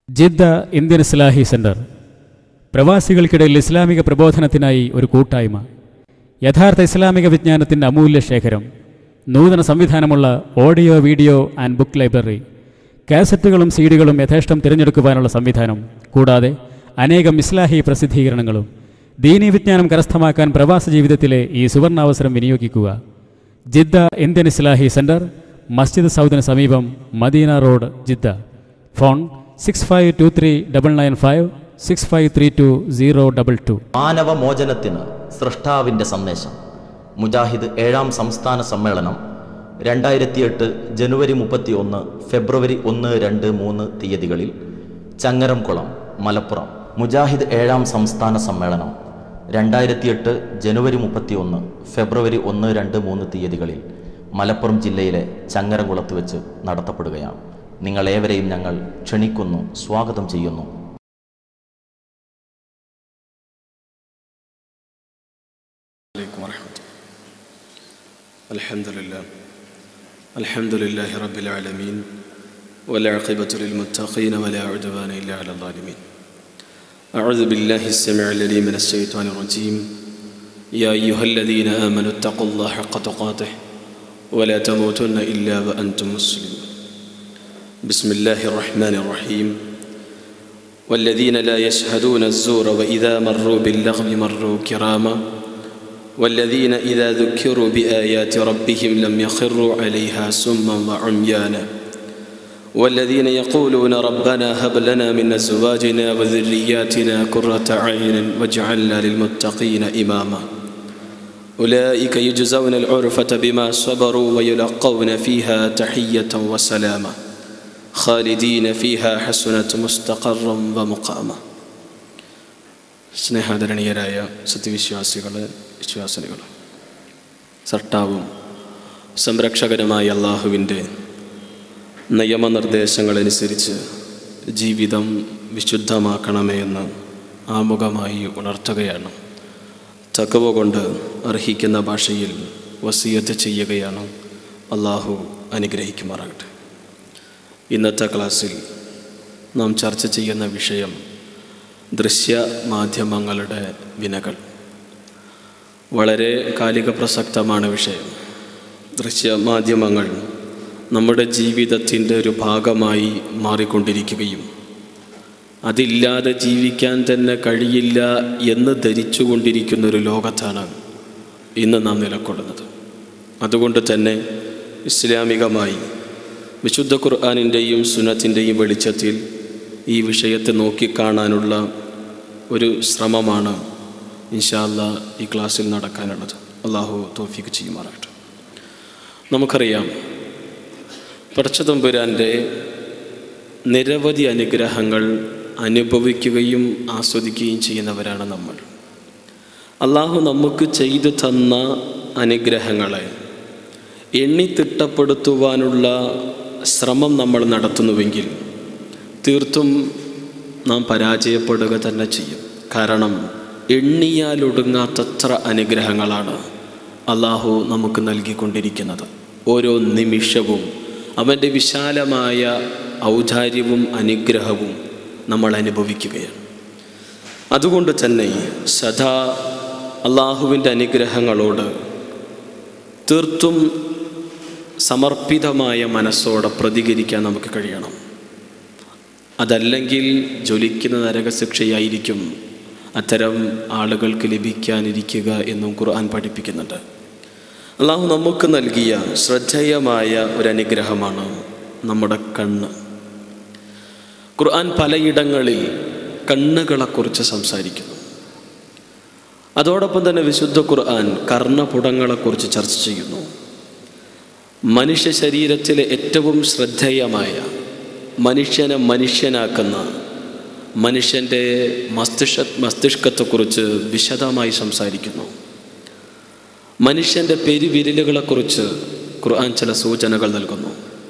Jeddah Indian Islahi centre പ്രവാസികൾക്കിടയിൽ ഇസ്ലാമിക പ്രബോധനത്തിനായി ഒരു കൂട്ടായ്മ യഥാർത്ഥ ഇസ്ലാമിക വിജ്ഞാനത്തിൻ്റെ അമൂല്യ ശേഖരം നൂതന സംവിധാനമുള്ള audio video and book library കാസറ്റുകളും സീഡികളും യഥേഷ്ടം തിരഞ്ഞെടുക്കുവാനുള്ള സംവിധാനം കൂടാതെ അനേകം ഇസ്ലാഹി പ്രസിദ്ധീകരണങ്ങളും ദീനീ വിജ്ഞാനം കരസ്ഥമാക്കാൻ പ്രവാസ ജീവിതത്തിലെ ഈ സുവർണാവസരം വിനിയോഗിക്കുക ജിദ്ദ ഇന്ത്യൻ ഇസ്ലാഹി സെന്റർ മസ്ജിദ് സൗദിന് സമീപം Medina road Jeddah phone six five two three double nine five six five three two zero double two മാനവമോചനത്തിന് സൃഷ്ടാവിൻ്റെ സന്ദേശം മുജാഹിദ് ഏഴാം സംസ്ഥാന സമ്മേളനം രണ്ടായിരത്തി എട്ട് ജനുവരി മുപ്പത്തി ഒന്ന് ഫെബ്രുവരി ഒന്ന് രണ്ട് മൂന്ന് തീയതികളിൽ ചങ്ങരംകുളം മലപ്പുറം മുജാഹിദ് ഏഴാം സംസ്ഥാന സമ്മേളനം രണ്ടായിരത്തി എട്ട് ജനുവരി മുപ്പത്തി ഒന്ന് ഫെബ്രുവരി ഒന്ന് രണ്ട് മൂന്ന് തീയതികളിൽ മലപ്പുറം ജില്ലയിലെ ചങ്ങരംകുളത്ത് വെച്ച് നടത്തപ്പെടുകയാണ് നിങ്ങളേവരെയും ഞങ്ങൾ ക്ഷണിക്കുന്നു സ്വാഗതം ചെയ്യുന്നു عليكم ورحمة الله الحمد لله الحمد لله رب العالمين والعاقبة للمتقين ولا عدوان إلا على الظالمين أعوذ بالله السميع العليم من الشيطان الرجيم يا أيها الذين آمنوا اتقوا الله حق تقاته ولا تموتن إلا وأنتم مسلمون بسم الله الرحمن الرحيم والذين لا يشهدون الزور وإذا مروا باللغو مروا كراما والذين إذا ذكروا بآيات ربهم لم يخروا عليها سما وعميانا والذين يقولون ربنا هب لنا من أزواجنا وذرياتنا قرة عين واجعلنا للمتقين إماما أولئك يجزون العرفة بما صبروا ويلقون فيها تحية وسلاما خالدين فيها حسنة مستقرا ومقاما സ്നേഹാദരണീയരായ സത്യവിശ്വാസികൾ വിശ്വാസിനികൾ സർട്ടാവും സംരക്ഷകനുമായ അള്ളാഹുവിൻ്റെ നിയമനിർദ്ദേശങ്ങളനുസരിച്ച് ജീവിതം വിശുദ്ധമാക്കണമേ എന്ന് ആമുഖമായി ഉണർത്തുകയാണ് തക്കവ കൊണ്ട് അർഹിക്കുന്ന ഭാഷയിൽ വസീയത്ത് ചെയ്യുകയാണ് അള്ളാഹു അനുഗ്രഹിക്കുമാറാകട്ടെ ഇന്നത്തെ ക്ലാസ്സിൽ നാം ചർച്ച ചെയ്യുന്ന വിഷയം ദൃശ്യ മാധ്യമങ്ങളുടെ വിനകൾ വളരെ കാലിക പ്രസക്തമാണ് വിഷയം ദൃശ്യ മാധ്യമങ്ങൾ നമ്മുടെ ജീവിതത്തിൻ്റെ ഒരു ഭാഗമായി മാറിക്കൊണ്ടിരിക്കുകയും അതില്ലാതെ ജീവിക്കാൻ തന്നെ കഴിയില്ല എന്ന് ധരിച്ചുകൊണ്ടിരിക്കുന്ന ഒരു ലോകത്താണ് ഇന്ന് നാം നിലകൊള്ളുന്നത് അതുകൊണ്ട് തന്നെ ഇസ്ലാമികമായി വിശുദ്ധ ഖുർആാനിൻ്റെയും സുനത്തിൻ്റെയും വെളിച്ചത്തിൽ ഈ വിഷയത്തെ നോക്കിക്കാണാനുള്ള ഒരു ശ്രമമാണ് ഇൻഷാല്ല ഈ ക്ലാസ്സിൽ നടക്കാനുള്ളത് അള്ളാഹു തോഫിക്ക് ചെയ്യുമാറാകട്ടെ നമുക്കറിയാം പടച്ചതമ്പുരാൻ്റെ നിരവധി അനുഗ്രഹങ്ങൾ അനുഭവിക്കുകയും ആസ്വദിക്കുകയും ചെയ്യുന്നവരാണ് നമ്മൾ അള്ളാഹു നമുക്ക് ചെയ്തു തന്ന അനുഗ്രഹങ്ങളെ എണ്ണിത്തിട്ടപ്പെടുത്തുവാനുള്ള ശ്രമം നമ്മൾ നടത്തുന്നുവെങ്കിൽ തീർത്തും നാം പരാജയപ്പെടുക തന്നെ ചെയ്യും കാരണം എണ്ണിയാലൊടുങ്ങാത്തത്ര അനുഗ്രഹങ്ങളാണ് അള്ളാഹു നമുക്ക് നൽകിക്കൊണ്ടിരിക്കുന്നത് ഓരോ നിമിഷവും അവൻ്റെ വിശാലമായ ഔദാര്യവും അനുഗ്രഹവും നമ്മൾ അനുഭവിക്കുകയാണ് അതുകൊണ്ട് തന്നെ സദാ അള്ളാഹുവിൻ്റെ അനുഗ്രഹങ്ങളോട് തീർത്തും സമർപ്പിതമായ മനസ്സോടെ പ്രതികരിക്കാൻ നമുക്ക് കഴിയണം അതല്ലെങ്കിൽ ജ്വലിക്കുന്ന നരകശിക്ഷയായിരിക്കും അത്തരം ആളുകൾക്ക് ലഭിക്കാനിരിക്കുക എന്നും ഖുർആൻ പഠിപ്പിക്കുന്നുണ്ട് അള്ളാഹു നമുക്ക് നൽകിയ ശ്രദ്ധേയമായ ഒരു അനുഗ്രഹമാണ് നമ്മുടെ കണ്ണ് ഖുർആൻ പലയിടങ്ങളിൽ കണ്ണുകളെക്കുറിച്ച് സംസാരിക്കുന്നു അതോടൊപ്പം തന്നെ വിശുദ്ധ ഖുർആൻ കർണപുടങ്ങളെക്കുറിച്ച് ചർച്ച ചെയ്യുന്നു മനുഷ്യ ശരീരത്തിലെ ഏറ്റവും ശ്രദ്ധേയമായ മനുഷ്യനെ മനുഷ്യനാക്കുന്ന മനുഷ്യൻ്റെ മസ്തിഷ്ക മസ്തിഷ്കത്തെക്കുറിച്ച് വിശദമായി സംസാരിക്കുന്നു മനുഷ്യൻ്റെ പെരുവിരലുകളെക്കുറിച്ച് ഖുർആൻ ചില സൂചനകൾ നൽകുന്നു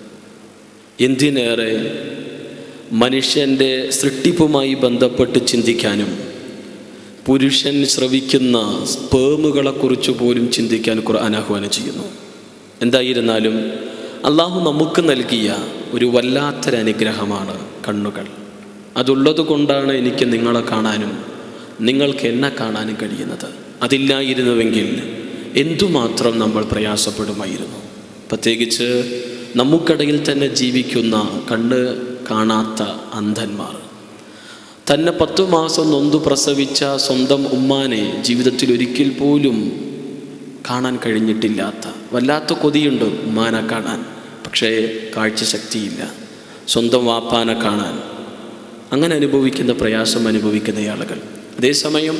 എന്തിനേറെ മനുഷ്യൻ്റെ സൃഷ്ടിപ്പുമായി ബന്ധപ്പെട്ട് ചിന്തിക്കാനും പുരുഷൻ ശ്രവിക്കുന്ന സ്പേമുകളെക്കുറിച്ച് പോലും ചിന്തിക്കാൻ ഖുർആൻ ആഹ്വാനം ചെയ്യുന്നു എന്തായിരുന്നാലും അള്ളാഹു നമുക്ക് നൽകിയ ഒരു വല്ലാത്തൊരു അനുഗ്രഹമാണ് കണ്ണുകൾ അതുള്ളത് കൊണ്ടാണ് എനിക്ക് നിങ്ങളെ കാണാനും നിങ്ങൾക്ക് എന്നെ കാണാനും കഴിയുന്നത് അതില്ലായിരുന്നുവെങ്കിൽ എന്തുമാത്രം നമ്മൾ പ്രയാസപ്പെടുമായിരുന്നു പ്രത്യേകിച്ച് നമുക്കിടയിൽ തന്നെ ജീവിക്കുന്ന കണ്ണ് കാണാത്ത അന്ധന്മാർ തന്നെ പത്തു മാസം നൊന്തു പ്രസവിച്ച സ്വന്തം ഉമ്മാനെ ജീവിതത്തിൽ ഒരിക്കൽ പോലും കാണാൻ കഴിഞ്ഞിട്ടില്ലാത്ത വല്ലാത്ത കൊതിയുണ്ട് ഉമ്മാനെ കാണാൻ പക്ഷേ കാഴ്ചശക്തിയില്ല സ്വന്തം വാപ്പാനെ കാണാൻ അങ്ങനെ അനുഭവിക്കുന്ന പ്രയാസം അനുഭവിക്കുന്ന ആളുകൾ അതേസമയം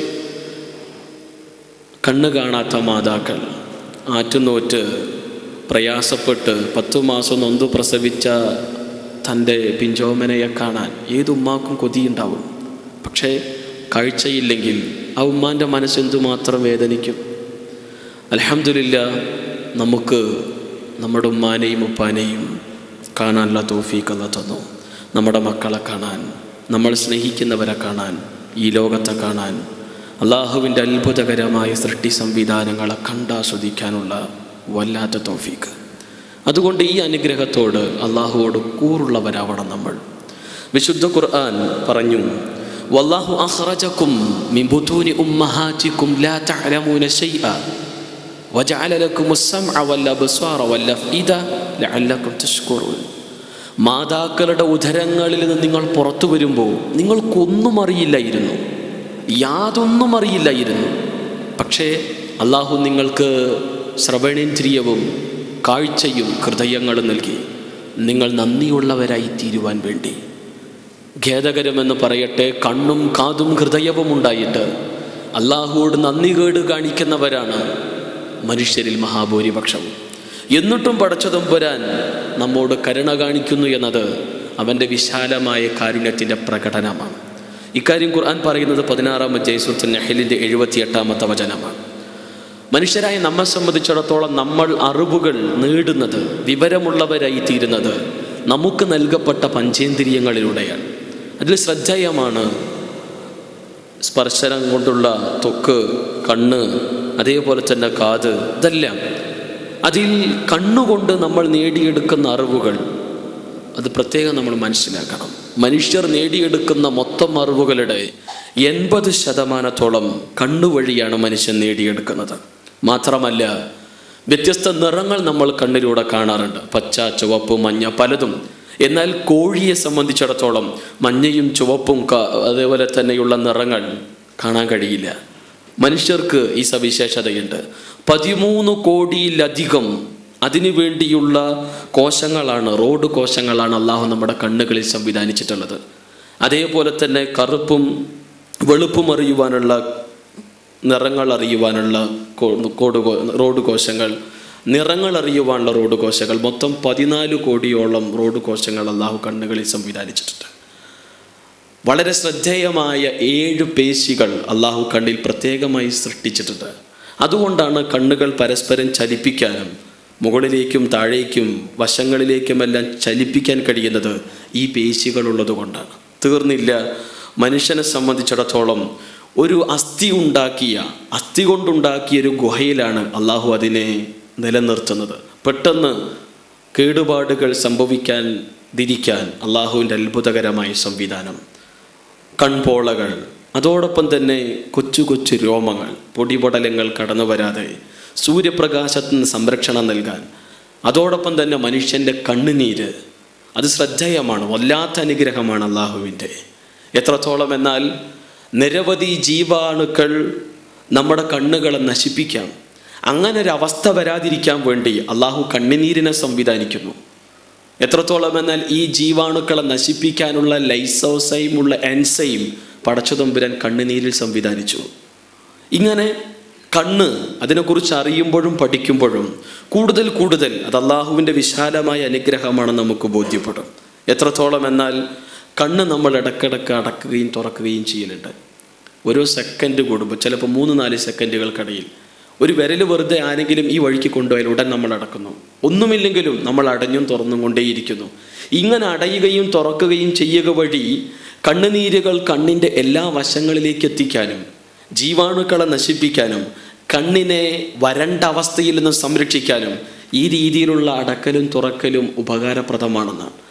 കണ്ണ് കാണാത്ത മാതാക്കൾ ആറ്റുനോറ്റ് പ്രയാസപ്പെട്ട് പത്തു മാസം നൊന്തു പ്രസവിച്ച തൻ്റെ പിഞ്ചോമനയെ കാണാൻ ഏത് ഉമ്മാക്കും കൊതിയുണ്ടാവും പക്ഷേ കാഴ്ചയില്ലെങ്കിൽ ആ ഉമ്മാൻ്റെ മനസ്സെന്തുമാത്രം വേദനിക്കും അലഹമില്ല നമുക്ക് നമ്മുടെ ഉമ്മാനെയും ഉപ്പാനെയും കാണാനുള്ള തോഫീക്കല്ല തന്നു നമ്മുടെ മക്കളെ കാണാൻ നമ്മൾ സ്നേഹിക്കുന്നവരെ കാണാൻ ഈ ലോകത്തെ കാണാൻ അള്ളാഹുവിൻ്റെ അത്ഭുതകരമായ സൃഷ്ടി സംവിധാനങ്ങളെ കണ്ടാസ്വദിക്കാനുള്ള വല്ലാത്ത തോഫീക്ക് അതുകൊണ്ട് ഈ അനുഗ്രഹത്തോട് അള്ളാഹുവോട് കൂറുള്ളവരാവണം നമ്മൾ വിശുദ്ധ ഖുർആൻ പറഞ്ഞു വല്ലാഹു അഖ്റജക്കും മിൻ ബുതൂനി ഉമ്മഹാതിക്കും ലാ തഅലമൂന ശൈഅ വജഅല ലക്കുമുസ് സമഅ വൽ അബ്സാറ വൽ അഫ്ഇദ ലഅല്ലക്കും തഷ്കുറൂൻ മാതാക്കളുടെ ഉദരങ്ങളിൽ നിന്ന് നിങ്ങൾ പുറത്തു വരുമ്പോൾ നിങ്ങൾക്കൊന്നും അറിയില്ലായിരുന്നു യാതൊന്നും അറിയില്ലായിരുന്നു പക്ഷേ അള്ളാഹു നിങ്ങൾക്ക് ശ്രവണേന്ദ്രിയവും കാഴ്ചയും ഹൃദയങ്ങളും നൽകി നിങ്ങൾ നന്ദിയുള്ളവരായി തീരുവാൻ വേണ്ടി ഖേദകരമെന്ന് പറയട്ടെ കണ്ണും കാതും ഹൃദയവും ഉണ്ടായിട്ട് അള്ളാഹുവോട് നന്ദി കേട് കാണിക്കുന്നവരാണ് മനുഷ്യരിൽ മഹാഭൂരിപക്ഷവും എന്നിട്ടും പടച്ചതും വരാൻ നമ്മോട് കരുണ കാണിക്കുന്നു എന്നത് അവൻ്റെ വിശാലമായ കാരുണ്യത്തിൻ്റെ പ്രകടനമാണ് ഇക്കാര്യം ഖുർആൻ പറയുന്നത് പതിനാറാം ജയ്സുൽ നെഹലിൻ്റെ എഴുപത്തിയെട്ടാമത്തെ വചനമാണ് മനുഷ്യരായ നമ്മെ സംബന്ധിച്ചിടത്തോളം നമ്മൾ അറിവുകൾ നേടുന്നത് വിവരമുള്ളവരായി തീരുന്നത് നമുക്ക് നൽകപ്പെട്ട പഞ്ചേന്ദ്രിയങ്ങളിലൂടെയാണ് അതിൽ ശ്രദ്ധേയമാണ് സ്പർശനം കൊണ്ടുള്ള തൊക്ക് കണ്ണ് അതേപോലെ തന്നെ കാത് ഇതെല്ലാം അതിൽ കണ്ണുകൊണ്ട് നമ്മൾ നേടിയെടുക്കുന്ന അറിവുകൾ അത് പ്രത്യേകം നമ്മൾ മനസ്സിലാക്കണം മനുഷ്യർ നേടിയെടുക്കുന്ന മൊത്തം അറിവുകളുടെ എൺപത് ശതമാനത്തോളം കണ്ണുവഴിയാണ് മനുഷ്യൻ നേടിയെടുക്കുന്നത് മാത്രമല്ല വ്യത്യസ്ത നിറങ്ങൾ നമ്മൾ കണ്ണിലൂടെ കാണാറുണ്ട് പച്ച ചുവപ്പ് മഞ്ഞ പലതും എന്നാൽ കോഴിയെ സംബന്ധിച്ചിടത്തോളം മഞ്ഞയും ചുവപ്പും ക- അതേപോലെ തന്നെയുള്ള നിറങ്ങൾ കാണാൻ കഴിയില്ല മനുഷ്യർക്ക് ഈ സവിശേഷതയുണ്ട് പതിമൂന്ന് കോടിയിലധികം അതിനു വേണ്ടിയുള്ള കോശങ്ങളാണ് റോഡ് കോശങ്ങളാണ് അള്ളാഹു നമ്മുടെ കണ്ണുകളിൽ സംവിധാനിച്ചിട്ടുള്ളത് അതേപോലെ തന്നെ കറുപ്പും വെളുപ്പും അറിയുവാനുള്ള നിറങ്ങൾ അറിയുവാനുള്ള കോ- കോഡ് കോ- റോഡ് കോശങ്ങൾ നിറങ്ങൾ അറിയുവാനുള്ള റോഡ് കോശങ്ങൾ മൊത്തം പതിനാല് കോടിയോളം റോഡ് കോശങ്ങൾ അള്ളാഹു കണ്ണുകളിൽ സംവിധാനിച്ചിട്ടുണ്ട് വളരെ ശ്രദ്ധേയമായ ഏഴ് പേശികൾ അള്ളാഹു കണ്ണിൽ പ്രത്യേകമായി സൃഷ്ടിച്ചിട്ടുണ്ട് അതുകൊണ്ടാണ് കണ്ണുകൾ പരസ്പരം ചലിപ്പിക്കാനും മുകളിലേക്കും താഴേക്കും വശങ്ങളിലേക്കുമെല്ലാം ചലിപ്പിക്കാൻ കഴിയുന്നത് ഈ പേശികൾ ഉള്ളതുകൊണ്ടാണ് തീർന്നില്ല മനുഷ്യനെ സംബന്ധിച്ചിടത്തോളം ഒരു അസ്ഥി ഉണ്ടാക്കിയ അസ്ഥി കൊണ്ടുണ്ടാക്കിയ ഒരു ഗുഹയിലാണ് അള്ളാഹു അതിനെ നിലനിർത്തുന്നത് പെട്ടെന്ന് കേടുപാടുകൾ സംഭവിക്കാൻ തിരിക്കാൻ അള്ളാഹുവിൻ്റെ അത്ഭുതകരമായ സംവിധാനം കൺപോളകൾ അതോടൊപ്പം തന്നെ കൊച്ചു കൊച്ചു രോമങ്ങൾ പൊടിപടലങ്ങൾ കടന്നു വരാതെ സൂര്യപ്രകാശത്തിന് സംരക്ഷണം നൽകാൻ അതോടൊപ്പം തന്നെ മനുഷ്യൻ്റെ കണ്ണുനീര് അത് ശ്രദ്ധേയമാണ് വല്ലാത്ത അനുഗ്രഹമാണ് അള്ളാഹുവിൻ്റെ എത്രത്തോളം എന്നാൽ നിരവധി ജീവാണുക്കൾ നമ്മുടെ കണ്ണുകളെ നശിപ്പിക്കാം അങ്ങനെ ഒരു അവസ്ഥ വരാതിരിക്കാൻ വേണ്ടി അള്ളാഹു കണ്ണുനീരിനെ സംവിധാനിക്കുന്നു എത്രത്തോളം എന്നാൽ ഈ ജീവാണുക്കളെ നശിപ്പിക്കാനുള്ള ലൈസോസൈം ഉള്ള എൻസൈം പടച്ചുതമ്പുരാൻ കണ്ണുനീരിൽ സംവിധാനിച്ചു ഇങ്ങനെ കണ്ണ് അതിനെക്കുറിച്ച് അറിയുമ്പോഴും പഠിക്കുമ്പോഴും കൂടുതൽ കൂടുതൽ അത് അള്ളാഹുവിൻ്റെ വിശാലമായ അനുഗ്രഹമാണെന്ന് നമുക്ക് ബോധ്യപ്പെടും എത്രത്തോളം എന്നാൽ കണ്ണ് നമ്മൾ ഇടക്കിടക്ക് അടക്കുകയും തുറക്കുകയും ചെയ്യലുണ്ട് ഓരോ സെക്കൻഡ് കൂടുമ്പോൾ ചിലപ്പോൾ മൂന്ന് നാല് സെക്കൻഡുകൾക്കിടയിൽ ഒരു വിരൽ വെറുതെ ആരെങ്കിലും ഈ വഴിക്ക് കൊണ്ടുപോയാൽ ഉടൻ നമ്മൾ അടക്കുന്നു ഒന്നുമില്ലെങ്കിലും നമ്മൾ അടഞ്ഞും തുറന്നും കൊണ്ടേയിരിക്കുന്നു ഇങ്ങനെ അടയുകയും തുറക്കുകയും ചെയ്യുക വഴി കണ്ണുനീരുകൾ കണ്ണിൻ്റെ എല്ലാ വശങ്ങളിലേക്ക് എത്തിക്കാനും ജീവാണുക്കളെ നശിപ്പിക്കാനും കണ്ണിനെ വരണ്ട അവസ്ഥയിൽ നിന്ന് സംരക്ഷിക്കാനും ഈ രീതിയിലുള്ള അടക്കലും തുറക്കലും ഉപകാരപ്രദമാണെന്നാണ്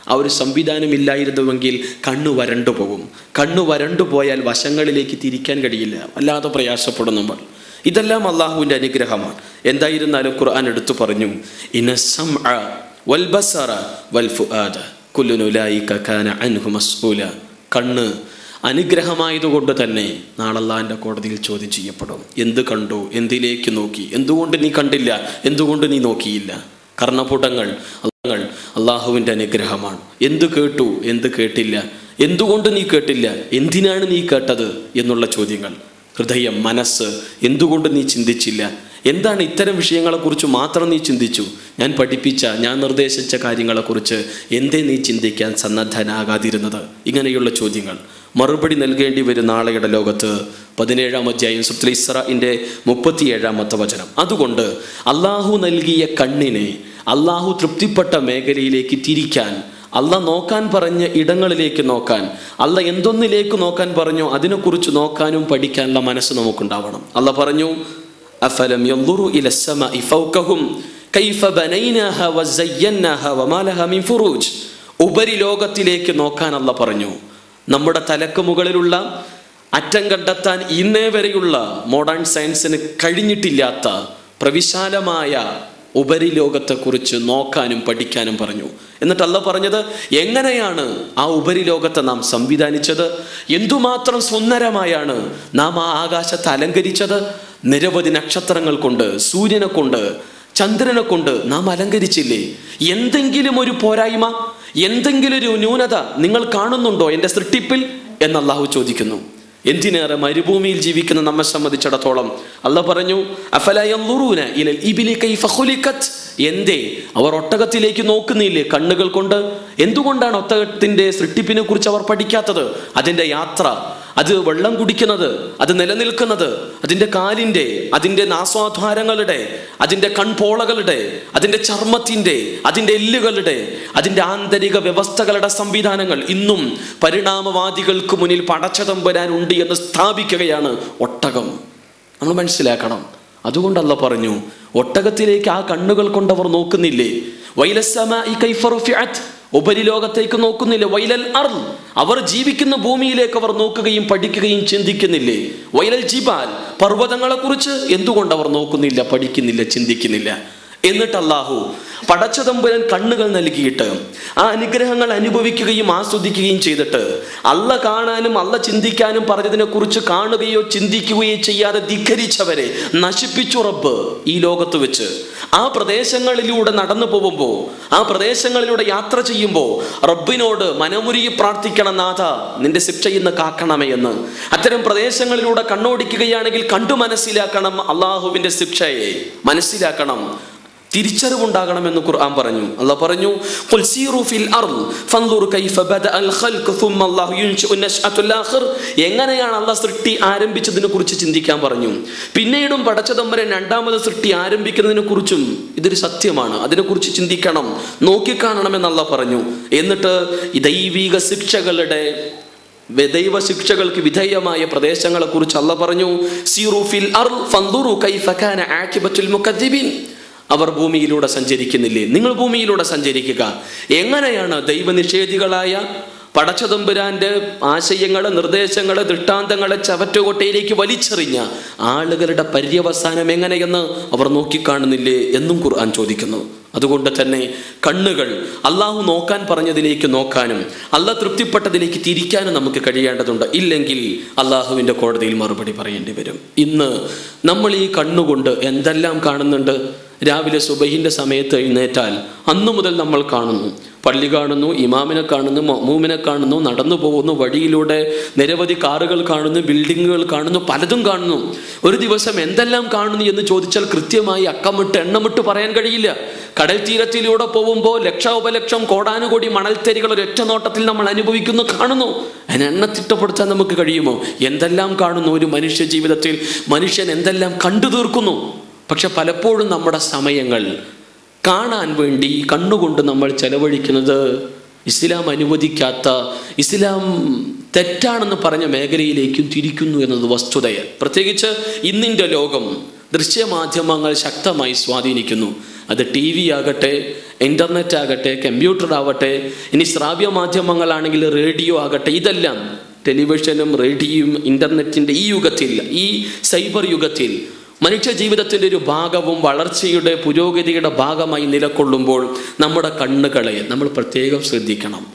ആ ഒരു സംവിധാനം ഇല്ലായിരുന്നുവെങ്കിൽ കണ്ണു വരണ്ടു പോകും കണ്ണു വരണ്ടു പോയാൽ വശങ്ങളിലേക്ക് തിരിക്കാൻ കഴിയില്ല വല്ലാതെ പ്രയാസപ്പെടും നമ്മൾ ഇതെല്ലാം അള്ളാഹുവിൻ്റെ അനുഗ്രഹമാണ് എന്തായിരുന്നാലും ഖുർആൻ എടുത്തു പറഞ്ഞു ഇന്ന സംഅ വൽ ബസറ വൽ ഫുആദ കുല്ലുൻ ഉലൈക കാന അൻഹു മസ്ഊല കണ്ണ് അനുഗ്രഹമായതുകൊണ്ട് തന്നെ നാളല്ലാൻ്റെ കോടതിയിൽ ചോദ്യം ചെയ്യപ്പെടും എന്ത് കണ്ടു എന്തിലേക്ക് നോക്കി എന്തുകൊണ്ട് നീ കണ്ടില്ല എന്തുകൊണ്ട് നീ നോക്കിയില്ല കർണപുടങ്ങൾ അള്ളങ്ങൾ അള്ളാഹുവിൻ്റെ അനുഗ്രഹമാണ് എന്ത് കേട്ടു എന്ത് കേട്ടില്ല എന്തുകൊണ്ട് നീ കേട്ടില്ല എന്തിനാണ് നീ കേട്ടത് എന്നുള്ള ചോദ്യങ്ങൾ ഹൃദയം മനസ്സ് എന്തുകൊണ്ട് നീ ചിന്തിച്ചില്ല എന്താണ് ഇത്തരം വിഷയങ്ങളെക്കുറിച്ച് മാത്രം നീ ചിന്തിച്ചു ഞാൻ പഠിപ്പിച്ച ഞാൻ നിർദ്ദേശിച്ച കാര്യങ്ങളെക്കുറിച്ച് എന്തേ നീ ചിന്തിക്കാൻ സന്നദ്ധനാകാതിരുന്നത് ഇങ്ങനെയുള്ള ചോദ്യങ്ങൾ മറുപടി നൽകേണ്ടി വരും നാളെയുടെ ലോകത്ത് പതിനേഴാം അധ്യായം സുത്തിൽ ഇസ്രാഇൻ്റെ മുപ്പത്തിയേഴാമത്തെ വചനം അതുകൊണ്ട് അള്ളാഹു നൽകിയ കണ്ണിനെ അള്ളാഹു തൃപ്തിപ്പെട്ട മേഖലയിലേക്ക് തിരിക്കാൻ അല്ല നോക്കാൻ പറഞ്ഞ ഇടങ്ങളിലേക്ക് നോക്കാൻ അല്ല എന്തൊന്നിലേക്ക് നോക്കാൻ പറഞ്ഞോ അതിനെക്കുറിച്ച് നോക്കാനും പഠിക്കാനുള്ള മനസ്സ് നമുക്കുണ്ടാവണം അല്ല പറഞ്ഞു അഫലം യൻദുറു ഇല السماء فوقهم كيف بنيناها وزيناها وما لها من فروج ഉപരിലോകത്തിലേക്ക് നോക്കാൻ അല്ല പറഞ്ഞു നമ്മുടെ തലക്ക് മുകളിലുള്ള അറ്റം കണ്ടെത്താൻ ഇന്നേ വരെയുള്ള മോഡേൺ സയൻസിന് കഴിഞ്ഞിട്ടില്ലാത്ത പ്രവിശാലമായ ഉപരിലോകത്തെക്കുറിച്ച് നോക്കാനും പഠിക്കാനും പറഞ്ഞു എന്നിട്ട് അല്ല പറഞ്ഞത് എങ്ങനെയാണ് ആ ഉപരിലോകത്തെ നാം സംവിധാനിച്ചത് എന്തുമാത്രം സുന്ദരമായാണ് നാം ആ ആകാശത്തെ അലങ്കരിച്ചത് നിരവധി നക്ഷത്രങ്ങൾ കൊണ്ട് സൂര്യനെ കൊണ്ട് ചന്ദ്രനെ കൊണ്ട് നാം അലങ്കരിച്ചില്ലേ എന്തെങ്കിലും ഒരു പോരായ്മ എന്തെങ്കിലും ഒരു ന്യൂനത നിങ്ങൾ കാണുന്നുണ്ടോ എൻ്റെ സൃഷ്ടിപ്പിൽ എന്ന് അള്ളാഹു ചോദിക്കുന്നു എന്തിനേറെ മരുഭൂമിയിൽ ജീവിക്കുന്ന നമ്മെ സംബന്ധിച്ചിടത്തോളം അല്ല പറഞ്ഞു "അഫലാ യൻദുറൂന ഇലൽ ഇബ്ലി കൈഫ ഖുലിഖത്?" എന്തേ അവർ ഒട്ടകത്തിലേക്ക് നോക്കുന്നില്ലേ കണ്ണുകൾ കൊണ്ട് എന്തുകൊണ്ടാണ് ഒട്ടകത്തിന്റെ സൃഷ്ടിപ്പിനെ കുറിച്ച് അവർ പഠിക്കാത്തത് അതിന്റെ യാത്ര അത് വെള്ളം കുടിക്കുന്നത് അത് നിലനിൽക്കുന്നത് അതിന്റെ കാലിന്റെ അതിന്റെ നാസ്വാധാരങ്ങളുടെ അതിന്റെ കൺപോളകളുടെ അതിന്റെ ചർമ്മത്തിന്റെ അതിന്റെ എല്ലുകളുടെ അതിന്റെ ആന്തരിക വ്യവസ്ഥകളുടെ സംവിധാനങ്ങൾ ഇന്നും പരിണാമവാദികൾക്ക് മുന്നിൽ പടച്ചതമ്പരാനുണ്ട് എന്ന് സ്ഥാപിക്കുകയാണ് ഒട്ടകം നമ്മൾ മനസ്സിലാക്കണം അതുകൊണ്ടല്ല പറഞ്ഞു ഒട്ടകത്തിലേക്ക് ആ കണ്ണുകൾ കൊണ്ടവർ നോക്കുന്നില്ലേ വൈലസ്സമാഇ കൈഫ റുഫിഅത് ഉപരിലോകത്തേക്ക് നോക്കുന്നില്ല വൈലൽ അർ അവർ ജീവിക്കുന്ന ഭൂമിയിലേക്ക് അവർ നോക്കുകയും പഠിക്കുകയും ചിന്തിക്കുന്നില്ലേ വൈലൽ ജിബാൽ പർവ്വതങ്ങളെ കുറിച്ച് എന്തുകൊണ്ട് അവർ നോക്കുന്നില്ല പഠിക്കുന്നില്ല ചിന്തിക്കുന്നില്ല എന്നിട്ട് അള്ളാഹു പടച്ചതമ്പുരൻ കണ്ണുകൾ നൽകിയിട്ട് ആ അനുഗ്രഹങ്ങൾ അനുഭവിക്കുകയും ആസ്വദിക്കുകയും ചെയ്തിട്ട് അല്ല കാണാനും അല്ല ചിന്തിക്കാനും പറഞ്ഞതിനെ കുറിച്ച് കാണുകയോ ചിന്തിക്കുകയോ ചെയ്യാതെ ധിഖരിച്ചവരെ നശിപ്പിച്ചു റബ്ബ് ഈ ലോകത്ത് വെച്ച് ആ പ്രദേശങ്ങളിലൂടെ നടന്നു പോകുമ്പോൾ ആ പ്രദേശങ്ങളിലൂടെ യാത്ര ചെയ്യുമ്പോൾ റബ്ബിനോട് മനമുരുകി പ്രാർത്ഥിക്കണം നാഥ നിന്റെ ശിക്ഷ ഇന്ന് കാക്കണമേ എന്ന് അത്തരം പ്രദേശങ്ങളിലൂടെ കണ്ണോടിക്കുകയാണെങ്കിൽ കണ്ടു മനസ്സിലാക്കണം അള്ളാഹുവിന്റെ ശിക്ഷയെ മനസ്സിലാക്കണം തിരിച്ചറിവുണ്ടാകണമെന്ന് ഖുർആൻ പറഞ്ഞു അള്ളാഹ് പറഞ്ഞു "ഖുൽ സീറു ഫിൽ അർള് ഫൻദുർ കൈഫ ബദഅൽ ഖൽഖ് സുമ്മ അല്ലാഹു യുൻശിഉ നശ്അത്തുൽ ആഖിർ." എങ്ങനെയാണ് അള്ളാഹ് സൃഷ്ടി ആരംഭിച്ചതിനെ കുറിച്ച് ചിന്തിക്കാൻ പറഞ്ഞു പിന്നീടും പടച്ചതമ്പരൻ രണ്ടാമത് സൃഷ്ടി ആരംഭിക്കുന്നതിനെ കുറിച്ചും ഇതൊരു സത്യമാണ് അതിനെക്കുറിച്ച് ചിന്തിക്കണം നോക്കിക്കാണണമെന്ന് അള്ളാഹ് പറഞ്ഞു എന്നിട്ട് ഈ ദൈവിക ശിക്ഷകളുടെ വെ- ദൈവ ശിക്ഷകൾക്ക് വിധേയമായ പ്രദേശങ്ങളെ കുറിച്ച് അല്ല പറഞ്ഞു സീറു ഫിൽ അർള് ഫൻദുറു കൈഫ കാന ആഖിബത്തുൽ മുകദ്ദിബീൻ അവർ ഭൂമിയിലൂടെ സഞ്ചരിക്കുന്നില്ലേ നിങ്ങൾ ഭൂമിയിലൂടെ സഞ്ചരിക്കുക എങ്ങനെയാണ് ദൈവനിഷേധികളായ പടച്ചതമ്പുരാന്റെ ആശയങ്ങളെ നിർദ്ദേശങ്ങളെ ദൃഷ്ടാന്തങ്ങളെ ചവറ്റുകൊട്ടയിലേക്ക് വലിച്ചെറിഞ്ഞ ആളുകളുടെ പര്യവസാനം എങ്ങനെയെന്ന് അവർ നോക്കിക്കാണുന്നില്ലേ എന്നും ഖുർആൻ ചോദിക്കുന്നു അതുകൊണ്ട് തന്നെ കണ്ണുകൾ അള്ളാഹു നോക്കാൻ പറഞ്ഞതിലേക്ക് നോക്കാനും അള്ളാഹ് തൃപ്തിപ്പെട്ടതിലേക്ക് തിരിക്കാനും നമുക്ക് കഴിയേണ്ടതുണ്ട് ഇല്ലെങ്കിൽ അള്ളാഹുവിൻ്റെ കോടതിയിൽ മറുപടി പറയേണ്ടി വരും ഇന്ന് നമ്മൾ ഈ കണ്ണുകൊണ്ട് എന്തെല്ലാം കാണുന്നുണ്ട് രാവിലെ സുബഹിൻ്റെ സമയത്ത് എഴുന്നേറ്റാൽ അന്നു മുതൽ നമ്മൾ കാണുന്നു പള്ളി കാണുന്നു ഇമാമിനെ കാണുന്നു മമ്മൂമിനെ കാണുന്നു നടന്നു പോകുന്നു വഴിയിലൂടെ നിരവധി കാറുകൾ കാണുന്നു ബിൽഡിങ്ങുകൾ കാണുന്നു പലതും കാണുന്നു ഒരു ദിവസം എന്തെല്ലാം കാണുന്നു എന്ന് ചോദിച്ചാൽ കൃത്യമായി അക്കമിട്ട് എണ്ണമിട്ട് പറയാൻ കഴിയില്ല കടൽ തീരത്തിലൂടെ പോകുമ്പോൾ ലക്ഷോപലക്ഷം കോടാനുകോടി മണൽത്തരികൾ ഒരൊറ്റ നോട്ടത്തിൽ നമ്മൾ അനുഭവിക്കുന്നു കാണുന്നു അതിന് എണ്ണ തിട്ടപ്പെടുത്താൻ നമുക്ക് കഴിയുമോ എന്തെല്ലാം കാണുന്നു ഒരു മനുഷ്യ ജീവിതത്തിൽ മനുഷ്യൻ എന്തെല്ലാം കണ്ടു തീർക്കുന്നു പക്ഷെ പലപ്പോഴും നമ്മുടെ സമയങ്ങൾ കാണാൻ വേണ്ടി കണ്ണുകൊണ്ട് നമ്മൾ ചെലവഴിക്കുന്നത് ഇസ്ലാം അനുവദിക്കാത്ത ഇസ്ലാം തെറ്റാണെന്ന് പറഞ്ഞ മേഖലയിലേക്കും തിരിക്കുന്നു എന്നത് വസ്തുതയാണ് പ്രത്യേകിച്ച് ഇന്നിൻ്റെ ലോകം ദൃശ്യമാധ്യമങ്ങൾ ശക്തമായി സ്വാധീനിക്കുന്നു അത് ടി വി ആകട്ടെ ഇൻ്റർനെറ്റ് ആകട്ടെ കമ്പ്യൂട്ടർ ആവട്ടെ ഇനി ശ്രാവ്യ മാധ്യമങ്ങളാണെങ്കിൽ റേഡിയോ ആകട്ടെ ഇതെല്ലാം ടെലിവിഷനും റേഡിയോയും ഇൻ്റർനെറ്റിൻ്റെ ഈ യുഗത്തിൽ ഈ സൈബർ യുഗത്തിൽ മനുഷ്യ ജീവിതത്തിൻ്റെ ഒരു ഭാഗവും വളർച്ചയുടെ പുരോഗതിയുടെ ഭാഗമായി നിലകൊള്ളുമ്പോൾ നമ്മുടെ കണ്ണുകളെ നമ്മൾ പ്രത്യേകം ശ്രദ്ധിക്കണം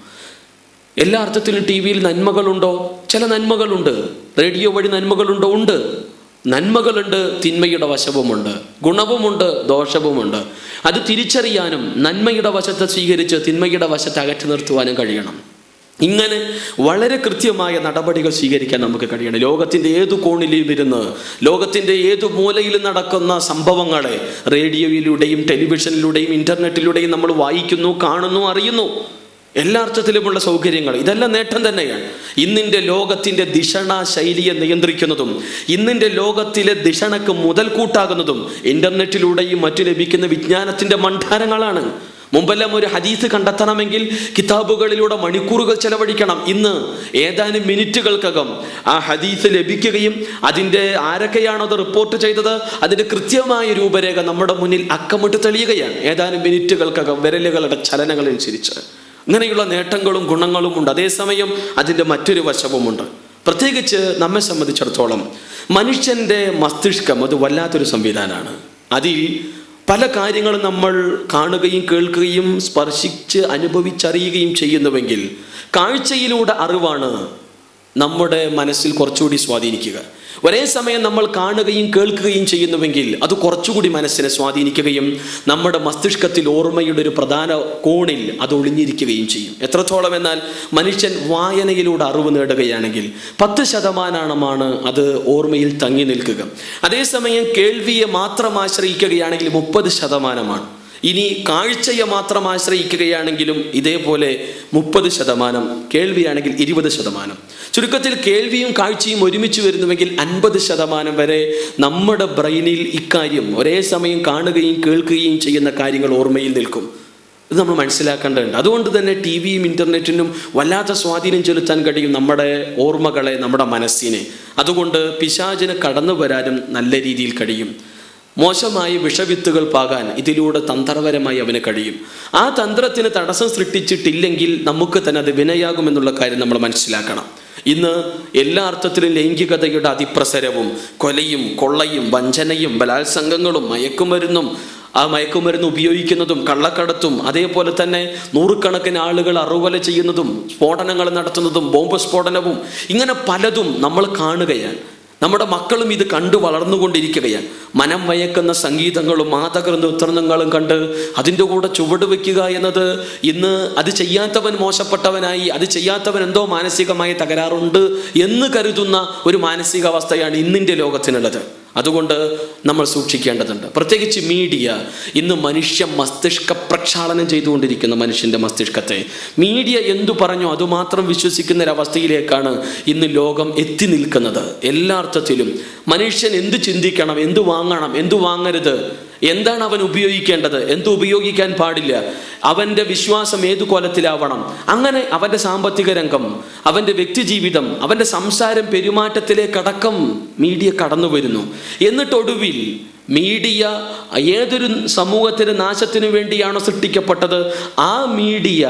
എല്ലാ അർത്ഥത്തിലും ടി വിയിൽ നന്മകളുണ്ടോ ചില നന്മകളുണ്ട് റേഡിയോ വഴി നന്മകളുണ്ടോ ഉണ്ട് നന്മകളുണ്ട് തിന്മയുടെ വശവുമുണ്ട് ഗുണവുമുണ്ട് ദോഷവുമുണ്ട് അത് തിരിച്ചറിയാനും നന്മയുടെ വശത്തെ സ്വീകരിച്ച് തിന്മയുടെ വശത്തെ അകറ്റി നിർത്തുവാനും കഴിയണം ഇങ്ങനെ വളരെ കൃത്യമായ നടപടികൾ സ്വീകരിക്കാൻ നമുക്ക് കഴിയണം ലോകത്തിൻ്റെ ഏതു കോണിലും ഇരുന്ന് ലോകത്തിൻ്റെ ഏതു മൂലയിലും നടക്കുന്ന സംഭവങ്ങളെ റേഡിയോയിലൂടെയും ടെലിവിഷനിലൂടെയും ഇൻ്റർനെറ്റിലൂടെയും നമ്മൾ വായിക്കുന്നു കാണുന്നു അറിയുന്നു എല്ലാ അർത്ഥത്തിലുമുള്ള സൗകര്യങ്ങൾ ഇതെല്ലാം നേട്ടം തന്നെയാണ് ഇന്നിൻ്റെ ലോകത്തിൻ്റെ ദിഷണ ശൈലിയെ നിയന്ത്രിക്കുന്നതും ഇന്നിൻ്റെ ലോകത്തിലെ ദിഷണക്ക് മുതൽക്കൂട്ടാകുന്നതും ഇൻ്റർനെറ്റിലൂടെയും മറ്റു ലഭിക്കുന്ന വിജ്ഞാനത്തിൻ്റെ മണ്ഡാരങ്ങളാണ് മുമ്പെല്ലാം ഒരു ഹദീസ് കണ്ടെത്തണമെങ്കിൽ കിതാബുകളിലൂടെ മണിക്കൂറുകൾ ചെലവഴിക്കണം ഇന്ന് ഏതാനും മിനിറ്റുകൾക്കകം ആ ഹദീസ് ലഭിക്കുകയും അതിൻ്റെ ആരൊക്കെയാണോ അത് റിപ്പോർട്ട് ചെയ്തത് അതിൻ്റെ കൃത്യമായ രൂപരേഖ നമ്മുടെ മുന്നിൽ അക്കമിട്ട് തെളിയുകയാണ് ഏതാനും മിനിറ്റുകൾക്കകം വിരലുകളുടെ ചലനങ്ങൾ അനുസരിച്ച് അങ്ങനെയുള്ള നേട്ടങ്ങളും ഗുണങ്ങളും ഉണ്ട് അതേസമയം അതിൻ്റെ മറ്റൊരു വശവുമുണ്ട് പ്രത്യേകിച്ച് നമ്മെ സംബന്ധിച്ചിടത്തോളം മനുഷ്യൻ്റെ മസ്തിഷ്കം അത് വല്ലാത്തൊരു സംവിധാനമാണ് അതിൽ പല കാര്യങ്ങളും നമ്മൾ കാണുകയും കേൾക്കുകയും സ്പർശിച്ച് അനുഭവിച്ചറിയുകയും ചെയ്യുന്നുവെങ്കിൽ കാഴ്ചയിലൂടെ അറിവാണ് നമ്മുടെ മനസ്സിൽ കുറച്ചുകൂടി സ്വാധീനിക്കുക ഒരേ സമയം നമ്മൾ കാണുകയും കേൾക്കുകയും ചെയ്യുന്നുവെങ്കിൽ അത് കുറച്ചുകൂടി മനസ്സിനെ സ്വാധീനിക്കുകയും നമ്മുടെ മസ്തിഷ്കത്തിൽ ഓർമ്മയുടെ ഒരു പ്രധാന കോണിൽ അത് ഒളിഞ്ഞിരിക്കുകയും ചെയ്യും എത്രത്തോളം എന്നാൽ മനുഷ്യൻ വായനയിലൂടെ അറിവ് നേടുകയാണെങ്കിൽ പത്ത് ശതമാനമാണ് അത് ഓർമ്മയിൽ തങ്ങി നിൽക്കുക അതേസമയം കേൾവിയെ മാത്രം ആശ്രയിക്കുകയാണെങ്കിൽ മുപ്പത് ശതമാനമാണ് ഇനി കാഴ്ചയെ മാത്രം ആശ്രയിക്കുകയാണെങ്കിലും ഇതേപോലെ മുപ്പത് ശതമാനം കേൾവിയാണെങ്കിൽ ഇരുപത് ശതമാനം ചുരുക്കത്തിൽ കേൾവിയും കാഴ്ചയും ഒരുമിച്ച് വരുന്നുവെങ്കിൽ അൻപത് ശതമാനം വരെ നമ്മുടെ ബ്രെയിനിൽ ഇക്കാര്യം ഒരേ സമയം കാണുകയും കേൾക്കുകയും ചെയ്യുന്ന കാര്യങ്ങൾ ഓർമ്മയിൽ നിൽക്കും ഇത് നമ്മൾ മനസ്സിലാക്കേണ്ടതുണ്ട് അതുകൊണ്ട് തന്നെ ടി വിയും ഇൻ്റർനെറ്റിനും വല്ലാത്ത സ്വാധീനം ചെലുത്താൻ കഴിയും നമ്മുടെ ഓർമ്മകളെ നമ്മുടെ മനസ്സിനെ അതുകൊണ്ട് പിശാചിന് കടന്നു വരാനും നല്ല രീതിയിൽ കഴിയും മോശമായ വിഷവിത്തുകൾ പാകാൻ ഇതിലൂടെ തന്ത്രപരമായി അവന് കഴിയും ആ തന്ത്രത്തിന് തടസ്സം സൃഷ്ടിച്ചിട്ടില്ലെങ്കിൽ നമുക്ക് തന്നെ അത് വിനയാകുമെന്നുള്ള കാര്യം നമ്മൾ മനസ്സിലാക്കണം ഇന്ന് എല്ലാ അർത്ഥത്തിലും ലൈംഗികതയുടെ അതിപ്രസരവും കൊലയും കൊള്ളയും വഞ്ചനയും ബലാത്സംഗങ്ങളും മയക്കുമരുന്നും ആ മയക്കുമരുന്ന് ഉപയോഗിക്കുന്നതും കള്ളക്കടത്തും അതേപോലെ തന്നെ നൂറുകണക്കിന് ആളുകൾ അറുവല ചെയ്യുന്നതും സ്ഫോടനങ്ങൾ നടത്തുന്നതും ബോംബ് സ്ഫോടനവും ഇങ്ങനെ പലതും നമ്മൾ കാണുകയാണ് നമ്മുടെ മക്കളും ഇത് കണ്ടു വളർന്നുകൊണ്ടിരിക്കുകയാണ് മനം മയക്കുന്ന സംഗീതങ്ങളും മാതകർ നൃത്തങ്ങളും കണ്ട് അതിൻ്റെ കൂടെ ചുവട് വെക്കുക എന്നത് ഇന്ന് അത് ചെയ്യാത്തവൻ മോശപ്പെട്ടവനായി അത് ചെയ്യാത്തവൻ എന്തോ മാനസികമായ തകരാറുണ്ട് എന്ന് കരുതുന്ന ഒരു മാനസികാവസ്ഥയാണ് ഇന്നിൻ്റെ ലോകത്തിനുള്ളത് അതുകൊണ്ട് നമ്മൾ സൂക്ഷിക്കേണ്ടതുണ്ട് പ്രത്യേകിച്ച് മീഡിയ ഇന്ന് മനുഷ്യ മസ്തിഷ്ക പ്രക്ഷാളനം ചെയ്തുകൊണ്ടിരിക്കുന്ന മനുഷ്യൻ്റെ മസ്തിഷ്കത്തെ മീഡിയ എന്തു പറഞ്ഞോ അതുമാത്രം വിശ്വസിക്കുന്ന ഒരവസ്ഥയിലേക്കാണ് ഇന്ന് ലോകം എത്തി നിൽക്കുന്നത് എല്ലാ അർത്ഥത്തിലും മനുഷ്യൻ എന്ത് ചിന്തിക്കണം എന്തു വാങ്ങണം എന്തു വാങ്ങരുത് എന്താണ് അവൻ ഉപയോഗിക്കേണ്ടത് എന്ത് ഉപയോഗിക്കാൻ പാടില്ല അവൻ്റെ വിശ്വാസം ഏതു കോലത്തിലാവണം അങ്ങനെ അവൻ്റെ സാമ്പത്തിക രംഗം അവൻ്റെ വ്യക്തിജീവിതം അവൻ്റെ സംസാരം പെരുമാറ്റത്തിലേക്കടക്കം മീഡിയ കടന്നു വരുന്നു എന്നിട്ടൊടുവിൽ മീഡിയ ഏതൊരു സമൂഹത്തിന് നാശത്തിനു വേണ്ടിയാണോ സൃഷ്ടിക്കപ്പെട്ടത് ആ മീഡിയ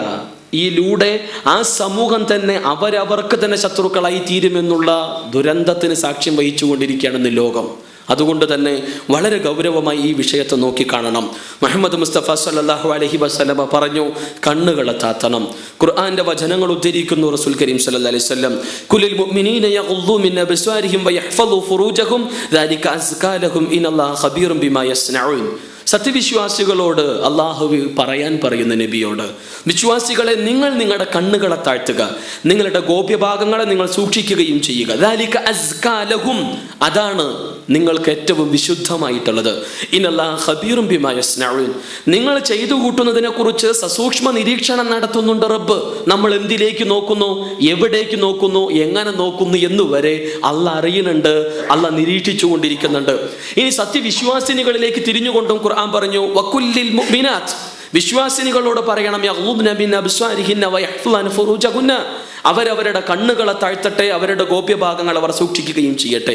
ഈലൂടെ ആ സമൂഹം തന്നെ അവരവർക്ക് തന്നെ ശത്രുക്കളായി തീരുമെന്നുള്ള ദുരന്തത്തിന് സാക്ഷ്യം വഹിച്ചുകൊണ്ടിരിക്കുകയാണെന്ന് ലോകം അതുകൊണ്ട് തന്നെ വളരെ ഗൗരവമായി ഈ വിഷയത്തെ നോക്കിക്കാണണം മുഹമ്മദ് മുസ്തഫ സല്ലാഹു അലഹി വസ്ലമ പറഞ്ഞു കണ്ണുകളെ താത്തണം ഖുർആന്റെ വചനങ്ങൾ ഉദ്ധരിക്കുന്നു റസൂൽ കരീം സല്ലല്ലാഹു അലൈഹി വസല്ലം കുലിൽ മുഅ്മിനീന യഗ്ളൂ മിൻ അബ്സ്വാരിഹിം വയഹ്ഫളൂ ഫുറൂജഹും ദാലിക അസ്കാ ലഹും ഇന്നല്ലാഹ ഖബീറും ബിമാ യസ്നഊൻ സത്യവിശ്വാസികളോട് അള്ളാഹു പറയാൻ പറയുന്ന നബിയോട് വിശ്വാസികളെ നിങ്ങൾ നിങ്ങളുടെ കണ്ണുകളെ താഴ്ത്തുക നിങ്ങളുടെ ഗോപ്യഭാഗങ്ങളെ നിങ്ങൾ സൂക്ഷിക്കുകയും ചെയ്യുക ദാലിക അസ്കാ ലഹും അതാണ് നിങ്ങൾക്ക് ഏറ്റവും വിശുദ്ധമായിട്ടുള്ളത് ഇനല്ലാ ഖബീറും ബിമാ യസ്നഊൻ നിങ്ങൾ ചെയ്തു കൂട്ടുന്നതിനെ കുറിച്ച് സസൂക്ഷ്മ നിരീക്ഷണം നടത്തുന്നുണ്ട് റബ്ബ് നമ്മൾ എന്തിലേക്ക് നോക്കുന്നു എവിടേക്ക് നോക്കുന്നു എങ്ങനെ നോക്കുന്നു എന്ന് വരെ അല്ല അറിയുന്നുണ്ട് അല്ല നിരീക്ഷിച്ചു കൊണ്ടിരിക്കുന്നുണ്ട് ഇനി സത്യവിശ്വാസിനികളിലേക്ക് തിരിഞ്ഞുകൊണ്ടും ഖുർആൻ പറഞ്ഞു വക്കുല്ലിൽ മുഅ്മിനാത്ത് വിശ്വാസിനികളോട് പറയണം യഗ്ളുബ്ന മിൻ അബ്സ്വാരിഹിന്ന വയഹ്ഫളന ഫുറൂജഹുന്ന അവരവരുടെ കണ്ണുകളെ താഴ്ത്തട്ടെ അവരുടെ ഗോപ്യഭാഗങ്ങൾ അവർ സൂക്ഷിക്കുകയും ചെയ്യട്ടെ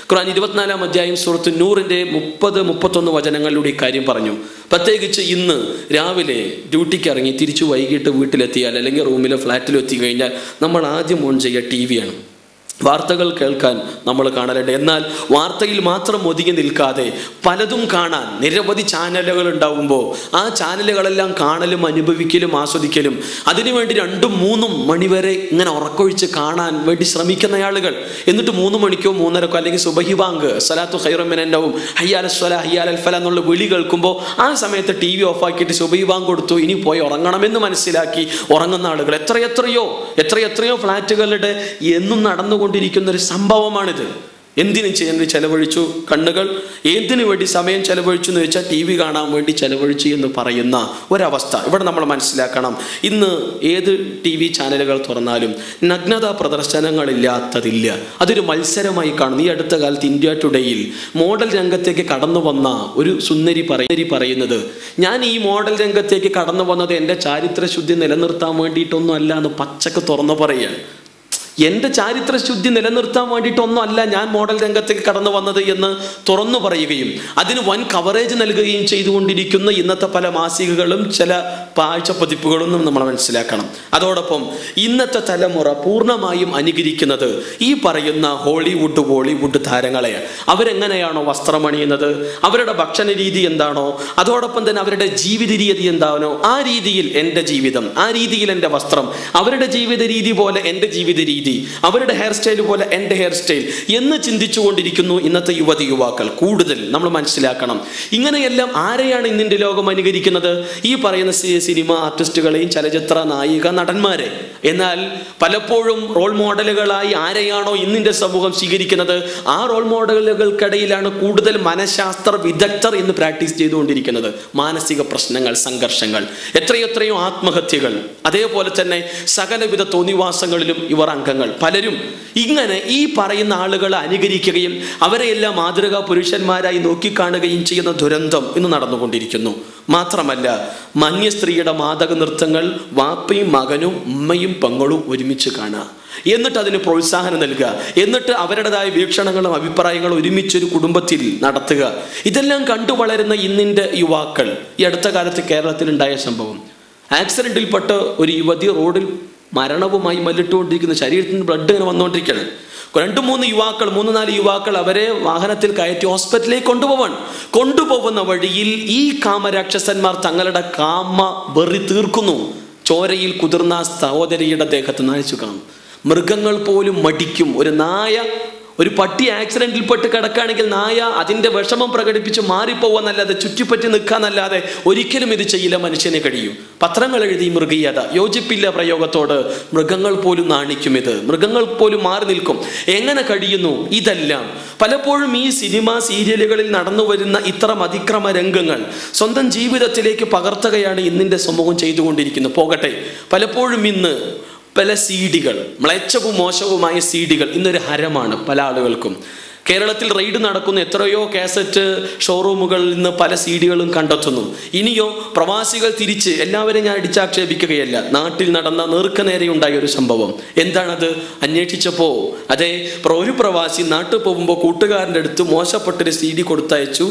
ഖുർആൻ ഇരുപത്തിനാലാം അധ്യായം സുഹൃത്ത് നൂറിൻ്റെ മുപ്പത് മുപ്പത്തൊന്ന് വചനങ്ങളിലൂടെ ഈ കാര്യം പറഞ്ഞു പ്രത്യേകിച്ച് ഇന്ന് രാവിലെ ഡ്യൂട്ടിക്ക് ഇറങ്ങി തിരിച്ചു വൈകിട്ട് വീട്ടിലെത്തിയാൽ അല്ലെങ്കിൽ റൂമിലോ ഫ്ലാറ്റിലോ എത്തി കഴിഞ്ഞാൽ നമ്മൾ ആദ്യം ഓൺ ചെയ്യുക ടി വിയാണ് വാർത്തകൾ കേൾക്കാൻ നമ്മൾ കാണലുണ്ട് എന്നാൽ വാർത്തയിൽ മാത്രം ഒതുങ്ങി നിൽക്കാതെ പലതും കാണാൻ നിരവധി ചാനലുകൾ ഉണ്ടാകുമ്പോൾ ആ ചാനലുകളെല്ലാം കാണലും അനുഭവിക്കലും ആസ്വദിക്കലും അതിനുവേണ്ടി രണ്ടും മൂന്നും മണിവരെ ഇങ്ങനെ ഉറക്കൊഴിച്ച് കാണാൻ വേണ്ടി ശ്രമിക്കുന്ന ആളുകൾ എന്നിട്ട് മൂന്ന് മണിക്കോ മൂന്നരക്കോ അല്ലെങ്കിൽ സുബഹി ബാങ്ക് സലാത്തു ഹൈറമിനും ഹയ്യാൽ സ്വല ഹയ്യാൽ അൽഫല എന്നുള്ള വിളി കേൾക്കുമ്പോൾ ആ സമയത്ത് ടി വി ഓഫാക്കിയിട്ട് സുബഹി ബാങ്ക് കൊടുത്തു ഇനി പോയി ഉറങ്ങണമെന്ന് മനസ്സിലാക്കി ഉറങ്ങുന്ന ആളുകൾ എത്രയെത്രയോ എത്രയെത്രയോ ഫ്ലാറ്റുകളുടെ എന്നും നടന്നുകൊണ്ടിരിക്കുന്ന ഒരു സംഭവമാണിത് എന്തിനു ചെയ്യുന്നത് ചെലവഴിച്ചു കണ്ണുകൾ എന്തിനു വേണ്ടി സമയം ചെലവഴിച്ചു എന്ന് വെച്ചാൽ ടി വി കാണാൻ വേണ്ടി ചെലവഴിച്ചു എന്ന് പറയുന്ന ഒരവസ്ഥ ഇവിടെ നമ്മൾ മനസ്സിലാക്കണം ഇന്ന് ഏത് ടി വി ചാനലുകൾ തുറന്നാലും നഗ്നതാ പ്രദർശനങ്ങളില്ലാത്തതില്ല അതൊരു മത്സരമായി കാണുന്നു ഈ അടുത്ത കാലത്ത് ഇന്ത്യ ടുഡേയിൽ മോഡൽ രംഗത്തേക്ക് കടന്നു വന്ന ഒരു സുന്ദരി പറയ പറയുന്നത് ഞാൻ ഈ മോഡൽ രംഗത്തേക്ക് കടന്നു വന്നത് എൻ്റെ ചാരിത്രശുദ്ധി നിലനിർത്താൻ വേണ്ടിയിട്ടൊന്നും അല്ല എന്ന് പച്ചക്ക് തുറന്നു പറയുകയാണ് എൻ്റെ ചാരിത്രശുദ്ധി നിലനിർത്താൻ വേണ്ടിയിട്ടൊന്നും അല്ല ഞാൻ മോഡൽ രംഗത്തേക്ക് കടന്നു വന്നത് എന്ന് തുറന്നു പറയുകയും അതിന് വൻ കവറേജ് നൽകുകയും ചെയ്തുകൊണ്ടിരിക്കുന്ന ഇന്നത്തെ പല മാസികകളും ചില പാഴ്ച പതിപ്പുകളും നമ്മൾ മനസ്സിലാക്കണം അതോടൊപ്പം ഇന്നത്തെ തലമുറ പൂർണ്ണമായും അനുകരിക്കുന്നത് ഈ പറയുന്ന ഹോളിവുഡ് ബോളിവുഡ് താരങ്ങളെയാണ് അവരെങ്ങനെയാണോ വസ്ത്രമണിയുന്നത് അവരുടെ ഭക്ഷണ രീതി എന്താണോ അതോടൊപ്പം തന്നെ അവരുടെ ജീവിത രീതി എന്താണോ ആ രീതിയിൽ എൻ്റെ ജീവിതം ആ രീതിയിൽ എൻ്റെ വസ്ത്രം അവരുടെ ജീവിത രീതി പോലെ എൻ്റെ ജീവിത രീതി അവരുടെ ഹെയർ സ്റ്റൈൽ പോലെ എൻ്റെ ഹെയർ സ്റ്റൈൽ എന്ന് ചിന്തിച്ചുകൊണ്ടിരിക്കുന്നു ഇന്നത്തെ യുവതി യുവാക്കൾ കൂടുതൽ നമ്മൾ മനസ്സിലാക്കണം ഇങ്ങനെയെല്ലാം ആരെയാണ് ഇന്നിൻ്റെ ലോകം അനുകരിക്കുന്നത് ഈ പറയുന്ന സി- സിനിമ ആർട്ടിസ്റ്റുകളെയും ചലച്ചിത്ര നായിക നടന്മാരെ എന്നാൽ പലപ്പോഴും റോൾ മോഡലുകളായി ആരെയാണോ ഇന്നിൻ്റെ സമൂഹം സ്വീകരിക്കുന്നത് ആ റോൾ മോഡലുകൾക്കിടയിലാണ് കൂടുതൽ മനഃശാസ്ത്ര വിദഗ്ധർ ഇന്ന് പ്രാക്ടീസ് ചെയ്തുകൊണ്ടിരിക്കുന്നത് മാനസിക പ്രശ്നങ്ങൾ സംഘർഷങ്ങൾ എത്രയെത്രയോ ആത്മഹത്യകൾ അതേപോലെ തന്നെ സകലവിധ തോന്നിവാസങ്ങളിലും ഇവർ അംഗങ്ങൾ പലരും ഇങ്ങനെ ഈ പറയുന്ന ആളുകളെ അനുകരിക്കുകയും അവരെയെല്ലാം മാതൃകാ പുരുഷന്മാരായി നോക്കിക്കാണുകയും ചെയ്യുന്ന ദുരന്തം ഇന്ന് നടന്നുകൊണ്ടിരിക്കുന്നു മാത്രമല്ല മന്യ സ്ത്രീയുടെ മാദക നൃത്തങ്ങൾ വാപ്പയും മകനും ഉമ്മയും പെങ്ങളും ഒരുമിച്ച് കാണുക എന്നിട്ട് അതിന് പ്രോത്സാഹനം നൽകുക എന്നിട്ട് അവരുടേതായ വീക്ഷണങ്ങളും അഭിപ്രായങ്ങളും ഒരുമിച്ചൊരു കുടുംബത്തിൽ നടത്തുക ഇതെല്ലാം കണ്ടു വളരുന്ന ഇന്നിൻ്റെ യുവാക്കൾ ഈ അടുത്ത കാലത്ത് കേരളത്തിലുണ്ടായ സംഭവം ആക്സിഡന്റിൽപ്പെട്ട് ഒരു യുവതി റോഡിൽ മരണവുമായി മല്ലിട്ടുകൊണ്ടിരിക്കുന്ന ശരീരത്തിന് ബ്ലഡ് ഇങ്ങനെ വന്നുകൊണ്ടിരിക്കുകയാണ് രണ്ട് മൂന്ന് യുവാക്കൾ മൂന്ന് നാല് യുവാക്കൾ അവരെ വാഹനത്തിൽ കയറ്റി ഹോസ്പിറ്റലിലേക്ക് കൊണ്ടുപോവാൻ കൊണ്ടുപോകുന്ന വഴിയിൽ ഈ കാമരാക്ഷസന്മാർ തങ്ങളുടെ കാമ വെറി തീർക്കുന്നു ചോരയിൽ കുതിർന്ന ആ സഹോദരിയുടെ ദേഹത്ത് നനച്ചു കാണും മൃഗങ്ങൾ പോലും മടിക്കും ഒരു നായ ഒരു പട്ടി ആക്സിഡന്റിൽപ്പെട്ട് കിടക്കുകയാണെങ്കിൽ നായ അതിന്റെ വിഷമം പ്രകടിപ്പിച്ച് മാറിപ്പോവാന്നല്ലാതെ ചുറ്റിപ്പറ്റി നിൽക്കാന്നല്ലാതെ ഒരിക്കലും ഇത് ചെയ്യില്ല മനുഷ്യനെ കഴിയും പത്രങ്ങൾ എഴുതി മൃഗീയത യോജിപ്പില്ല പ്രയോഗത്തോട് മൃഗങ്ങൾ പോലും നാണിക്കും ഇത് മൃഗങ്ങൾ പോലും മാറി നിൽക്കും എങ്ങനെ കഴിയുന്നു ഇതെല്ലാം പലപ്പോഴും ഈ സിനിമ സീരിയലുകളിൽ നടന്നു വരുന്ന ഇത്തരം അതിക്രമ രംഗങ്ങൾ സ്വന്തം ജീവിതത്തിലേക്ക് പകർത്തുകയാണ് ഇന്നിന്റെ സമൂഹം ചെയ്തുകൊണ്ടിരിക്കുന്നത് പോകട്ടെ പലപ്പോഴും ഇന്ന് പല സീഡികൾ മ്ലേച്ഛവും മോശവുമായ സീഡികൾ ഇന്നൊരു ഹരമാണ് പല ആളുകൾക്കും കേരളത്തിൽ റെയ്ഡ് നടക്കുന്ന എത്രയോ കാസറ്റ് ഷോറൂമുകളിൽ നിന്ന് പല സീഡികളും കണ്ടെത്തുന്നു ഇനിയോ പ്രവാസികൾ തിരിച്ച് എല്ലാവരെയും ഞാൻ അടിച്ചാക്ഷേപിക്കുകയല്ല നാട്ടിൽ നടന്ന നേർക്കുനേരെ ഉണ്ടായ ഒരു സംഭവം എന്താണത് അന്വേഷിച്ചപ്പോൾ അതെ പ്ര- ഒരു പ്രവാസി നാട്ടിൽ പോകുമ്പോൾ കൂട്ടുകാരൻ്റെ അടുത്ത് മോശപ്പെട്ടൊരു സി ഡി കൊടുത്തയച്ചു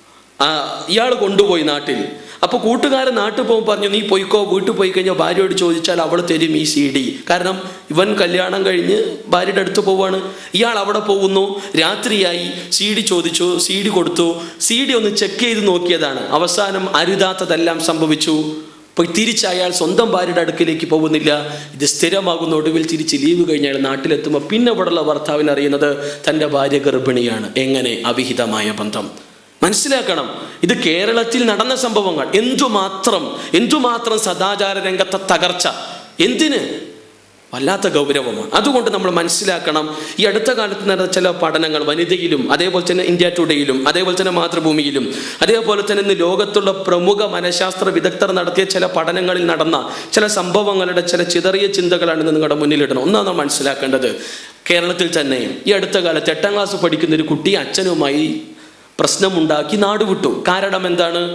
ആ ഇയാൾ കൊണ്ടുപോയി നാട്ടിൽ അപ്പോൾ കൂട്ടുകാരൻ നാട്ടിൽ പോകുമ്പോൾ പറഞ്ഞു നീ പോയിക്കോ വീട്ടിൽ പോയി കഴിഞ്ഞാൽ ഭാര്യയോട് ചോദിച്ചാൽ അവൾ തരും ഈ സി ഡി കാരണം ഇവൻ കല്യാണം കഴിഞ്ഞ് ഭാര്യയുടെ അടുത്ത് പോവാണ് ഇയാൾ അവിടെ പോകുന്നു രാത്രിയായി സി ഡി ചോദിച്ചു സി ഡി കൊടുത്തു സി ഡി ഒന്ന് ചെക്ക് ചെയ്ത് നോക്കിയതാണ് അവസാനം അരുതാത്തതെല്ലാം സംഭവിച്ചു അപ്പോൾ തിരിച്ച് അയാൾ സ്വന്തം ഭാര്യയുടെ അടുക്കിലേക്ക് പോകുന്നില്ല ഇത് സ്ഥിരമാകുന്ന ഒടുവിൽ തിരിച്ച് ലീവ് കഴിഞ്ഞ് അയാൾ നാട്ടിലെത്തുമ്പോൾ പിന്നെ ഇവിടെയുള്ള ഭർത്താവിന് അറിയുന്നത് തൻ്റെ ഭാര്യ ഗർഭിണിയാണ് എങ്ങനെ അവിഹിതമായ ബന്ധം മനസ്സിലാക്കണം ഇത് കേരളത്തിൽ നടന്ന സംഭവങ്ങൾ എന്തുമാത്രം എന്തുമാത്രം സദാചാര രംഗത്തെ തകർച്ച എന്തിന് വല്ലാത്ത ഗൗരവമാണ് അതുകൊണ്ട് നമ്മൾ മനസ്സിലാക്കണം ഈ അടുത്ത കാലത്ത് നടന്ന ചില പഠനങ്ങൾ വനിതയിലും അതേപോലെ തന്നെ ഇന്ത്യ ടുഡേയിലും അതേപോലെ തന്നെ മാതൃഭൂമിയിലും അതേപോലെ തന്നെ ഇന്ന് ലോകത്തുള്ള പ്രമുഖ മനഃശാസ്ത്ര വിദഗ്ധർ നടത്തിയ ചില പഠനങ്ങളിൽ നടന്ന ചില സംഭവങ്ങളുടെ ചില ചിതറിയ ചിന്തകളാണ് ഇന്ന് നിങ്ങളുടെ മുന്നിലിടണം ഒന്നാണ് നാം മനസ്സിലാക്കേണ്ടത് കേരളത്തിൽ തന്നെ ഈ അടുത്ത കാലത്ത് എട്ടാം ക്ലാസ് പഠിക്കുന്ന ഒരു കുട്ടി അച്ഛനുമായി പ്രശ്നമുണ്ടാക്കി നാടുവിട്ടു കാരണം എന്താണ്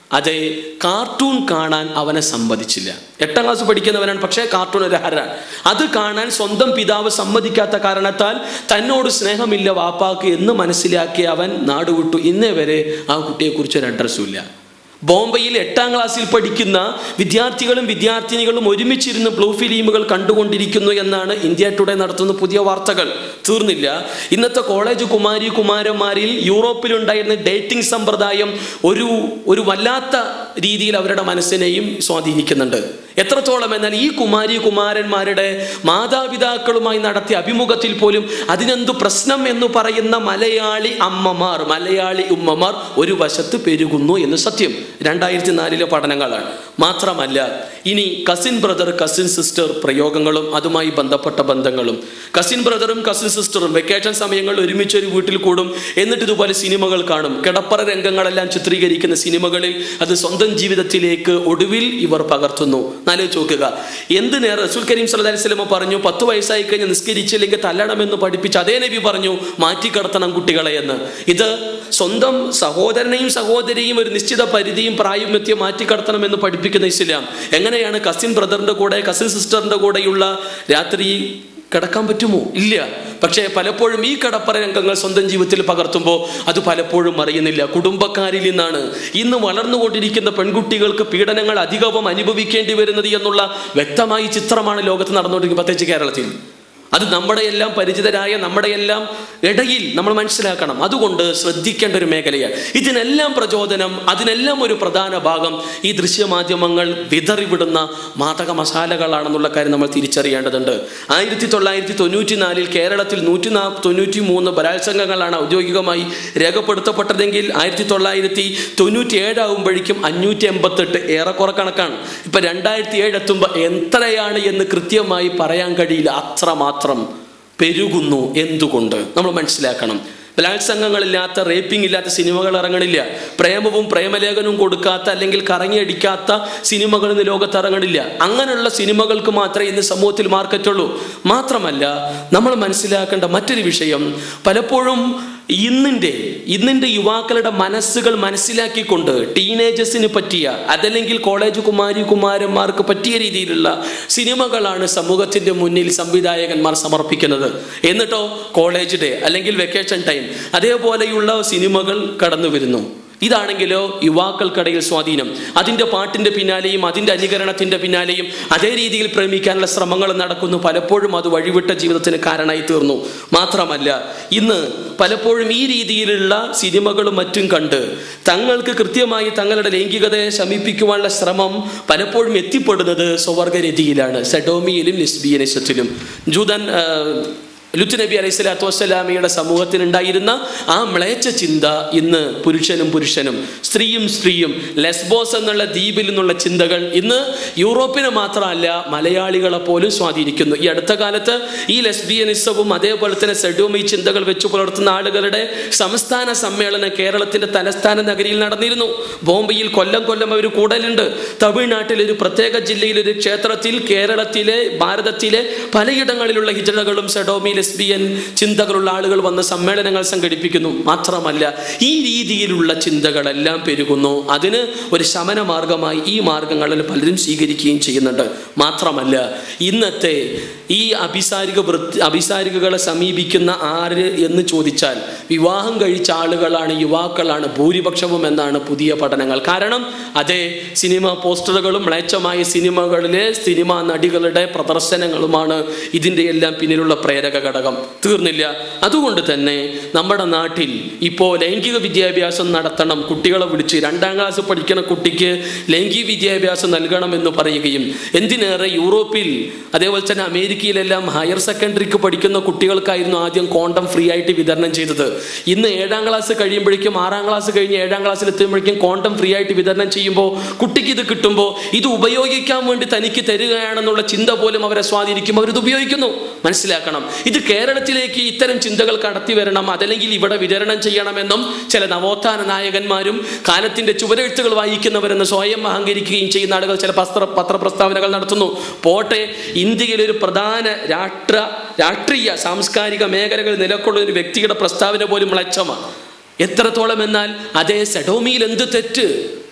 അതെ കാർട്ടൂൺ കാണാൻ അവനെ സമ്മതിച്ചില്ല എട്ടാം ക്ലാസ് പഠിക്കുന്നവനാണ് പക്ഷേ കാർട്ടൂൺ ഒരു ഹരാണ് അത് കാണാൻ സ്വന്തം പിതാവ് സമ്മതിക്കാത്ത കാരണത്താൽ തന്നോട് സ്നേഹമില്ല വാപ്പാക്ക് എന്ന് മനസ്സിലാക്കി അവൻ നാടുവിട്ടു ഇന്നേ വരെ ആ കുട്ടിയെക്കുറിച്ച് ഒരു അഡ്രസ്സും ഇല്ല ബോംബെയിൽ എട്ടാം ക്ലാസ്സിൽ പഠിക്കുന്ന വിദ്യാർത്ഥികളും വിദ്യാർത്ഥിനികളും ഒരുമിച്ചിരുന്ന് ബ്ലൂ ഫിലിമുകൾ കണ്ടുകൊണ്ടിരിക്കുന്നു എന്നാണ് ഇന്ത്യ ടുഡേ നടത്തുന്ന പുതിയ വാർത്തകൾ തീർന്നില്ല ഇന്നത്തെ കോളേജ് കുമാരി കുമാരന്മാരിൽ യൂറോപ്പിലുണ്ടായിരുന്ന ഡേറ്റിംഗ് സമ്പ്രദായം ഒരു ഒരു വല്ലാത്ത രീതിയിൽ അവരുടെ മനസ്സിനെയും സ്വാധീനിക്കുന്നുണ്ട് എത്രത്തോളം എന്നാൽ ഈ കുമാരി കുമാരന്മാരുടെ മാതാപിതാക്കളുമായി നടത്തിയ അഭിമുഖത്തിൽ പോലും അതിനെന്തു പ്രശ്നം എന്ന് പറയുന്ന മലയാളി അമ്മമാർ മലയാളി ഉമ്മമാർ ഒരു വശത്ത് പെരുകുന്നു എന്ന് സത്യം രണ്ടായിരത്തി നാലിലെ പഠനങ്ങളാണ് മാത്രമല്ല ഇനി കസിൻ ബ്രദർ കസിൻ സിസ്റ്റർ പ്രയോഗങ്ങളും അതുമായി ബന്ധപ്പെട്ട ബന്ധങ്ങളും കസിൻ ബ്രദറും കസിൻ സിസ്റ്ററും വെക്കേഷൻ സമയങ്ങളിൽ ഒരുമിച്ച് ഒരു വീട്ടിൽ കൂടും എന്നിട്ട് ഇതുപോലെ സിനിമകൾ കാണും കിടപ്പറ രംഗങ്ങളെല്ലാം ചിത്രീകരിക്കുന്ന സിനിമകളിൽ അത് സ്വന്തം ജീവിതത്തിലേക്ക് ഒടുവിൽ ഇവർ പകർത്തുന്നു നാലോചിച്ച് നോക്കുക എന്തിന് റസൂൽ കരീം സല്ലല്ലാഹു അലൈഹി വസല്ലം പറഞ്ഞു പത്ത് വയസ്സായി കഴിഞ്ഞ് നിസ്കരിച്ചില്ലെങ്കിൽ തല്ലണമെന്ന് പഠിപ്പിച്ച് അതേ നബി പറഞ്ഞു മാറ്റിക്കടത്തണം കുട്ടികളെ എന്ന് ഇത് സ്വന്തം സഹോദരനെയും സഹോദരിയും ഒരു നിശ്ചിത പരിധിയും പ്രായം എത്തിയ മാറ്റിക്കടത്തണം എന്ന് പഠിപ്പിക്കുന്ന ഇസ്ലാം എങ്ങനെയാണ് കസിൻ ബ്രദറിന്റെ കൂടെ കസിൻ സിസ്റ്ററിന്റെ കൂടെയുള്ള രാത്രി കിടക്കാൻ പറ്റുമോ ഇല്ല പക്ഷേ പലപ്പോഴും ഈ കടപ്പറ രംഗങ്ങൾ സ്വന്തം ജീവിതത്തിൽ പകർത്തുമ്പോൾ അത് പലപ്പോഴും അറിയുന്നില്ല കുടുംബക്കാരിൽ നിന്നാണ് ഇന്ന് വളർന്നുകൊണ്ടിരിക്കുന്ന പെൺകുട്ടികൾക്ക് പീഡനങ്ങൾ അധികവും അനുഭവിക്കേണ്ടി വരുന്നത് എന്നുള്ള വ്യക്തമായ ചിത്രമാണ് ലോകത്ത് നടന്നുകൊണ്ടിരിക്കുന്നത് പ്രത്യേകിച്ച് കേരളത്തിൽ അത് നമ്മുടെ എല്ലാം പരിചിതരായ നമ്മുടെ എല്ലാം ഇടയിൽ നമ്മൾ മനസ്സിലാക്കണം അതുകൊണ്ട് ശ്രദ്ധിക്കേണ്ട ഒരു മേഖലയാണ് ഇതിനെല്ലാം പ്രചോദനം അതിനെല്ലാം ഒരു പ്രധാന ഭാഗം ഈ ദൃശ്യമാധ്യമങ്ങൾ വിതറിവിടുന്ന മാതക മസാലകളാണെന്നുള്ള കാര്യം നമ്മൾ തിരിച്ചറിയേണ്ടതുണ്ട് ആയിരത്തി തൊള്ളായിരത്തി തൊണ്ണൂറ്റി നാലിൽ കേരളത്തിൽ നൂറ്റി നാ തൊണ്ണൂറ്റി മൂന്ന് ബലാത്സംഗങ്ങളാണ് ഔദ്യോഗികമായി രേഖപ്പെടുത്തപ്പെട്ടതെങ്കിൽ ആയിരത്തി തൊള്ളായിരത്തി തൊണ്ണൂറ്റി ഏഴാകുമ്പോഴേക്കും അഞ്ഞൂറ്റി എൺപത്തെട്ട് ഏറെക്കുറെ കണക്കാണ് ഇപ്പൊ രണ്ടായിരത്തി ഏഴ് എത്തുമ്പോൾ എത്രയാണ് എന്ന് കൃത്യമായി പറയാൻ കഴിയില്ല അത്രമാത്രം പെരുകുന്നു എന്തുകൊണ്ട് നമ്മൾ മനസ്സിലാക്കണം ബലാത്സംഗങ്ങളില്ലാത്ത റേപ്പിംഗ് ഇല്ലാത്ത സിനിമകൾ ഇറങ്ങണില്ല പ്രേമവും പ്രേമലേഖനവും കൊടുക്കാത്ത അല്ലെങ്കിൽ കറങ്ങിയടിക്കാത്ത സിനിമകൾ ഇന്ന് ലോകത്ത് ഇറങ്ങണില്ല അങ്ങനെയുള്ള സിനിമകൾക്ക് മാത്രമേ ഇന്ന് സമൂഹത്തിൽ മാർക്കറ്റുള്ളൂ മാത്രമല്ല നമ്മൾ മനസ്സിലാക്കേണ്ട മറ്റൊരു വിഷയം പലപ്പോഴും ഇന്നിൻ്റെ ഇന്നിൻ്റെ യുവാക്കളുടെ മനസ്സുകൾ മനസ്സിലാക്കിക്കൊണ്ട് ടീനേജേഴ്സിന് പറ്റിയ അതല്ലെങ്കിൽ കോളേജ് കുമാരി കുമാരന്മാർക്ക് പറ്റിയ രീതിയിലുള്ള സിനിമകളാണ് സമൂഹത്തിൻ്റെ മുന്നിൽ സംവിധായകന്മാർ സമർപ്പിക്കുന്നത് എന്നിട്ടോ കോളേജ് ഡേ അല്ലെങ്കിൽ വെക്കേഷൻ ടൈം അതേപോലെയുള്ള സിനിമകൾ കടന്നു വരുന്നു ഇതാണെങ്കിലോ യുവാക്കൾക്കിടയിൽ സ്വാധീനം അതിൻ്റെ പാട്ടിൻ്റെ പിന്നാലെയും അതിൻ്റെ അനുകരണത്തിൻ്റെ പിന്നാലെയും അതേ രീതിയിൽ പ്രേമിക്കാനുള്ള ശ്രമങ്ങൾ നടക്കുന്നു പലപ്പോഴും അത് വഴിവിട്ട ജീവിതത്തിന് കാരണമായി തീർന്നു മാത്രമല്ല ഇന്ന് പലപ്പോഴും ഈ രീതിയിലുള്ള സിനിമകളും മറ്റും കണ്ട് തങ്ങൾക്ക് കൃത്യമായി തങ്ങളുടെ ലൈംഗികതയെ ശമിപ്പിക്കുവാനുള്ള ശ്രമം പലപ്പോഴും എത്തിപ്പെടുന്നത് സ്വവർഗരതിയിലാണ് സെഡോമിയിലും ലിസ്ബിയനിസത്തിലും ജൂതൻ ആ, ലുത്ത് നബി അലൈഹി സ്വലാത്തു വസ്സലാമിയുടെ സമൂഹത്തിൽ ഉണ്ടായിരുന്ന ആ മ്ലേച്ഛ ചിന്ത ഇന്ന് പുരുഷനും പുരുഷനും സ്ത്രീയും സ്ത്രീയും ലെസ്ബോസ് എന്നുള്ള ദ്വീപിൽ നിന്നുള്ള ചിന്തകൾ ഇന്ന് യൂറോപ്പിനെ മാത്രമല്ല മലയാളികളെ പോലും സ്വാധീനിക്കുന്നു ഈ അടുത്ത കാലത്ത് ഈ ലെസ്ബിയനിസവും അതേപോലെ തന്നെ സെഡോമി ചിന്തകൾ വെച്ചു പുലർത്തുന്ന ആളുകളുടെ സംസ്ഥാന സമ്മേളനം കേരളത്തിന്റെ തലസ്ഥാന നഗരിയിൽ നടന്നിരുന്നു ബോംബെയിൽ കൊല്ലം കൊല്ലം അവർ കൂടലുണ്ട് തമിഴ്നാട്ടിൽ ഒരു പ്രത്യേക ജില്ലയിൽ ഒരു ക്ഷേത്രത്തിൽ കേരളത്തിലെ ഭാരതത്തിലെ പലയിടങ്ങളിലുള്ള ഹിജറകളും സെഡോമി ലെസ്ബിയൻ ചിന്തകളുള്ള ആളുകൾ വന്ന് സമ്മേളനങ്ങൾ സംഘടിപ്പിക്കുന്നു മാത്രമല്ല ഈ രീതിയിലുള്ള ചിന്തകളെല്ലാം പെരുകുന്നു അതിന് ഒരു ശമന മാർഗമായി ഈ മാർഗങ്ങളിൽ പലരും സ്വീകരിക്കുകയും ചെയ്യുന്നുണ്ട് മാത്രമല്ല ഇന്നത്തെ ഈ അഭിസാരിക വൃത്തി അഭിസാരികകളെ സമീപിക്കുന്ന ആര് എന്ന് ചോദിച്ചാൽ വിവാഹം കഴിച്ച ആളുകളാണ് യുവാക്കളാണ് ഭൂരിപക്ഷവും എന്നാണ് പുതിയ പഠനങ്ങൾ കാരണം അതേ സിനിമ പോസ്റ്ററുകളും മ്ലേച്ഛമായ സിനിമകളിലെ സിനിമാ നടികളുടെ പ്രദർശനങ്ങളുമാണ് ഇതിൻ്റെ എല്ലാം പിന്നിലുള്ള പ്രേരക ഘടകം തീർന്നില്ല അതുകൊണ്ട് തന്നെ നമ്മുടെ നാട്ടിൽ ഇപ്പോൾ ലൈംഗിക വിദ്യാഭ്യാസം നടത്തണം കുട്ടികളെ വിളിച്ച് രണ്ടാം ക്ലാസ് പഠിക്കുന്ന കുട്ടിക്ക് ലൈംഗിക വിദ്യാഭ്യാസം നൽകണമെന്ന് പറയുകയും എന്തിനേറെ യൂറോപ്പിൽ അതേപോലെ തന്നെ അമേരിക്കയിലെല്ലാം ഹയർ സെക്കൻഡറിക്ക് പഠിക്കുന്ന കുട്ടികൾക്കായിരുന്നു ആദ്യം കോണ്ടം ഫ്രീ ആയിട്ട് വിതരണം ചെയ്തത് ഇന്ന് ഏഴാം ക്ലാസ് കഴിയുമ്പോഴേക്കും ആറാം ക്ലാസ് കഴിഞ്ഞ് ഏഴാം ക്ലാസ്സിൽ എത്തുമ്പോഴേക്കും കോണ്ടം ഫ്രീ ആയിട്ട് വിതരണം ചെയ്യുമ്പോൾ കുട്ടിക്ക് ഇത് കിട്ടുമ്പോൾ ഇത് ഉപയോഗിക്കാൻ വേണ്ടി തനിക്ക് തരികയാണെന്നുള്ള ചിന്ത പോലും അവരെ സ്വാധീനിക്കും അവരിത് ഉപയോഗിക്കുന്നു മനസ്സിലാക്കണം ഇത് കേരളത്തിലേക്ക് ഇത്തരം ചിന്തകൾ കടത്തി വരണം അതല്ലെങ്കിൽ ഇവിടെ വിതരണം ചെയ്യണമെന്നും ചില നവോത്ഥാന നായകന്മാരും കാലത്തിന്റെ ചുവരെഴുത്തുകൾ വായിക്കുന്നവരെന്ന് സ്വയം അഹങ്കരിക്കുകയും ചെയ്യുന്ന ആളുകൾ ചില പത്ര പത്രപ്രസ്താവനകൾ നടത്തുന്നു പോട്ടെ ഇന്ത്യയിൽ ഒരു പ്രധാന രാഷ്ട്ര രാഷ്ട്രീയ സാംസ്കാരിക മേഖലകൾ നിലകൊള്ളുന്ന ഒരു വ്യക്തിയുടെ പ്രസ്താവന പോലും മ്ലച്ഛമാണ് എത്രത്തോളം എന്നാൽ അതേ സെഡോമിയിൽ എന്ത് തെറ്റ്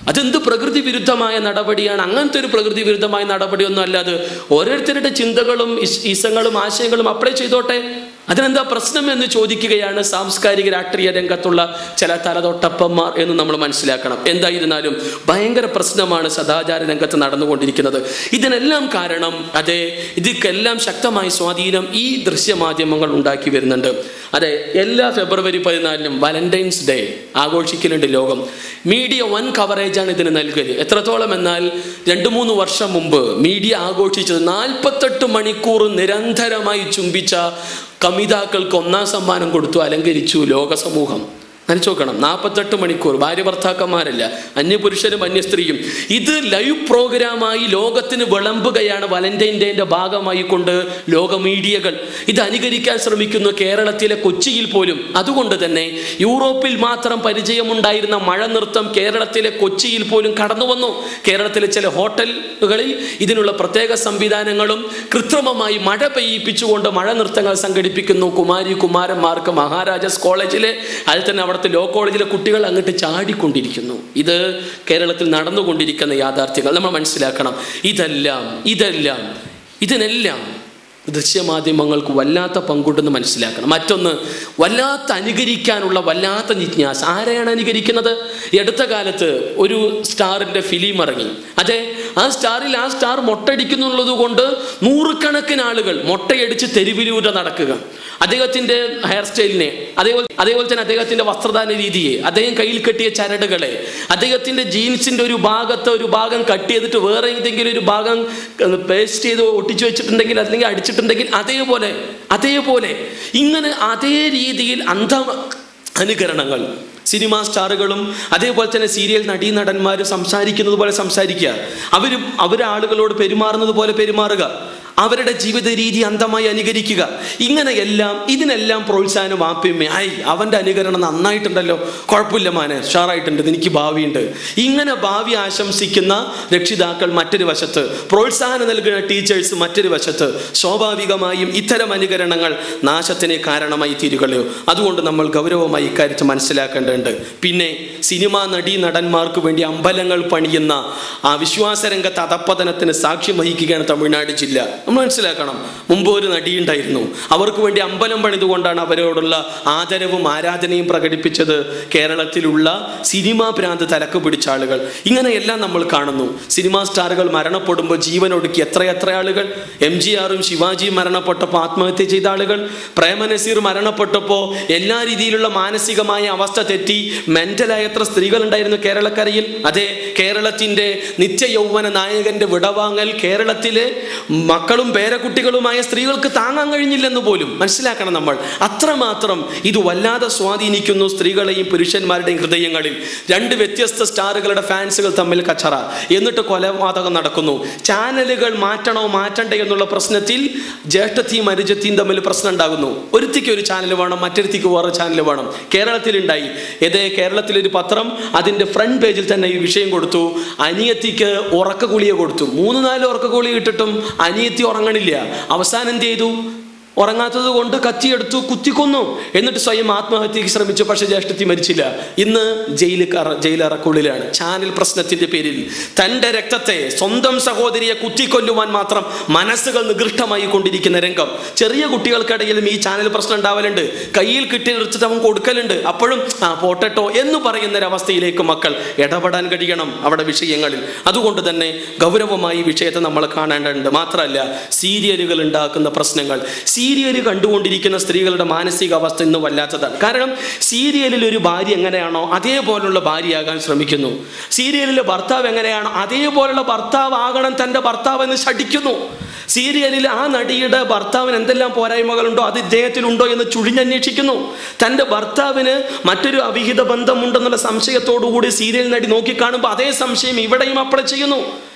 അതെന്ത് പ്രകൃതി വിരുദ്ധമായ നടപടിയാണ് അങ്ങനത്തെ ഒരു പ്രകൃതി വിരുദ്ധമായ നടപടിയൊന്നും അല്ല അത് ഓരോരുത്തരുടെ ചിന്തകളും ഇസ്- ഈസങ്ങളും ആശയങ്ങളും അപ്ലൈ ചെയ്തോട്ടെ അതിനെന്താ പ്രശ്നം എന്ന് ചോദിക്കുകയാണ് സാംസ്കാരിക രാഷ്ട്രീയ രംഗത്തുള്ള ചില തലതൊട്ടപ്പന്മാർ എന്ന് നമ്മൾ മനസ്സിലാക്കണം എന്തായിരുന്നാലും ഭയങ്കര പ്രശ്നമാണ് സദാചാര രംഗത്ത് നടന്നുകൊണ്ടിരിക്കുന്നത് ഇതിനെല്ലാം കാരണം അതെ ഇതിക്കെല്ലാം ശക്തമായ സ്വാധീനം ഈ ദൃശ്യമാധ്യമങ്ങൾ ഉണ്ടാക്കി വരുന്നുണ്ട് അതെ എല്ലാ ഫെബ്രുവരി പതിനാലിനും വാലന്റൈൻസ് ഡേ ആഘോഷിക്കലുണ്ട് ലോകം മീഡിയ വൻ കവറേജാണ് ഇതിന് നൽകല് എത്രത്തോളം എന്നാൽ രണ്ട് മൂന്ന് വർഷം മുമ്പ് മീഡിയ ആഘോഷിച്ചത് നാൽപ്പത്തെട്ട് മണിക്കൂർ നിരന്തരമായി ചുംബിച്ച കമിതാക്കൾക്ക് ഒന്നാം സമ്മാനം കൊടുത്തു അലങ്കരിച്ചു ലോക സമൂഹം നനച്ചു നോക്കണം നാൽപ്പത്തെട്ട് മണിക്കൂർ ഭാര്യ ഭർത്താക്കന്മാരല്ല അന്യപുരുഷനും അന്യസ്ത്രീയും ഇത് ലൈവ് പ്രോഗ്രാമായി ലോകത്തിന് വിളമ്പുകയാണ് വാലന്റൈൻ ഡേന്റെ ഭാഗമായി കൊണ്ട് ലോക മീഡിയകൾ ഇത് അനുകരിക്കാൻ ശ്രമിക്കുന്നു കേരളത്തിലെ കൊച്ചിയിൽ പോലും അതുകൊണ്ട് തന്നെ യൂറോപ്പിൽ മാത്രം പരിചയമുണ്ടായിരുന്ന മഴ നൃത്തം കേരളത്തിലെ കൊച്ചിയിൽ പോലും കടന്നു വന്നു കേരളത്തിലെ ചില ഹോട്ടലുകളിൽ ഇതിനുള്ള പ്രത്യേക സംവിധാനങ്ങളും കൃത്രിമമായി മഴ പെയ്യിപ്പിച്ചുകൊണ്ട് മഴ നൃത്തങ്ങൾ സംഘടിപ്പിക്കുന്നു കുമാരി കുമാരന്മാർക്ക് മഹാരാജാസ് കോളേജിലെ അതിൽ തന്നെ അവിടുത്തെ ലോ കോളേജിലെ കുട്ടികൾ അങ്ങോട്ട് ചാടിക്കൊണ്ടിരിക്കുന്നു ഇത് കേരളത്തിൽ നടന്നുകൊണ്ടിരിക്കുന്ന യാഥാർത്ഥ്യങ്ങൾ നമ്മൾ മനസ്സിലാക്കണം ഇതെല്ലാം ഇതെല്ലാം ഇതിനെല്ലാം ദൃശ്യമാധ്യമങ്ങൾക്ക് വല്ലാത്ത പങ്കുണ്ടെന്ന് മനസ്സിലാക്കണം മറ്റൊന്ന് വല്ലാത്ത അനുകരിക്കാനുള്ള വല്ലാത്ത ജിജ്ഞാസ ആരെയാണ് അനുകരിക്കുന്നത് ഈ അടുത്ത കാലത്ത് ഒരു സ്റ്റാറിൻ്റെ ഫിലിം ഇറങ്ങി അതെ ആ സ്റ്റാറിൽ ആ സ്റ്റാർ മൊട്ടടിക്കുന്നുള്ളത് കൊണ്ട് നൂറുകണക്കിന് ആളുകൾ മൊട്ടയടിച്ച് തെരുവിലൂടെ നടക്കുക അദ്ദേഹത്തിൻ്റെ ഹെയർ സ്റ്റൈലിനെ അതേപോലെ അതേപോലെ തന്നെ അദ്ദേഹത്തിൻ്റെ വസ്ത്രദാന രീതിയെ അദ്ദേഹം കയ്യിൽ കെട്ടിയ ചരടുകളെ അദ്ദേഹത്തിൻ്റെ ജീൻസിൻ്റെ ഒരു ഭാഗത്ത് ഒരു ഭാഗം കട്ട് ചെയ്തിട്ട് വേറെ ഏതെങ്കിലും ഒരു ഭാഗം പേസ്റ്റ് ചെയ്ത് ഒട്ടിച്ചു വെച്ചിട്ടുണ്ടെങ്കിൽ അല്ലെങ്കിൽ അടിച്ചിട്ടുണ്ടെങ്കിൽ അതേപോലെ അതേപോലെ ഇങ്ങനെ അതേ രീതിയിൽ അന്ധ അനുകരണങ്ങൾ സിനിമാ സ്റ്റാറുകളും അതേപോലെ തന്നെ സീരിയൽ നടീനടന്മാരും സംസാരിക്കുന്നത് പോലെ സംസാരിക്കുക അവരും അവരെ ആളുകളോട് പെരുമാറുന്നത് പോലെ പെരുമാറുക അവരുടെ ജീവിത രീതി അന്ധമായി അനുകരിക്കുക ഇങ്ങനെയെല്ലാം ഇതിനെല്ലാം പ്രോത്സാഹനം ആപ്യമേ ആയി അവൻ്റെ അനുകരണം നന്നായിട്ടുണ്ടല്ലോ കുഴപ്പമില്ല മാനെ ഉഷാറായിട്ടുണ്ട് എനിക്ക് ഭാവിയുണ്ട് ഇങ്ങനെ ഭാവി ആശംസിക്കുന്ന രക്ഷിതാക്കൾ മറ്റൊരു വശത്ത് പ്രോത്സാഹനം നൽകുന്ന ടീച്ചേഴ്സ് മറ്റൊരു വശത്ത് സ്വാഭാവികമായും ഇത്തരം അനുകരണങ്ങൾ നാശത്തിന് കാരണമായി തീരുകയോ അതുകൊണ്ട് നമ്മൾ ഗൗരവമായി ഇക്കാര്യത്തിൽ മനസ്സിലാക്കേണ്ടതുണ്ട് പിന്നെ സിനിമാ നടീ നടന്മാർക്ക് വേണ്ടി അമ്പലങ്ങൾ പണിയുന്ന ആ വിശ്വാസരംഗത്ത് അധപ്പതനത്തിന് സാക്ഷ്യം വഹിക്കുകയാണ് തമിഴ്നാട് ജില്ല നമ്മൾ മനസ്സിലാക്കണം മുമ്പ് ഒരു നടിയുണ്ടായിരുന്നു അവർക്ക് വേണ്ടി അമ്പലം പണിതുകൊണ്ടാണ് അവരോടുള്ള ആദരവും ആരാധനയും പ്രകടിപ്പിച്ചത് കേരളത്തിലുള്ള സിനിമാ ഭ്രാന്ത് തലക്ക് പിടിച്ച ആളുകൾ ഇങ്ങനെയെല്ലാം നമ്മൾ കാണുന്നു സിനിമാ സ്റ്റാറുകൾ മരണപ്പെടുമ്പോൾ ജീവനൊടുക്കി എത്രയെത്ര ആളുകൾ എം ജി ആറും ശിവാജിയും മരണപ്പെട്ടപ്പോൾ ആത്മഹത്യ ചെയ്ത ആളുകൾ പ്രേമനസീർ മരണപ്പെട്ടപ്പോൾ എല്ലാ രീതിയിലുള്ള മാനസികമായ അവസ്ഥ തെറ്റി മെന്റലായ എത്ര സ്ത്രീകൾ ഉണ്ടായിരുന്നു കേരളക്കരയിൽ അതെ കേരളത്തിന്റെ നിത്യ യൗവന നായകന്റെ വിടവാങ്ങൽ കേരളത്തിലെ മക്കളും പേരക്കുട്ടികളുമായ സ്ത്രീകൾക്ക് താങ്ങാൻ കഴിഞ്ഞില്ലെന്ന് പോലും മനസ്സിലാക്കണം നമ്മൾ അത്രമാത്രം ഇത് വല്ലാതെ സ്വാധീനിക്കുന്നു സ്ത്രീകളെയും പുരുഷന്മാരുടെയും ഹൃദയങ്ങളിൽ രണ്ട് വ്യത്യസ്ത സ്റ്റാറുകളുടെ ഫാൻസുകൾ തമ്മിൽ കച്ചറ എന്നിട്ട് കൊലപാതകം നടക്കുന്നു ചാനലുകൾ മാറ്റണോ മാറ്റണ്ടേ എന്നുള്ള പ്രശ്നത്തിൽ ജ്യേഷ്ഠത്തെയും അനുജത്തെയും തമ്മിൽ പ്രശ്നം ഉണ്ടാകുന്നു ഒരുത്തിക്ക് ഒരു ചാനൽ വേണം മറ്റൊരുത്തിക്ക് വേറെ ചാനൽ വേണം കേരളത്തിലുണ്ടായി ഏതേ കേരളത്തിലൊരു പത്രം അതിൻ്റെ ഫ്രണ്ട് പേജിൽ തന്നെ ഈ വിഷയം കൊടുത്തു അനിയത്തിക്ക് ഉറക്ക ഗുളിക കൊടുത്തു മൂന്ന് നാല് ഉറക്ക ഗുളിക ഇട്ടിട്ടും അനിയത്തി ഉറങ്ങണില്ല അവസാനം എന്ത് ചെയ്തു ഉറങ്ങാത്തത് കൊണ്ട് കത്തിയെടുത്തു കുത്തിക്കൊന്നു എന്നിട്ട് സ്വയം ആത്മഹത്യക്ക് ശ്രമിച്ചു പക്ഷെ ജ്യേഷ്ഠത്തി മരിച്ചില്ല ഇന്ന് ജയിലിൽ ജയിലറക്കുള്ളിലാണ് ചാനൽ പ്രശ്നത്തിന്റെ പേരിൽ തൻ്റെ രക്തത്തെ സ്വന്തം സഹോദരിയെ കുത്തിക്കൊല്ലുവാൻ മാത്രം മനസ്സുകൾ നികൃഷ്ടമായി കൊണ്ടിരിക്കുന്ന രംഗം ചെറിയ കുട്ടികൾക്കിടയിലും ഈ ചാനൽ പ്രശ്നം ഉണ്ടാവലുണ്ട് കയ്യിൽ കിട്ടിയെടുത്തിട്ട് അവൻ കൊടുക്കലുണ്ട് അപ്പോഴും ആ പോട്ടട്ടോ എന്ന് പറയുന്ന ഒരവസ്ഥയിലേക്ക് മക്കൾ ഇടപെടാൻ കഴിയണം അവിടെ വിഷയങ്ങളിൽ അതുകൊണ്ട് തന്നെ ഗൗരവമായി ഈ വിഷയത്തെ നമ്മൾ കാണേണ്ടതുണ്ട് മാത്രമല്ല സീരിയലുകൾ ഉണ്ടാക്കുന്ന പ്രശ്നങ്ങൾ സീരിയൽ കണ്ടുകൊണ്ടിരിക്കുന്ന സ്ത്രീകളുടെ മാനസികാവസ്ഥ ഇന്ന് വല്ലാത്തതാണ് കാരണം സീരിയലിൽ ഒരു ഭാര്യ എങ്ങനെയാണോ അതേപോലുള്ള ഭാര്യയാകാൻ ശ്രമിക്കുന്നു സീരിയലിലെ ഭർത്താവ് എങ്ങനെയാണോ അതേപോലുള്ള ഭർത്താവ് ആകണം തൻ്റെ ഭർത്താവ് എന്ന് ശഠിക്കുന്നു സീരിയലിൽ ആ നടിയുടെ ഭർത്താവിന് എന്തെല്ലാം പോരായ്മകളുണ്ടോ അത് ഇദ്ദേഹത്തിലുണ്ടോ എന്ന് ചുഴിഞ്ഞന്വേഷിക്കുന്നു തൻ്റെ ഭർത്താവിന് മറ്റൊരു അവിഹിത ബന്ധമുണ്ടെന്നുള്ള സംശയത്തോടു കൂടി സീരിയൽ നടി നോക്കിക്കാണുമ്പോൾ അതേ സംശയം ഇവിടെയും അപ്ലൈ ചെയ്യുന്നു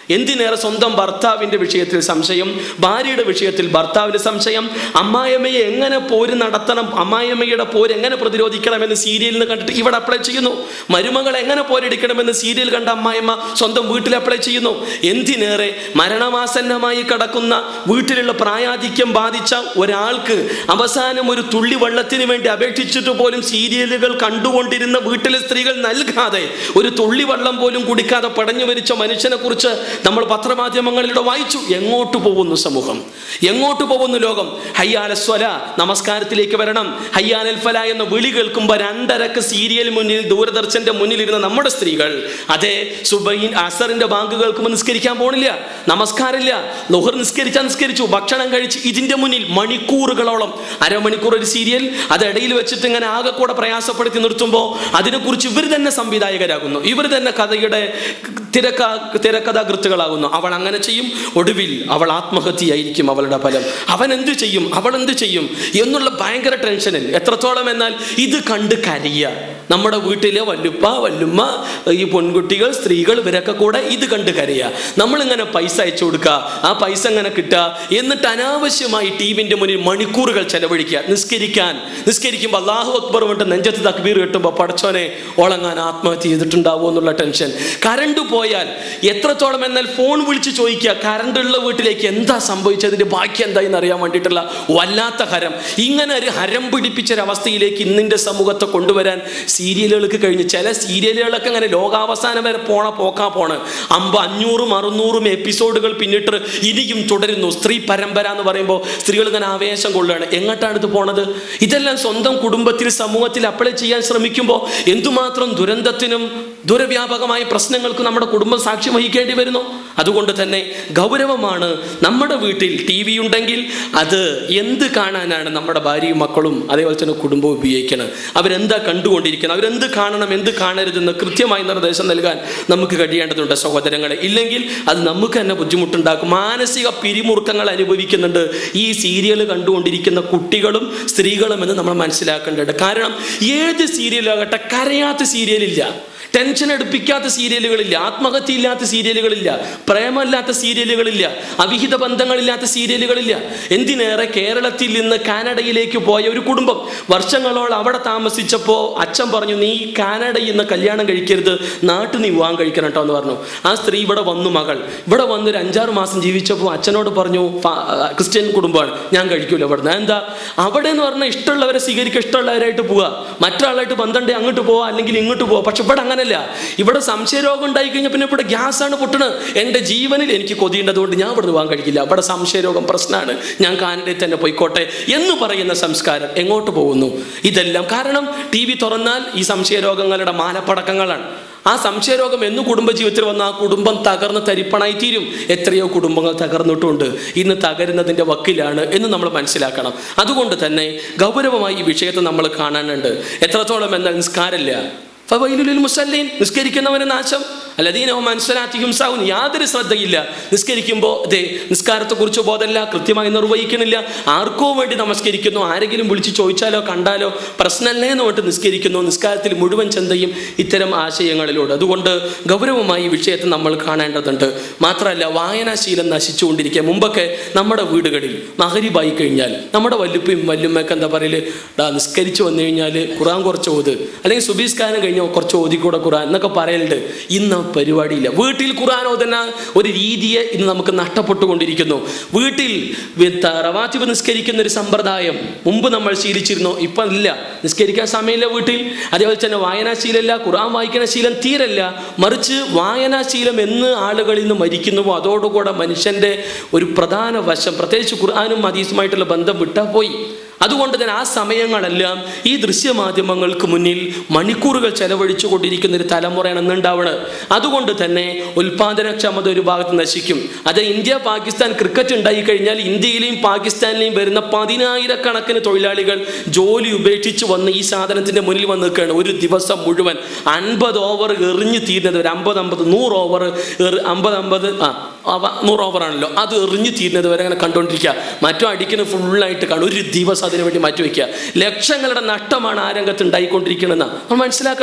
എന്തിനേറെ സ്വന്തം ഭർത്താവിൻ്റെ വിഷയത്തിൽ സംശയം ഭാര്യയുടെ വിഷയത്തിൽ ഭർത്താവിന് സംശയം അമ്മായിയമ്മയെ എങ്ങനെ പോര് നടത്തണം അമ്മായിയമ്മയുടെ പോര് എങ്ങനെ പ്രതിരോധിക്കണമെന്ന് സീരിയലിൽ നിന്ന് കണ്ടിട്ട് ഇവിടെ അപ്ലൈ ചെയ്യുന്നു മരുമകൾ എങ്ങനെ പോരടിക്കണമെന്ന് സീരിയൽ കണ്ട അമ്മായിയമ്മ സ്വന്തം വീട്ടിൽ അപ്ലൈ ചെയ്യുന്നു എന്തിനേറെ മരണമാസന്നമായി കിടക്കുന്ന വീട്ടിലുള്ള പ്രായാധിക്യം ബാധിച്ച ഒരാൾക്ക് അവസാനം ഒരു തുള്ളി വെള്ളത്തിന് വേണ്ടി അപേക്ഷിച്ചിട്ട് പോലും സീരിയലുകൾ കണ്ടുകൊണ്ടിരുന്ന വീട്ടിലെ സ്ത്രീകൾ നൽകാതെ ഒരു തുള്ളി വെള്ളം പോലും കുടിക്കാതെ പടഞ്ഞു വരിച്ച മനുഷ്യനെ കുറിച്ച് നമ്മൾ പത്രമാധ്യമങ്ങളിലൂടെ വായിച്ചു എങ്ങോട്ട് പോകുന്നു സമൂഹം എങ്ങോട്ട് പോകുന്നു ലോകം ഹയ്യാല സ്വല നമസ്കാരത്തിലേക്ക് വരണം ഹയ്യാനൽ ഫല എന്ന വിളി കേൾക്കുമ്പോൾ രണ്ടരക്ക് സീരിയൽ മുന്നിൽ ദൂരദർശന്റെ മുന്നിൽ ഇരുന്ന നമ്മുടെ സ്ത്രീകൾ അതെ സുബൈൻ അസറിന്റെ ബാങ്ക് കേൾക്കുമ്പോൾ നിസ്കരിക്കാൻ പോണില്ല നമസ്കാരമില്ല ലുഹർ നിസ്കരിച്ചാൽ നിസ്കരിച്ചു ഭക്ഷണം കഴിച്ച് ഇതിന്റെ മുന്നിൽ മണിക്കൂറുകളോളം അരമണിക്കൂർ ഒരു സീരിയൽ അത് ഇടയിൽ വെച്ചിട്ട് ഇങ്ങനെ ആകെ കൂടെ പ്രയാസപ്പെടുത്തി നിർത്തുമ്പോൾ അതിനെക്കുറിച്ച് ഇവർ തന്നെ സംവിധായകരാകുന്നു ഇവർ തന്നെ കഥയുടെ തിരക്ക തിരക്കഥാകൃത്തുകളാകുന്നു അവൾ അങ്ങനെ ചെയ്യും ഒടുവിൽ അവൾ ആത്മഹത്യയായിരിക്കും അവളുടെ ഫലം അവൻ എന്ത് ചെയ്യും അവൾ എന്ത് ചെയ്യും എന്നുള്ള ഭയങ്കര ടെൻഷനിൽ എത്രത്തോളം എന്നാൽ ഇത് കണ്ട് കരയുക നമ്മുടെ വീട്ടിലെ വല്ലുപ്പ വല്ലുമ്മ ഈ പെൺകുട്ടികൾ സ്ത്രീകൾ ഇവരൊക്കെ കൂടെ ഇത് കണ്ട് കരയുക നമ്മളിങ്ങനെ പൈസ അയച്ചു കൊടുക്കുക ആ പൈസ ഇങ്ങനെ കിട്ടുക എന്നിട്ട് അനാവശ്യമായി ടി വിൻ്റെ മുന്നിൽ മണിക്കൂറുകൾ ചെലവഴിക്കുക നിസ്കരിക്കാൻ നിസ്കരിക്കുമ്പോൾ അള്ളാഹു അക്ബർ വിട്ട് നെഞ്ചത്ത് തക്ബീർ കിട്ടുമ്പോൾ പടച്ചോനെ ഓളങ്ങാൻ ആത്മഹത്യ ചെയ്തിട്ടുണ്ടാവോ എന്നുള്ള ടെൻഷൻ കറണ്ട് പോയാൽ എത്രത്തോളം എന്നാൽ ഫോൺ വിളിച്ച് ചോദിക്കുക കറണ്ട് ഉള്ള വീട്ടിലേക്ക് എന്താ സംഭവിച്ചതിന്റെ ബാക്കി എന്താ എന്ന് അറിയാൻ വേണ്ടിയിട്ടുള്ള വല്ലാത്ത ഹരം ഇങ്ങനെ ഒരു ഹരം പിടിപ്പിച്ചൊരവസ്ഥയിലേക്ക് ഇന്നിന്റെ സമൂഹത്തെ കൊണ്ടുവരാൻ സീരിയലുകൾക്ക് കഴിഞ്ഞ് ചില സീരിയലുകളൊക്കെ അങ്ങനെ ലോകാവസാനം വരെ പോണ പോക്കാ പോണ് അമ്പ അഞ്ഞൂറും അറുന്നൂറും എപ്പിസോഡുകൾ പിന്നിട്ട് ഇനിയും തുടരുന്നു സ്ത്രീ പരമ്പര എന്ന് പറയുമ്പോൾ സ്ത്രീകൾ ഇങ്ങനെ ആവേശം കൊള്ളുകയാണ് എങ്ങോട്ടാണ് ഇത് പോണത് ഇതെല്ലാം സ്വന്തം കുടുംബത്തിൽ സമൂഹത്തിൽ അപ്ലൈ ചെയ്യാൻ ശ്രമിക്കുമ്പോൾ എന്തുമാത്രം ദുരന്തത്തിനും ദുരവ്യാപകമായ പ്രശ്നങ്ങൾക്ക് നമ്മുടെ കുടുംബം സാക്ഷ്യം വഹിക്കേണ്ടി വരുന്നു അതുകൊണ്ട് തന്നെ ഗൗരവമാണ് നമ്മുടെ വീട്ടിൽ ടി വി ഉണ്ടെങ്കിൽ അത് എന്ത് കാണാനാണ് നമ്മുടെ ഭാര്യയും മക്കളും അതേപോലെ തന്നെ കുടുംബവും ഉപയോഗിക്കുന്നത് അവരെന്താ കണ്ടുകൊണ്ടിരിക്കുന്നത് അവരെന്ത് കാണണം എന്ത് കാണരുതെന്ന് കൃത്യമായി നിർദ്ദേശം നൽകാൻ നമുക്ക് കഴിയേണ്ടതുണ്ട് സഹോദരങ്ങളെ ഇല്ലെങ്കിൽ അത് നമുക്ക് തന്നെ ബുദ്ധിമുട്ടുണ്ടാക്കും മാനസിക പിരിമുറുക്കങ്ങൾ അനുഭവിക്കുന്നുണ്ട് ഈ സീരിയൽ കണ്ടുകൊണ്ടിരിക്കുന്ന കുട്ടികളും സ്ത്രീകളും എന്ന് നമ്മൾ മനസ്സിലാക്കേണ്ടതുണ്ട് കാരണം ഏത് സീരിയലാകട്ടെ കരയാത്ത സീരിയലില്ല ടെൻഷൻ എടുപ്പിക്കാത്ത സീരിയലുകളില്ല ആത്മഹത്യ ഇല്ലാത്ത സീരിയലുകളില്ല പ്രേമമില്ലാത്ത സീരിയലുകളില്ല അവിഹിത ബന്ധങ്ങളില്ലാത്ത സീരിയലുകളില്ല എന്തിനേറെ കേരളത്തിൽ നിന്ന് കാനഡയിലേക്ക് പോയ ഒരു കുടുംബം വർഷങ്ങളോളം അവിടെ താമസിച്ചപ്പോൾ അച്ഛൻ പറഞ്ഞു നീ കാനഡയിൽ നിന്ന് കല്യാണം കഴിക്കരുത് നാട്ടിൽ നീ വിവാഹം കഴിക്കണം കേട്ടോ എന്ന് പറഞ്ഞു ആ സ്ത്രീ ഇവിടെ വന്നു മകൾ ഇവിടെ വന്ന് ഒരു അഞ്ചാറ് മാസം ജീവിച്ചപ്പോൾ അച്ഛനോട് പറഞ്ഞു "ഫാ- ക്രിസ്ത്യൻ കുടുംബമാണ് ഞാൻ കഴിക്കൂല ഇവിടെ എന്താ അവിടെ എന്ന് പറഞ്ഞാൽ ഇഷ്ടമുള്ളവരെ സ്വീകരിക്കുക ഇഷ്ടമുള്ളവരായിട്ട് പോവുക മറ്റൊരാളായിട്ട് ബന്ധമുണ്ടെങ്കിൽ അങ്ങോട്ട് പോവാ അല്ലെങ്കിൽ ഇങ്ങോട്ട് പോവാ പക്ഷെ ഇവിടെ അങ്ങനല്ല ഇവിടെ സംശയരോഗം ഉണ്ടായി കഴിഞ്ഞാൽ പിന്നെ ഇവിടെ ഗ്യാസ് ആണ് പൊട്ടണത് എൻ്റെ ജീവനിൽ എനിക്ക് കൊതിയുണ്ടതുകൊണ്ട് ഞാൻ ഇവിടെ പോകാൻ കഴിക്കില്ല ഇവിടെ സംശയരോഗം പ്രശ്നമാണ് ഞാൻ കാനഡയിൽ തന്നെ പോയിക്കോട്ടെ എന്ന് പറയുന്ന സംസ്കാരം എങ്ങോട്ട് പോകുന്നു ഇതെല്ലാം കാരണം ടി വി തുറന്നാൽ ഈ സംശയരോഗങ്ങളുടെ മാനപ്പടക്കങ്ങളാണ് ആ സംശയരോഗം എന്ന് കുടുംബജീവിതത്തിൽ വന്ന ആ കുടുംബം തകർന്ന് തരിപ്പണായി തീരും എത്രയോ കുടുംബങ്ങൾ തകർന്നിട്ടുണ്ട് ഇന്ന് തകരുന്നതിൻ്റെ വക്കിലാണ് എന്ന് നമ്മൾ മനസ്സിലാക്കണം അതുകൊണ്ട് തന്നെ ഗൗരവമായി ഈ വിഷയത്തെ നമ്മൾ കാണാനുണ്ട് എത്രത്തോളം എന്നാൽ നിസ്കാരമില്ല ഫവൈലുലിൽ മുസല്ലീൻ നിസ്കരിക്കുന്നവന് നാശം അല്ലദീനോ മനസ്സിലാറ്റിയും സാവും യാതൊരു ശ്രദ്ധയില്ല നിസ്കരിക്കുമ്പോൾ അതെ നിസ്കാരത്തെക്കുറിച്ച് ബോധമില്ല കൃത്യമായി നിർവഹിക്കണില്ല ആർക്കോ വേണ്ടി നമസ്കരിക്കുന്നു ആരെങ്കിലും വിളിച്ച് ചോദിച്ചാലോ കണ്ടാലോ പ്രശ്നമല്ലേ എന്ന് പറഞ്ഞിട്ട് നിസ്കരിക്കുന്നു നിസ്കാരത്തിൽ മുഴുവൻ ചിന്തയും ഇത്തരം ആശയങ്ങളിലൂടെ അതുകൊണ്ട് ഗൗരവമായി ഈ വിഷയത്തെ നമ്മൾ കാണേണ്ടതുണ്ട് മാത്രമല്ല വായനാശീലം നശിച്ചുകൊണ്ടിരിക്കുക മുമ്പൊക്കെ നമ്മുടെ വീടുകളിൽ മഹരിബായി കഴിഞ്ഞാൽ നമ്മുടെ വല്ലുപ്പയും വല്ലുമ്മയൊക്കെ എന്താ പറയല് "ഡാ, നിസ്കരിച്ച് വന്നു കഴിഞ്ഞാൽ ഖുറാൻ കുറച്ച് ഓത് അല്ലെങ്കിൽ സുബീസ്കാരം കഴിഞ്ഞോ കുറച്ച് ഓതിക്കൂടെ ഖുറാൻ എന്നൊക്കെ പറയലുണ്ട് ഇന്ന് ആ പരിപാടിയില്ല വീട്ടിൽ ഖുറാൻ ഓതുന്ന ഒരു രീതിയെ ഇന്ന് നമുക്ക് നഷ്ടപ്പെട്ടുകൊണ്ടിരിക്കുന്നു വീട്ടിൽ വിത്ത് റവാത്തിബ് നിസ്കരിക്കുന്ന ഒരു സമ്പ്രദായം മുമ്പ് നമ്മൾ ശീലിച്ചിരുന്നു ഇപ്പം ഇല്ല നിസ്കരിക്കാൻ സമയമില്ല വീട്ടിൽ അതേപോലെ തന്നെ വായനാശീലമില്ല ഖുറാൻ വായിക്കുന്ന ശീലം തീരല്ല മറിച്ച് വായനാശീലം എന്ന് ആളുകളിൽ നിന്ന് മരിക്കുന്നുവോ അതോടുകൂടെ മനുഷ്യൻ്റെ ഒരു പ്രധാന വശം പ്രത്യേകിച്ച് ഖുർആാനും ഹദീസുമായിട്ടുള്ള ബന്ധം വിട്ടാൽ പോയി അതുകൊണ്ട് തന്നെ ആ സമയങ്ങളെല്ലാം ഈ ദൃശ്യമാധ്യമങ്ങൾക്ക് മുന്നിൽ മണിക്കൂറുകൾ ചെലവഴിച്ചു കൊണ്ടിരിക്കുന്ന ഒരു തലമുറയാണ് ഇന്നുണ്ടാവുന്നത് അതുകൊണ്ട് തന്നെ ഉൽപാദനക്ഷമത ഒരു ഭാഗത്ത് നശിക്കും അത് ഇന്ത്യ പാകിസ്ഥാൻ ക്രിക്കറ്റ് ഉണ്ടായി കഴിഞ്ഞാൽ ഇന്ത്യയിലെയും പാകിസ്ഥാനിലെയും വരുന്ന പതിനായിരക്കണക്കിന് തൊഴിലാളികൾ ജോലി ഉപേക്ഷിച്ച് വന്ന് ഈ സാധനത്തിന്റെ മുന്നിൽ വന്ന് നിൽക്കുകയാണ് ഒരു ദിവസം മുഴുവൻ അൻപത് ഓവർ എറിഞ്ഞു തീരുന്നത് ഒരു അമ്പത് അമ്പത് നൂറ് ഓവർ അമ്പത് അമ്പത് ആ അവ- നൂറ് ഓവറാണല്ലോ അത് എറിഞ്ഞു തീരുന്നത് വരെ അങ്ങനെ കണ്ടുകൊണ്ടിരിക്കുക മറ്റോ അടിക്കുന്ന ഫുള്ളായിട്ട് കാണും ഒരു ദിവസം അതിനു വേണ്ടി മാറ്റിവെക്കുക ലക്ഷങ്ങളുടെ നഷ്ടമാണ് ആ രംഗത്ത് ഉണ്ടായിക്കൊണ്ടിരിക്കണമെന്ന് നമ്മൾ മനസ്സിലാക്കണം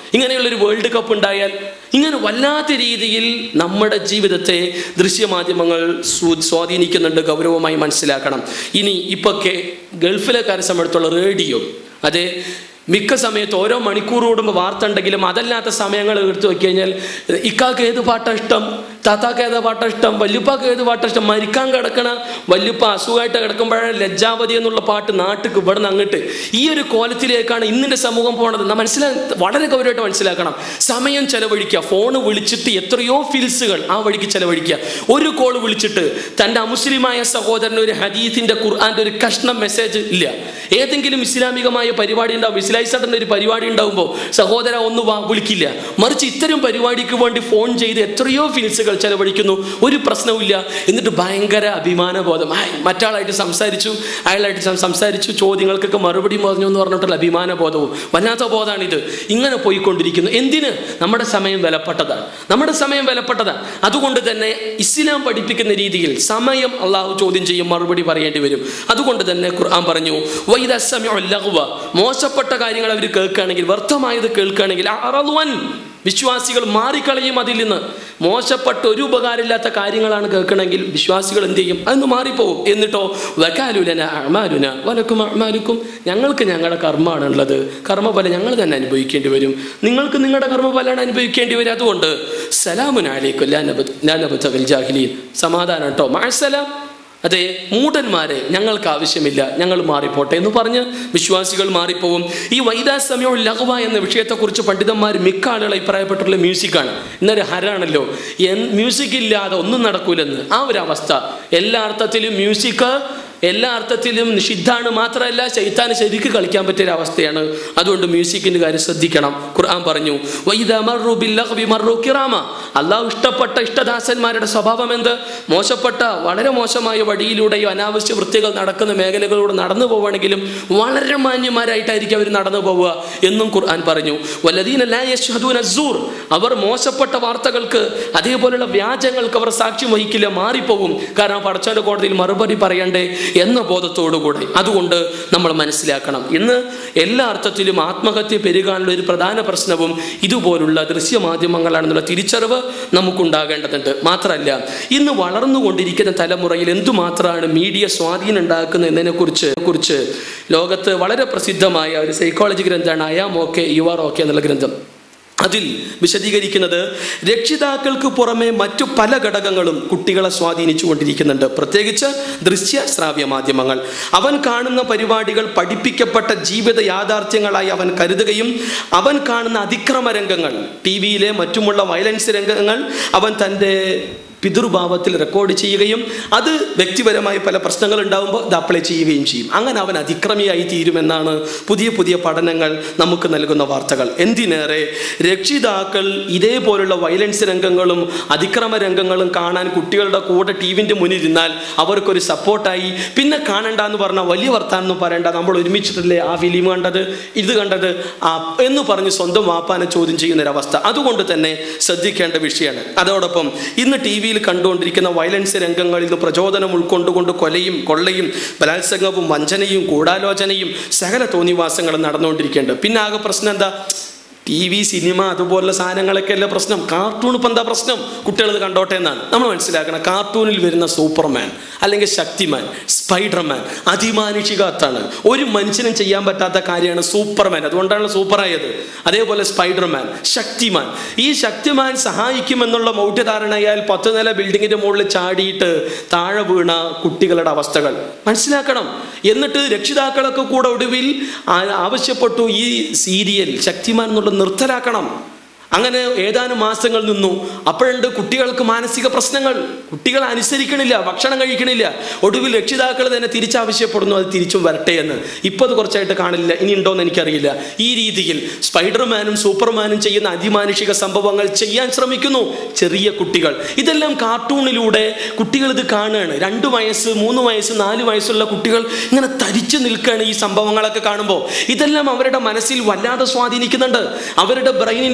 ഇങ്ങനെയുള്ളൊരു വേൾഡ് കപ്പ് ഉണ്ടായാൽ ഇങ്ങനെ വല്ലാത്ത രീതിയിൽ നമ്മുടെ ജീവിതത്തെ ദൃശ്യമാധ്യമങ്ങൾ സ്വ- സ്വാധീനിക്കുന്നുണ്ട് ഗൗരവമായി മനസ്സിലാക്കണം ഇനി ഇപ്പൊക്കെ ഗൾഫിലെ കാര്യം സംബന്ധിച്ചുള്ള റേഡിയോ അതെ മിക്ക സമയത്ത് ഓരോ മണിക്കൂർ കൂടുമ്പോൾ വാർത്ത ഉണ്ടെങ്കിലും അതല്ലാത്ത സമയങ്ങൾ എടുത്തു നോക്കി കഴിഞ്ഞാൽ ഇക്കാക്ക് ഏത് പാട്ടാ ഇഷ്ടം താത്താക്ക് ഏതാ പാട്ടാ ഇഷ്ടം വല്യുപ്പാക്ക് ഏത് പാട്ടാ ഇഷ്ടം മരിക്കാൻ കിടക്കണ വല്യുപ്പ അസുഖമായിട്ട് കിടക്കുമ്പോഴാണ് ലജ്ജാവതി എന്നുള്ള പാട്ട് നാട്ടിക്ക് ഇവിടെ നിന്ന് അങ്ങോട്ട് ഈ ഒരു കോലത്തിലേക്കാണ് ഇന്നിൻ്റെ സമൂഹം പോണത് നാം മനസ്സിലാ വളരെ ഗൗരവമായിട്ട് മനസ്സിലാക്കണം സമയം ചെലവഴിക്കുക ഫോണ് വിളിച്ചിട്ട് എത്രയോ ഫിൽസുകൾ ആ വഴിക്ക് ചെലവഴിക്കുക ഒരു കോൾ വിളിച്ചിട്ട് തൻ്റെ അമുസ്ലിമായ സഹോദരന് ഒരു ഹദീസിന്റെ ഖുർആന്റെ ഒരു കഷ്ണം മെസ്സേജ് ഇല്ല ഏതെങ്കിലും ഇസ്ലാമികമായ പരിപാടി ഉണ്ടാവും ഇസ്ലായിസട്ടൻ്റെ ഒരു പരിപാടി ഉണ്ടാവുമ്പോൾ സഹോദര ഒന്ന് വാ വിളിക്കില്ല മറിച്ച് ഇത്തരം പരിപാടിക്ക് വേണ്ടി ഫോൺ ചെയ്ത് എത്രയോ ഫിൽസുകൾ ചെലവഴിക്കുന്നു ഒരു പ്രശ്നവുമില്ല എന്നിട്ട് ഭയങ്കര അഭിമാനബോധം ആയ് മറ്റാളായിട്ട് സംസാരിച്ചു അയാളായിട്ട് സം- സംസാരിച്ചു ചോദ്യങ്ങൾക്കൊക്കെ മറുപടി പറഞ്ഞു എന്ന് പറഞ്ഞിട്ടുള്ള അഭിമാനബോധവും വല്ലാത്ത ബോധമാണിത് ഇങ്ങനെ പോയിക്കൊണ്ടിരിക്കുന്നു എന്തിന് നമ്മുടെ സമയം വിലപ്പെട്ടതാണ് നമ്മുടെ സമയം വിലപ്പെട്ടതാണ് അതുകൊണ്ട് തന്നെ ഇസ്ലാം പഠിപ്പിക്കുന്ന രീതിയിൽ സമയം അള്ളാഹു ചോദ്യം ചെയ്യും മറുപടി പറയേണ്ടി വരും അതുകൊണ്ട് തന്നെ ഖുർആൻ പറഞ്ഞു "വൈദ സമിഉ ലഗ്വ", മോശപ്പെട്ട കാര്യങ്ങൾ അവർ കേൾക്കുകയാണെങ്കിൽ വ്യർത്ഥമായത് കേൾക്കുകയാണെങ്കിൽ അറളുവൻ വിശ്വാസികൾ മാറിക്കളയും അതിൽ നിന്ന് മോശപ്പെട്ട ഒരു ഉപകാരമില്ലാത്ത കാര്യങ്ങളാണ് കേൾക്കണമെങ്കിൽ വിശ്വാസികൾ എന്ത് ചെയ്യും അതൊന്ന് മാറിപ്പോവും എന്നിട്ടോ വകാലുലന അമാലുന വലക്കും അമാലുക്കും ഞങ്ങൾക്ക് ഞങ്ങളുടെ കർമ്മമാണ് ഉള്ളത് കർമ്മഫലം ഞങ്ങൾ തന്നെ അനുഭവിക്കേണ്ടി വരും നിങ്ങൾക്ക് നിങ്ങളുടെ കർമ്മഫലമാണ് അനുഭവിക്കേണ്ടി വരും അതുകൊണ്ട് സലാമുനാലേക്കും ലാനബത്തകൽ ജാഹിലീൻ സമാധാനം കേട്ടോ മാസലാം അതെ മൂഢന്മാരെ ഞങ്ങൾക്ക് ആവശ്യമില്ല ഞങ്ങൾ മാറിപ്പോട്ടെ എന്ന് പറഞ്ഞ് വിശ്വാസികൾ മാറിപ്പോവും ഈ വൈദാസമയോ ലഘുവ എന്ന വിഷയത്തെക്കുറിച്ച് പണ്ഡിതന്മാർ മിക്ക ആളുകൾ അഭിപ്രായപ്പെട്ടുള്ള മ്യൂസിക്കാണ് ഇന്നൊരു ഹരാണല്ലോ എൻ മ്യൂസിക് ഇല്ലാതെ ഒന്നും നടക്കൂലെന്ന് ആ ഒരു അവസ്ഥ എല്ലാ അർത്ഥത്തിലും മ്യൂസിക് എല്ലാ അർത്ഥത്തിലും നിഷിദ്ധാണ് മാത്രമല്ല ചൈത്താന് ശരിക്ക് കളിക്കാൻ പറ്റിയ ഒരു അവസ്ഥയാണ് അതുകൊണ്ട് മ്യൂസിക്കിന്റെ കാര്യം ശ്രദ്ധിക്കണം ഖുർആൻ പറഞ്ഞു "വഇദാ മർറു ബില്ലഗ്വി മർറു കിറാമ." അള്ളാഹു ഇഷ്ടപ്പെട്ട ഇഷ്ടദാസന്മാരുടെ സ്വഭാവം എന്ത് മോശപ്പെട്ട വളരെ മോശമായ വഴിയിലൂടെയോ അനാവശ്യ വൃത്തികൾ നടക്കുന്ന മേഖലകളിലൂടെ നടന്നു പോവുകയാണെങ്കിലും വളരെ മാന്യന്മാരായിട്ടായിരിക്കും അവർ നടന്നു പോവുക എന്നും ഖുർആൻ പറഞ്ഞു വല്ലദീന ലാ യശ്ഹദൂന അസ്സൂർ. അവർ മോശപ്പെട്ട വാർത്തകൾക്ക് അതേപോലെയുള്ള വ്യാജങ്ങൾക്ക് അവർ സാക്ഷ്യം വഹിക്കില്ല മാറിപ്പോകും കാരണം പടച്ചോന്റെ കോടതിയിൽ മറുപടി പറയണ്ടേ എന്ന ബോധത്തോടുകൂടെ അതുകൊണ്ട് നമ്മൾ മനസ്സിലാക്കണം ഇന്ന് എല്ലാ അർത്ഥത്തിലും ആത്മഹത്യ പെരുകാനുള്ള ഒരു പ്രധാന പ്രശ്നവും ഇതുപോലുള്ള ദൃശ്യമാധ്യമങ്ങളാണെന്നുള്ള തിരിച്ചറിവ് നമുക്കുണ്ടാകേണ്ടതുണ്ട് മാത്രമല്ല ഇന്ന് വളർന്നുകൊണ്ടിരിക്കുന്ന തലമുറയിൽ എന്തുമാത്രമാണ് മീഡിയ സ്വാധീനം ഉണ്ടാക്കുന്നത് എന്നതിനെ കുറിച്ച് കുറിച്ച് ലോകത്ത് വളരെ പ്രസിദ്ധമായ ഒരു സൈക്കോളജി ഗ്രന്ഥമാണ് I'm okay you are okay എന്നുള്ള ഗ്രന്ഥം അതിൽ വിശദീകരിക്കുന്നത് രക്ഷിതാക്കൾക്ക് പുറമെ മറ്റു പല ഘടകങ്ങളും കുട്ടികളെ സ്വാധീനിച്ചു കൊണ്ടിരിക്കുന്നുണ്ട് പ്രത്യേകിച്ച് ദൃശ്യ ശ്രാവ്യ മാധ്യമങ്ങൾ അവൻ കാണുന്ന പരിപാടികൾ പഠിപ്പിക്കപ്പെട്ട ജീവിത യാഥാർത്ഥ്യങ്ങളായി അവൻ കരുതുകയും അവൻ കാണുന്ന അതിക്രമ രംഗങ്ങൾ ടി വിയിലെ മറ്റുമുള്ള വയലൻസ് രംഗങ്ങൾ അവൻ തൻ്റെ പിതൃഭാവത്തിൽ റെക്കോർഡ് ചെയ്യുകയും അത് വ്യക്തിപരമായി പല പ്രശ്നങ്ങൾ ഉണ്ടാകുമ്പോൾ ഇത് അപ്ലൈ ചെയ്യുകയും ചെയ്യും അങ്ങനെ അവൻ അതിക്രമിയായി തീരുമെന്നാണ് പുതിയ പുതിയ പഠനങ്ങൾ നമുക്ക് നൽകുന്ന വാർത്തകൾ എന്തിനേറെ രക്ഷിതാക്കൾ ഇതേപോലുള്ള വയലൻസ് രംഗങ്ങളും അതിക്രമ രംഗങ്ങളും കാണാൻ കുട്ടികളുടെ കൂടെ ടി വിൻ്റെ മുന്നിൽ ഇരുന്നാൽ അവർക്കൊരു സപ്പോർട്ടായി പിന്നെ കാണണ്ട എന്ന് പറഞ്ഞാൽ വലിയ വർത്താനം പറയണ്ട നമ്മൾ ഒരുമിച്ചിട്ടല്ലേ ആ ഫിലിം കണ്ടത് ഇത് കണ്ടത് ആ എന്ന് പറഞ്ഞ് സ്വന്തം വാപ്പാനെ ചോദ്യം ചെയ്യുന്ന ഒരു അവസ്ഥ അതുകൊണ്ട് തന്നെ ശ്രദ്ധിക്കേണ്ട വിഷയമാണ് അതോടൊപ്പം ഇന്ന് ടി വിയിൽ കണ്ടുകൊണ്ടിരിക്കുന്ന വയലൻസ് രംഗങ്ങളിൽ നിന്ന് പ്രചോദനം ഉൾക്കൊണ്ടുകൊണ്ട് കൊലയും കൊള്ളയും ബലാത്സംഗവും വഞ്ചനയും ഗൂഢാലോചനയും സകല തോന്നിവാസങ്ങളും നടന്നുകൊണ്ടിരിക്കേണ്ടത് പിന്നെ ആകെ പ്രശ്നം എന്താ ടി വി സിനിമ അതുപോലുള്ള സാധനങ്ങളൊക്കെ അല്ല പ്രശ്നം കാർട്ടൂൺ ഇപ്പം എന്താ പ്രശ്നം കുട്ടികൾ ഇത് കണ്ടോട്ടെ എന്നാണ് നമ്മൾ മനസ്സിലാക്കണം കാർട്ടൂണിൽ വരുന്ന സൂപ്പർമാൻ അല്ലെങ്കിൽ ശക്തിമാൻ സ്പൈഡർമാൻ അതിമാനുഷികത്താണ് ഒരു മനുഷ്യനും ചെയ്യാൻ പറ്റാത്ത കാര്യമാണ് സൂപ്പർമാൻ അതുകൊണ്ടാണ് സൂപ്പറായത് അതേപോലെ സ്പൈഡർമാൻ ശക്തിമാൻ ഈ ശക്തിമാൻ സഹായിക്കുമെന്നുള്ള മൗഢ്യധാരണയാൽ പത്ത് നില ബിൽഡിങ്ങിന്റെ മുകളിൽ ചാടിയിട്ട് താഴെ വീണ കുട്ടികളുടെ അവസ്ഥകൾ മനസ്സിലാക്കണം എന്നിട്ട് രക്ഷിതാക്കളൊക്കെ കൂടെ ഒടുവിൽ ആ- ആവശ്യപ്പെട്ടു ഈ സീരിയൽ ശക്തിമാൻ എന്നുള്ള നിർത്തലാക്കണം അങ്ങനെ ഏതാനും മാസങ്ങൾ നിന്നു അപ്പോഴുണ്ട് കുട്ടികൾക്ക് മാനസിക പ്രശ്നങ്ങൾ കുട്ടികൾ അനുസരിക്കണില്ല ഭക്ഷണം കഴിക്കണില്ല ഒടുവിൽ രക്ഷിതാക്കൾ തന്നെ തിരിച്ചാവശ്യപ്പെടുന്നു അത് തിരിച്ചും വരട്ടെ എന്ന് ഇപ്പൊ അത് കുറച്ചായിട്ട് കാണില്ല ഇനി ഉണ്ടോന്ന് എനിക്കറിയില്ല ഈ രീതിയിൽ സ്പൈഡർമാനും സൂപ്പർമാനും ചെയ്യുന്ന അതിമാനുഷിക സംഭവങ്ങൾ ചെയ്യാൻ ശ്രമിക്കുന്നു ചെറിയ കുട്ടികൾ ഇതെല്ലാം കാർട്ടൂണിലൂടെ കുട്ടികൾ ഇത് കാണുകയാണ് രണ്ട് വയസ്സ് മൂന്ന് വയസ്സ് നാല് വയസ്സുള്ള കുട്ടികൾ ഇങ്ങനെ തരിച്ചു നിൽക്കുകയാണ് ഈ സംഭവങ്ങളൊക്കെ കാണുമ്പോൾ ഇതെല്ലാം അവരുടെ മനസ്സിൽ വല്ലാതെ സ്വാധീനിക്കുന്നുണ്ട് അവരുടെ ബ്രെയിനിന്റെ കോണുകൾ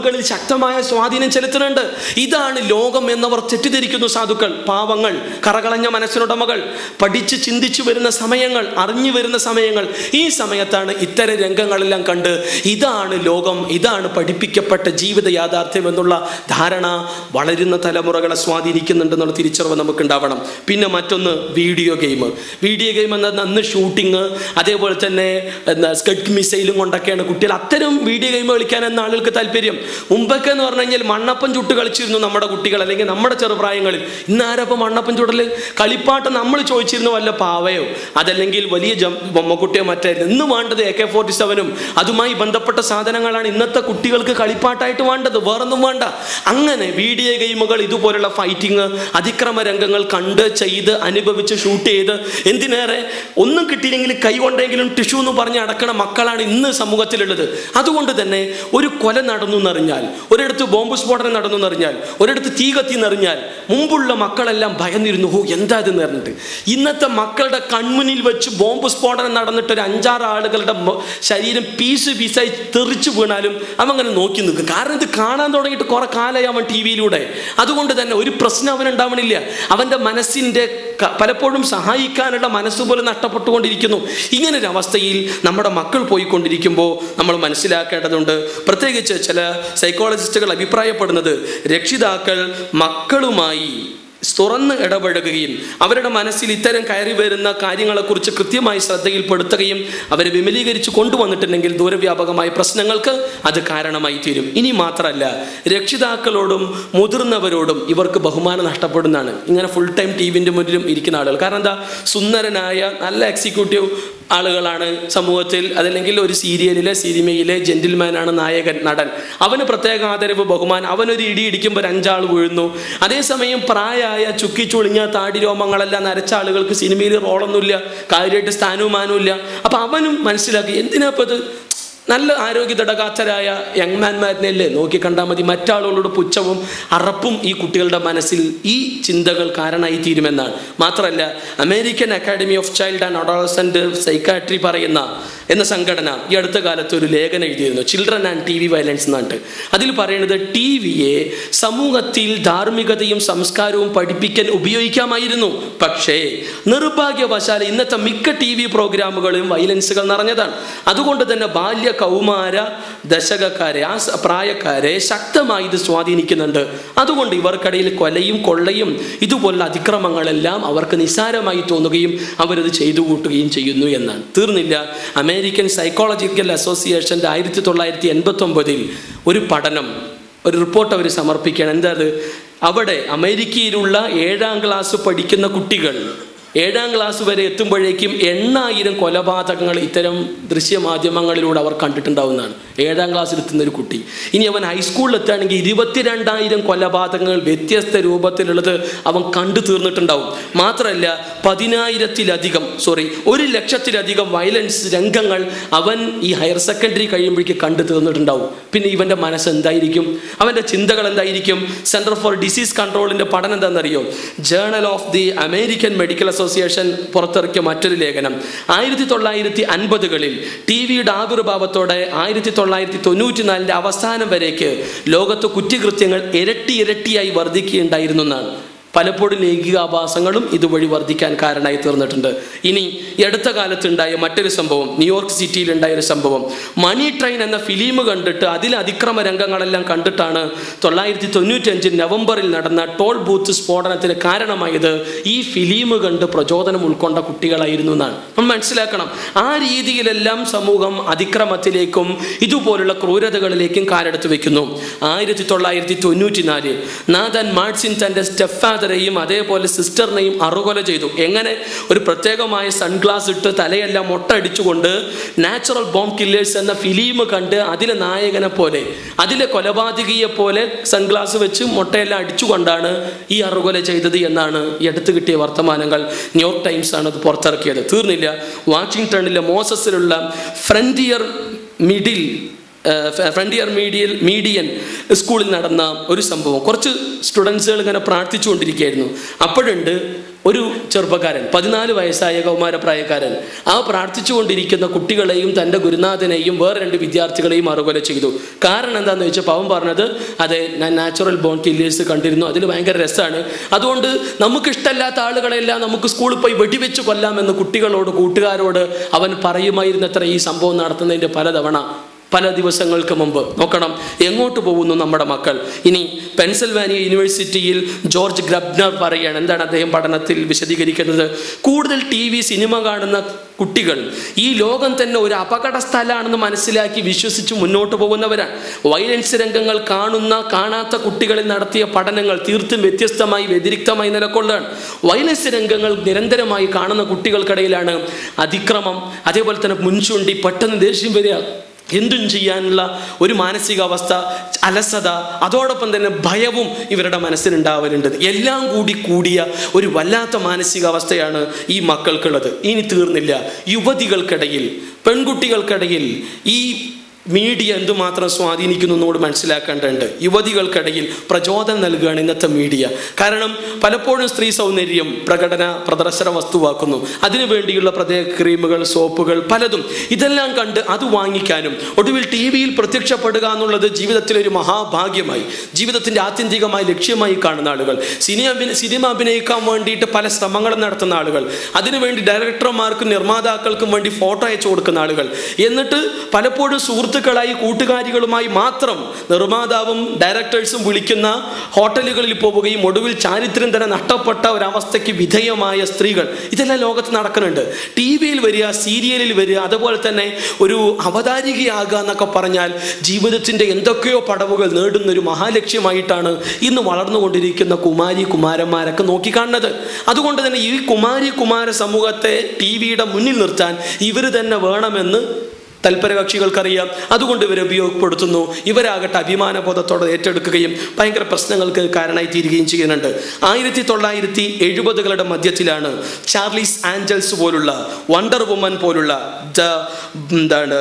നന്മകളിൽ ശക്തമായ സ്വാധീനം ചെലുത്തുന്നുണ്ട് ഇതാണ് ലോകം എന്നവർ തെറ്റിദ്ധരിക്കുന്നു സാധുക്കൾ പാവങ്ങൾ കറകളഞ്ഞ മനസ്സിനുടമകൾ പഠിച്ച് ചിന്തിച്ചു വരുന്ന സമയങ്ങൾ അറിഞ്ഞു വരുന്ന സമയങ്ങൾ ഈ സമയത്താണ് ഇത്തരം രംഗങ്ങളെല്ലാം കണ്ട് ഇതാണ് ലോകം ഇതാണ് പഠിപ്പിക്കപ്പെട്ട ജീവിത യാഥാർത്ഥ്യം എന്നുള്ള ധാരണ വളരുന്ന തലമുറകളെ സ്വാധീനിക്കുന്നുണ്ടെന്നുള്ള തിരിച്ചറിവ് നമുക്ക് ഉണ്ടാവണം പിന്നെ മറ്റൊന്ന് വീഡിയോ ഗെയിം വീഡിയോ ഗെയിം എന്നത് അന്ന് ഷൂട്ടിങ് അതേപോലെ തന്നെ എന്താ സ്കഡ് മിസൈലും കൊണ്ടൊക്കെയാണ് കുട്ടികൾ അത്തരം വീഡിയോ ഗെയിം കളിക്കാൻ എന്ന ആളുകൾക്ക് താല്പര്യം മുമ്പൊക്കെ എന്ന് പറഞ്ഞു കഴിഞ്ഞാൽ മണ്ണപ്പം ചുട്ട് കളിച്ചിരുന്നു നമ്മുടെ കുട്ടികൾ അല്ലെങ്കിൽ നമ്മുടെ ചെറുപ്രായങ്ങളിൽ ഇന്നാരപ്പം മണ്ണപ്പം ചുടല് കളിപ്പാട്ടം നമ്മൾ ചോദിച്ചിരുന്നു വല്ല പാവയോ അതല്ലെങ്കിൽ വലിയ ജം ബൊമ്മക്കുട്ടിയോ മറ്റായിരുന്നു ഇന്ന് വേണ്ടത് എ കെ ഫോർട്ടി സെവനും അതുമായി ബന്ധപ്പെട്ട സാധനങ്ങളാണ് ഇന്നത്തെ കുട്ടികൾക്ക് കളിപ്പാട്ടായിട്ട് വേണ്ടത് വേറൊന്നും വേണ്ട അങ്ങനെ വീഡിയോ ഗെയിമുകൾ ഇതുപോലുള്ള ഫൈറ്റിങ് അതിക്രമ രംഗങ്ങൾ കണ്ട് ചെയ്ത് അനുഭവിച്ച് ഷൂട്ട് ചെയ്ത് എന്തിനേറെ ഒന്നും കിട്ടിയില്ലെങ്കിൽ കൈ കൊണ്ടെങ്കിലും ടിഷ്യൂ എന്ന് പറഞ്ഞ് അടക്കണ മക്കളാണ് ഇന്ന് സമൂഹത്തിലുള്ളത് അതുകൊണ്ട് തന്നെ ഒരു കൊല നടന്നു എന്നറിഞ്ഞാൽ ഒരിടത്ത് ബോംബ് സ്ഫോടനം നടന്നു എന്നറിഞ്ഞാൽ ഒരിടത്ത് തീ കത്തി എന്നറിഞ്ഞാൽ മുമ്പുള്ള മക്കളെല്ലാം ഭയന്നിരുന്നു ഓ എന്താ ഇതെന്ന് പറഞ്ഞിട്ട് ഇന്നത്തെ മക്കളുടെ കൺമുന്നിൽ വെച്ച് ബോംബ് സ്ഫോടനം നടന്നിട്ട് ഒരു അഞ്ചാറ് ആളുകളുടെ മ- ശരീരം പീസ് പീസായി തെറിച്ചു വീണാലും അവൻ അങ്ങനെ നോക്കി നിൽക്കും കാരണം ഇത് കാണാൻ തുടങ്ങിയിട്ട് കുറെ കാലമായി അവൻ ടി വിയിലൂടെ അതുകൊണ്ട് തന്നെ ഒരു പ്രശ്നം അവൻ ഉണ്ടാവണില്ല അവൻ്റെ മനസ്സിൻ്റെ ക- പലപ്പോഴും സഹായിക്കാനുള്ള മനസ്സ് പോലും നഷ്ടപ്പെട്ടുകൊണ്ടിരിക്കുന്നു ഇങ്ങനെ ഒരു അവസ്ഥയിൽ നമ്മുടെ മക്കൾ പോയിക്കൊണ്ടിരിക്കുമ്പോൾ നമ്മൾ മനസ്സിലാക്കേണ്ടതുണ്ട് പ്രത്യേകിച്ച് ചില സൈക്കോളജിസ്റ്റുകൾ അഭിപ്രായപ്പെടുന്നത് രക്ഷിതാക്കൾ മക്കളുമായി തുറന്ന് ഇടപഴകുകയും അവരുടെ മനസ്സിൽ ഇത്തരം കയറി വരുന്ന കാര്യങ്ങളെക്കുറിച്ച് കൃത്യമായി ശ്രദ്ധയിൽപ്പെടുത്തുകയും അവരെ വിമലീകരിച്ച് കൊണ്ടുവന്നിട്ടുണ്ടെങ്കിൽ ദൂരവ്യാപകമായ പ്രശ്നങ്ങൾക്ക് അത് കാരണമായി തീരും ഇനി മാത്രമല്ല രക്ഷിതാക്കളോടും മുതിർന്നവരോടും ഇവർക്ക് ബഹുമാനം നഷ്ടപ്പെടുന്നതാണ് ഇങ്ങനെ ഫുൾ ടൈം ടി വിൻ്റെ മുന്നിലും ഇരിക്കുന്ന ആളുകൾ കാരണം എന്താ സുന്ദരനായ നല്ല എക്സിക്യൂട്ടീവ് ആളുകളാണ് സമൂഹത്തിൽ അതല്ലെങ്കിൽ ഒരു സീരിയലിലെ സിനിമയിലെ ജെന്റിൽമാനാണ് നായകൻ നടൻ അവന് പ്രത്യേക ആദരവ് ബഹുമാനം അവനൊരു ഇടി ഇടിക്കുമ്പോൾ ഒരു അഞ്ചാൾ വീഴുന്നു അതേസമയം പ്രായമായ ചുക്കി ചുളിഞ്ഞ താടി രോമങ്ങളെല്ലാം നരച്ച ആളുകൾക്ക് സിനിമയിൽ റോളൊന്നുമില്ല കാര്യമായിട്ട് സ്ഥാനവും മാനവും ഇല്ല അപ്പൊ അവനും മനസ്സിലാക്കി എന്തിനാ ഇപ്പൊ ഇത് നല്ല ആരോഗ്യദടകാത്തരായ യങ്മാൻമാരിനെയല്ലേ നോക്കി കണ്ടാൽ മതി മറ്റാളുകളോട് പുച്ഛവും അറപ്പും ഈ കുട്ടികളുടെ മനസ്സിൽ ഈ ചിന്തകൾ കാരണമായി തീരുമെന്നാണ് മാത്രമല്ല American academy of child and adolescent psychiatry പറയുന്ന എന്ന സംഘടന ഈ അടുത്ത കാലത്ത് ഒരു ലേഖനം എഴുതിയിരുന്നു children and T V violence എന്നാണ് അതിൽ പറയുന്നത് ടി വിയെ സമൂഹത്തിൽ ധാർമ്മികതയും സംസ്കാരവും പഠിപ്പിക്കാൻ ഉപയോഗിക്കാമായിരുന്നു പക്ഷേ നിർഭാഗ്യവശാൽ ഇന്നത്തെ മിക്ക ടി വി പ്രോഗ്രാമുകളും വയലൻസുകൾ നിറഞ്ഞതാണ് അതുകൊണ്ട് തന്നെ ബാല്യ കൗമാര ദശകക്കാരെ ആ സ- പ്രായക്കാരെ ശക്തമായി ഇത് സ്വാധീനിക്കുന്നുണ്ട് അതുകൊണ്ട് ഇവർക്കിടയിൽ കൊലയും കൊള്ളയും ഇതുപോലുള്ള അതിക്രമങ്ങളെല്ലാം അവർക്ക് നിസ്സാരമായി തോന്നുകയും അവരത് ചെയ്തു കൂട്ടുകയും ചെയ്യുന്നു എന്നാണ് തീർന്നില്ല അമേരിക്കൻ സൈക്കോളജിക്കൽ അസോസിയേഷൻ്റെ ആയിരത്തി തൊള്ളായിരത്തി എൺപത്തി ഒമ്പതിൽ ഒരു പഠനം ഒരു റിപ്പോർട്ട് അവർ സമർപ്പിക്കുകയാണ് എന്താ അത് അവിടെ അമേരിക്കയിലുള്ള ഏഴാം ക്ലാസ് പഠിക്കുന്ന കുട്ടികൾ ഏഴാം ക്ലാസ് വരെ എത്തുമ്പോഴേക്കും എണ്ണായിരം കൊലപാതകങ്ങൾ ഇത്തരം ദൃശ്യമാധ്യമങ്ങളിലൂടെ അവർ കണ്ടിട്ടുണ്ടാവുന്നതാണ് ഏഴാം ക്ലാസ്സിൽ എത്തുന്ന ഒരു കുട്ടി ഇനി അവൻ ഹൈസ്കൂളിൽ എത്തുകയാണെങ്കിൽ ഇരുപത്തിരണ്ടായിരം കൊലപാതകങ്ങൾ വ്യത്യസ്ത രൂപത്തിലുള്ളത് അവൻ കണ്ടു തീർന്നിട്ടുണ്ടാവും മാത്രമല്ല പതിനായിരത്തിലധികം സോറി ഒരു ലക്ഷത്തിലധികം വയലൻസ് രംഗങ്ങൾ അവൻ ഈ ഹയർ സെക്കൻഡറി കഴിയുമ്പോഴേക്ക് കണ്ടു തീർന്നിട്ടുണ്ടാവും പിന്നെ ഇവന്റെ മനസ്സ് എന്തായിരിക്കും അവന്റെ ചിന്തകൾ എന്തായിരിക്കും സെന്റർ ഫോർ ഡിസീസ് കൺട്രോളിന്റെ പഠനം എന്താണെന്നറിയോ journal of the American medical association പുറത്തിറക്കിയ മറ്റൊരു ലേഖനം ആയിരത്തി തൊള്ളായിരത്തി അൻപതുകളിൽ ടി വിയുടെ ആവിർഭാവത്തോടെ ആയിരത്തി തൊള്ളായിരത്തി തൊണ്ണൂറ്റിനാലിൻ്റെ അവസാനം വരേക്ക് ലോകത്ത് കുറ്റകൃത്യങ്ങൾ ഇരട്ടി ഇരട്ടിയായി വർദ്ധിക്കുകയുണ്ടായിരുന്നു എന്നാണ് പലപ്പോഴും ലൈംഗികാഭാസങ്ങളും ഇതുവഴി വർദ്ധിക്കാൻ കാരണമായി തീർന്നിട്ടുണ്ട് ഇനി ഈ അടുത്ത കാലത്തുണ്ടായ മറ്റൊരു സംഭവം ന്യൂയോർക്ക് സിറ്റിയിൽ ഉണ്ടായ ഒരു സംഭവം മണി ട്രെയിൻ എന്ന ഫിലിം കണ്ടിട്ട് അതിൽ അതിക്രമ രംഗങ്ങളെല്ലാം കണ്ടിട്ടാണ് തൊള്ളായിരത്തി തൊണ്ണൂറ്റഞ്ച് നവംബറിൽ നടന്ന ടോൾ ബൂത്ത് സ്ഫോടനത്തിന് കാരണമായത് ഈ ഫിലിം കണ്ട് പ്രചോദനം ഉൾക്കൊണ്ട കുട്ടികളായിരുന്നു എന്നാണ് നമ്മൾ മനസ്സിലാക്കണം ആ രീതിയിലെല്ലാം സമൂഹം അതിക്രമത്തിലേക്കും ഇതുപോലുള്ള ക്രൂരതകളിലേക്കും കാലെടുത്ത് വെക്കുന്നു ആയിരത്തി തൊള്ളായിരത്തി തൊണ്ണൂറ്റിനാല് നാഥൻ മാർട്സിൻ തൻ്റെ സ്റ്റെപ്പ് ഫാദറെയും അതേപോലെ സിസ്റ്ററിനെയും അറുകൊല ചെയ്തു എങ്ങനെ ഒരു പ്രത്യേകമായ സൺഗ്ലാസ് ഇട്ട് തലയെല്ലാം മൊട്ടടിച്ചുകൊണ്ട് നാച്ചുറൽ ബോംബ് കില്ലേഴ്സ് എന്ന ഫിലിം കണ്ട് അതിലെ നായകനെ പോലെ അതിലെ കൊലപാതകിയെ പോലെ സൺഗ്ലാസ് വെച്ച് മുട്ടയെല്ലാം അടിച്ചുകൊണ്ടാണ് ഈ അറുകൊല ചെയ്തത് എന്നാണ് ഈ അടുത്ത് കിട്ടിയ വർത്തമാനങ്ങൾ ന്യൂയോർക്ക് ടൈംസ് ആണ് അത് പുറത്തിറക്കിയത് തീർന്നില്ല വാഷിങ്ടണിലെ മോസസിലുള്ള frontier middle frontier medial median സ്കൂളിൽ നടന്ന ഒരു സംഭവം കുറച്ച് സ്റ്റുഡൻസുകൾ ഇങ്ങനെ പ്രാർത്ഥിച്ചുകൊണ്ടിരിക്കുകയായിരുന്നു അപ്പോഴുണ്ട് ഒരു ചെറുപ്പക്കാരൻ പതിനാല് വയസ്സായ കൗമാരപ്രായക്കാരൻ ആ പ്രാർത്ഥിച്ചുകൊണ്ടിരിക്കുന്ന കുട്ടികളെയും തൻ്റെ ഗുരുനാഥനെയും വേറെ രണ്ട് വിദ്യാർത്ഥികളെയും അറുകൊല ചെയ്തു കാരണം എന്താണെന്ന് വെച്ചപ്പോൾ അവൻ പറഞ്ഞത് അതെ ഞാൻ നാച്ചുറൽ ബോൺ കില്ലേഴ്സ് കണ്ടിരുന്നു അതിൽ ഭയങ്കര രസമാണ് അതുകൊണ്ട് നമുക്ക് ഇഷ്ടമല്ലാത്ത ആളുകളെല്ലാം നമുക്ക് സ്കൂളിൽ പോയി വെടിവെച്ച് കൊല്ലാമെന്ന് കുട്ടികളോട് കൂട്ടുകാരോട് അവൻ പറയുമായിരുന്നത്ര ഈ സംഭവം നടത്തുന്നതിൻ്റെ പലതവണ പല ദിവസങ്ങൾക്ക് മുമ്പ് നോക്കണം എങ്ങോട്ട് പോകുന്നു നമ്മുടെ മക്കൾ ഇനി പെൻസിൽവാനിയ യൂണിവേഴ്സിറ്റിയിൽ ജോർജ് ഗ്രബ്നർ പറയുകയാണ് എന്താണ് അദ്ദേഹം പഠനത്തിൽ വിശദീകരിക്കുന്നത് കൂടുതൽ ടി വി സിനിമ കാണുന്ന കുട്ടികൾ ഈ ലോകം തന്നെ ഒരു അപകട സ്ഥലമാണെന്ന് മനസ്സിലാക്കി വിശ്വസിച്ച് മുന്നോട്ട് പോകുന്നവരാണ് വയലൻസ് രംഗങ്ങൾ കാണുന്ന കാണാത്ത കുട്ടികളിൽ നടത്തിയ പഠനങ്ങൾ തീർത്തും വ്യത്യസ്തമായി വ്യതിരിക്തമായി നിലകൊള്ളാണ് വയലൻസ് രംഗങ്ങൾ നിരന്തരമായി കാണുന്ന കുട്ടികൾക്കിടയിലാണ് അതിക്രമം അതേപോലെ തന്നെ മുൻചൂണ്ടി പെട്ടെന്ന് ദേഷ്യം വരിക എന്തും ചെയ്യാനുള്ള ഒരു മാനസികാവസ്ഥ അലസത അതോടൊപ്പം തന്നെ ഭയവും ഇവരുടെ മനസ്സിലുണ്ടാവലുണ്ട് എല്ലാം കൂടി കൂടിയ ഒരു വല്ലാത്ത മാനസികാവസ്ഥയാണ് ഈ മക്കൾക്കുള്ളത് ഇനി തീർന്നില്ല യുവതികൾക്കിടയിൽ പെൺകുട്ടികൾക്കിടയിൽ ഈ മീഡിയ എന്തുമാത്രം സ്വാധീനിക്കുന്നു എന്നോട് മനസ്സിലാക്കേണ്ടതുണ്ട് യുവതികൾക്കിടയിൽ പ്രചോദനം നൽകുകയാണ് ഇന്നത്തെ മീഡിയ കാരണം പലപ്പോഴും സ്ത്രീ സൗന്ദര്യം പ്രകടന പ്രദർശന വസ്തുവാക്കുന്നു അതിനു വേണ്ടിയുള്ള പ്രത്യേക ക്രീമുകൾ സോപ്പുകൾ പലതും ഇതെല്ലാം കണ്ട് അത് വാങ്ങിക്കാനും ഒടുവിൽ ടി വിയിൽ പ്രത്യക്ഷപ്പെടുക എന്നുള്ളത് ജീവിതത്തിലെ ഒരു മഹാഭാഗ്യമായി ജീവിതത്തിന്റെ ആത്യന്തികമായ ലക്ഷ്യമായി കാണുന്ന ആളുകൾ സിനിമ അഭിന- സിനിമ അഭിനയിക്കാൻ വേണ്ടിയിട്ട് പല ശ്രമങ്ങളും നടത്തുന്ന ആളുകൾ അതിനുവേണ്ടി ഡയറക്ടർമാർക്കും നിർമ്മാതാക്കൾക്കും വേണ്ടി ഫോട്ടോ അയച്ചു കൊടുക്കുന്ന ആളുകൾ എന്നിട്ട് പലപ്പോഴും സുഹൃത്തുക്കളായി കൂട്ടുകാരികളുമായി മാത്രം നിർമ്മാതാവും ഡയറക്ടേഴ്സും വിളിക്കുന്ന ഹോട്ടലുകളിൽ പോവുകയും ഒടുവിൽ ചാരിത്രം തന്നെ നഷ്ടപ്പെട്ട ഒരവസ്ഥയ്ക്ക് വിധേയമായ സ്ത്രീകൾ ഇതെല്ലാം ലോകത്ത് നടക്കുന്നുണ്ട് ടി വിയിൽ വരിക സീരിയലിൽ വരിക അതുപോലെ തന്നെ ഒരു അവതാരികയാകുക എന്നൊക്കെ പറഞ്ഞാൽ ജീവിതത്തിൻ്റെ എന്തൊക്കെയോ പടവുകൾ നേടുന്ന ഒരു മഹാലക്ഷ്യമായിട്ടാണ് ഇന്ന് വളർന്നുകൊണ്ടിരിക്കുന്ന കുമാരി കുമാരന്മാരൊക്കെ നോക്കിക്കാണുന്നത് അതുകൊണ്ട് തന്നെ ഈ കുമാരി കുമാര സമൂഹത്തെ ടി വിയുടെ മുന്നിൽ നിർത്താൻ ഇവർ തന്നെ വേണമെന്ന് തൽപര കക്ഷികൾക്കറിയാം അതുകൊണ്ട് ഇവരെ ഉപയോഗപ്പെടുത്തുന്നു ഇവരാകട്ടെ അഭിമാനബോധത്തോടെ ഏറ്റെടുക്കുകയും ഭയങ്കര പ്രശ്നങ്ങൾക്ക് കാരണമായി തീരുകയും ചെയ്യുന്നുണ്ട് ആയിരത്തി തൊള്ളായിരത്തി എഴുപതുകളുടെ മധ്യത്തിലാണ് ചാർലീസ് ആഞ്ചൽസ് പോലുള്ള വണ്ടർ വുമൻ പോലുള്ള ദ എന്താണ്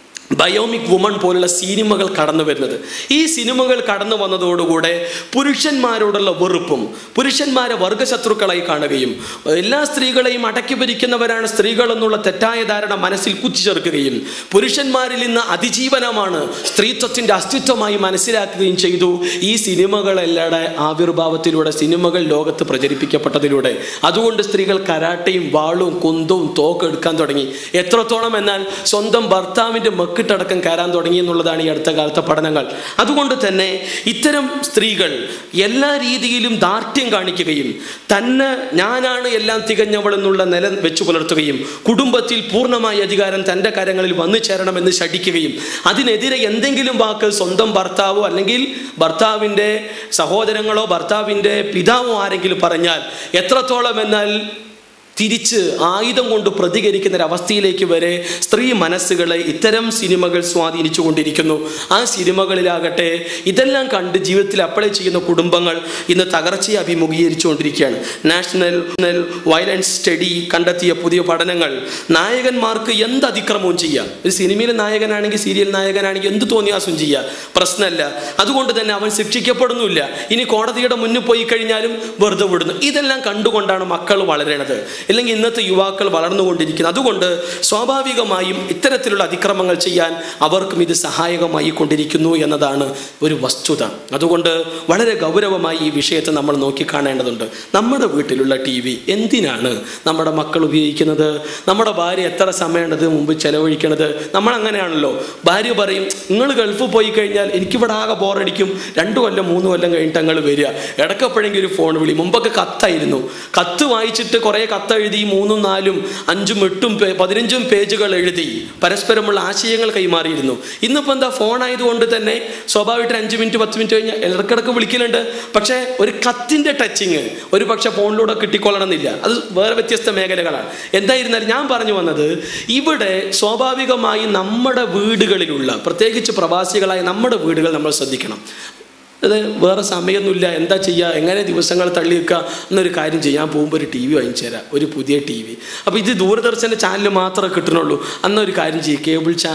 ബയോമിക് വുമൺ പോലുള്ള സിനിമകൾ കടന്നു വരുന്നത് ഈ സിനിമകൾ കടന്നു വന്നതോടുകൂടെ പുരുഷന്മാരോടുള്ള വെറുപ്പും പുരുഷന്മാരെ വർഗശത്രുക്കളായി കാണുകയും എല്ലാ സ്ത്രീകളെയും അടക്കി ഭരിക്കുന്നവരാണ് സ്ത്രീകൾ എന്നുള്ള തെറ്റായ ധാരണ മനസ്സിൽ കുത്തിച്ചേർക്കുകയും പുരുഷന്മാരിൽ നിന്ന് അതിജീവനമാണ് സ്ത്രീത്വത്തിന്റെ അസ്തിത്വമായി മനസ്സിലാക്കുകയും ചെയ്തു ഈ സിനിമകളെല്ലാടെ ആവിർഭാവത്തിലൂടെ സിനിമകൾ ലോകത്ത് പ്രചരിപ്പിക്കപ്പെട്ടതിലൂടെ അതുകൊണ്ട് സ്ത്രീകൾ കരാട്ടയും വാളും കുന്തവും തോക്ക് എടുക്കാൻ തുടങ്ങി എത്രത്തോളം എന്നാൽ സ്വന്തം ഭർത്താവിന്റെ മെക്കിട്ടടക്കം കയറാൻ തുടങ്ങി എന്നുള്ളതാണ് ഈ അടുത്ത കാലത്തെ പഠനങ്ങൾ അതുകൊണ്ട് തന്നെ ഇത്തരം സ്ത്രീകൾ എല്ലാ രീതിയിലും ദാർഢ്യം കാണിക്കുകയും തന്നെ ഞാനാണ് എല്ലാം തികഞ്ഞവൾ എന്നുള്ള നില വെച്ചു പുലർത്തുകയും കുടുംബത്തിൽ പൂർണ്ണമായ അധികാരം തൻ്റെ കരങ്ങളിൽ വന്നു ചേരണമെന്ന് ശഠിക്കുകയും അതിനെതിരെ എന്തെങ്കിലും വാക്ക് സ്വന്തം ഭർത്താവോ അല്ലെങ്കിൽ ഭർത്താവിൻ്റെ സഹോദരങ്ങളോ ഭർത്താവിൻ്റെ പിതാവോ ആരെങ്കിലും പറഞ്ഞാൽ എത്രത്തോളം എന്നാൽ തിരിച്ച് ആയുധം കൊണ്ട് പ്രതികരിക്കുന്ന ഒരു അവസ്ഥയിലേക്ക് വരെ സ്ത്രീ മനസ്സുകളെ ഇത്തരം സിനിമകൾ സ്വാധീനിച്ചു കൊണ്ടിരിക്കുന്നു ആ സിനിമകളിലാകട്ടെ ഇതെല്ലാം കണ്ട് ജീവിതത്തിൽ അപ്ലൈ ചെയ്യുന്ന കുടുംബങ്ങൾ ഇന്ന് തകർച്ചയെ അഭിമുഖീകരിച്ചുകൊണ്ടിരിക്കുകയാണ് നാഷണൽ നാഷണൽ വയലൻസ് സ്റ്റഡി കണ്ടെത്തിയ പുതിയ പഠനങ്ങൾ നായകന്മാർക്ക് എന്ത് അതിക്രമവും ചെയ്യാം ഒരു സിനിമയിലെ നായകനാണെങ്കിൽ സീരിയൽ നായകനാണെങ്കിൽ എന്ത് തോന്നിയാസും ചെയ്യാം പ്രശ്നമല്ല അതുകൊണ്ട് തന്നെ അവൻ ശിക്ഷിക്കപ്പെടുന്നില്ല ഇനി കോടതിയുടെ മുന്നിൽ പോയി കഴിഞ്ഞാലും വെറുതെ വിടുന്നു ഇതെല്ലാം കണ്ടുകൊണ്ടാണ് മക്കൾ വളരണത് അല്ലെങ്കിൽ ഇന്നത്തെ യുവാക്കൾ വളർന്നുകൊണ്ടിരിക്കുന്നത് അതുകൊണ്ട് സ്വാഭാവികമായും ഇത്തരത്തിലുള്ള അതിക്രമങ്ങൾ ചെയ്യാൻ അവർക്കും ഇത് സഹായകമായി കൊണ്ടിരിക്കുന്നു എന്നതാണ് ഒരു വസ്തുത അതുകൊണ്ട് വളരെ ഗൗരവമായി ഈ വിഷയത്തെ നമ്മൾ നോക്കിക്കാണേണ്ടതുണ്ട് നമ്മുടെ വീട്ടിലുള്ള ടി വി എന്തിനാണ് നമ്മുടെ മക്കൾ ഉപയോഗിക്കുന്നത് നമ്മുടെ ഭാര്യ എത്ര സമയമുണ്ടത് മുമ്പ് ചെലവഴിക്കണത് നമ്മൾ അങ്ങനെയാണല്ലോ ഭാര്യ പറയും നിങ്ങൾ ഗൾഫിൽ പോയി കഴിഞ്ഞാൽ എനിക്കിവിടെ ആകെ ബോറടിക്കും രണ്ട് കൊല്ലം മൂന്ന് കൊല്ലം കഴിഞ്ഞിട്ട് ഞങ്ങൾ വരിക ഇടക്കപ്പോഴെങ്കിൽ ഒരു ഫോൺ വിളി മുമ്പൊക്കെ കത്തായിരുന്നു കത്ത് വായിച്ചിട്ട് കുറേ കത്തെഴുതി മൂന്നും നാലും അഞ്ചും എട്ടും പേ- പതിനഞ്ചും പേജുകൾ എഴുതി പരസ്പരമുള്ള ആശയങ്ങൾ കൈമാറിയിരുന്നു ഇന്നിപ്പോൾ എന്താ ഫോൺ ആയതുകൊണ്ട് തന്നെ സ്വാഭാവികമായിട്ട് അഞ്ച് മിനിറ്റ് പത്ത് മിനിറ്റ് കഴിഞ്ഞാൽ ഇടക്കിടക്ക് വിളിക്കലുണ്ട് പക്ഷേ ഒരു കത്തിൻ്റെ ടച്ചിങ് ഒരു പക്ഷേ ഫോണിലൂടെ കിട്ടിക്കൊള്ളണമെന്നില്ല അത് വേറെ വ്യത്യസ്ത മേഖലകളാണ് എന്തായിരുന്നാലും ഞാൻ പറഞ്ഞു വന്നത് ഇവിടെ സ്വാഭാവികമായി നമ്മുടെ വീടുകളിലുള്ള പ്രത്യേകിച്ച് പ്രവാസികളായ നമ്മുടെ വീടുകൾ നമ്മൾ ശ്രദ്ധിക്കണം അത് വേറെ സമയമൊന്നുമില്ല എന്താ ചെയ്യുക എങ്ങനെ ദിവസങ്ങൾ തള്ളി വെക്കുക എന്നൊരു കാര്യം ചെയ്യാൻ പോകുമ്പോൾ ഒരു ടി വി വാങ്ങിച്ചു തരാം ഒരു പുതിയ ടി വി അപ്പോൾ ഇത് ദൂരദർശൻ്റെ ചാനൽ മാത്രമേ കിട്ടണുള്ളൂ അന്നൊരു കാര്യം ചെയ്യും കേബിൾ ചാ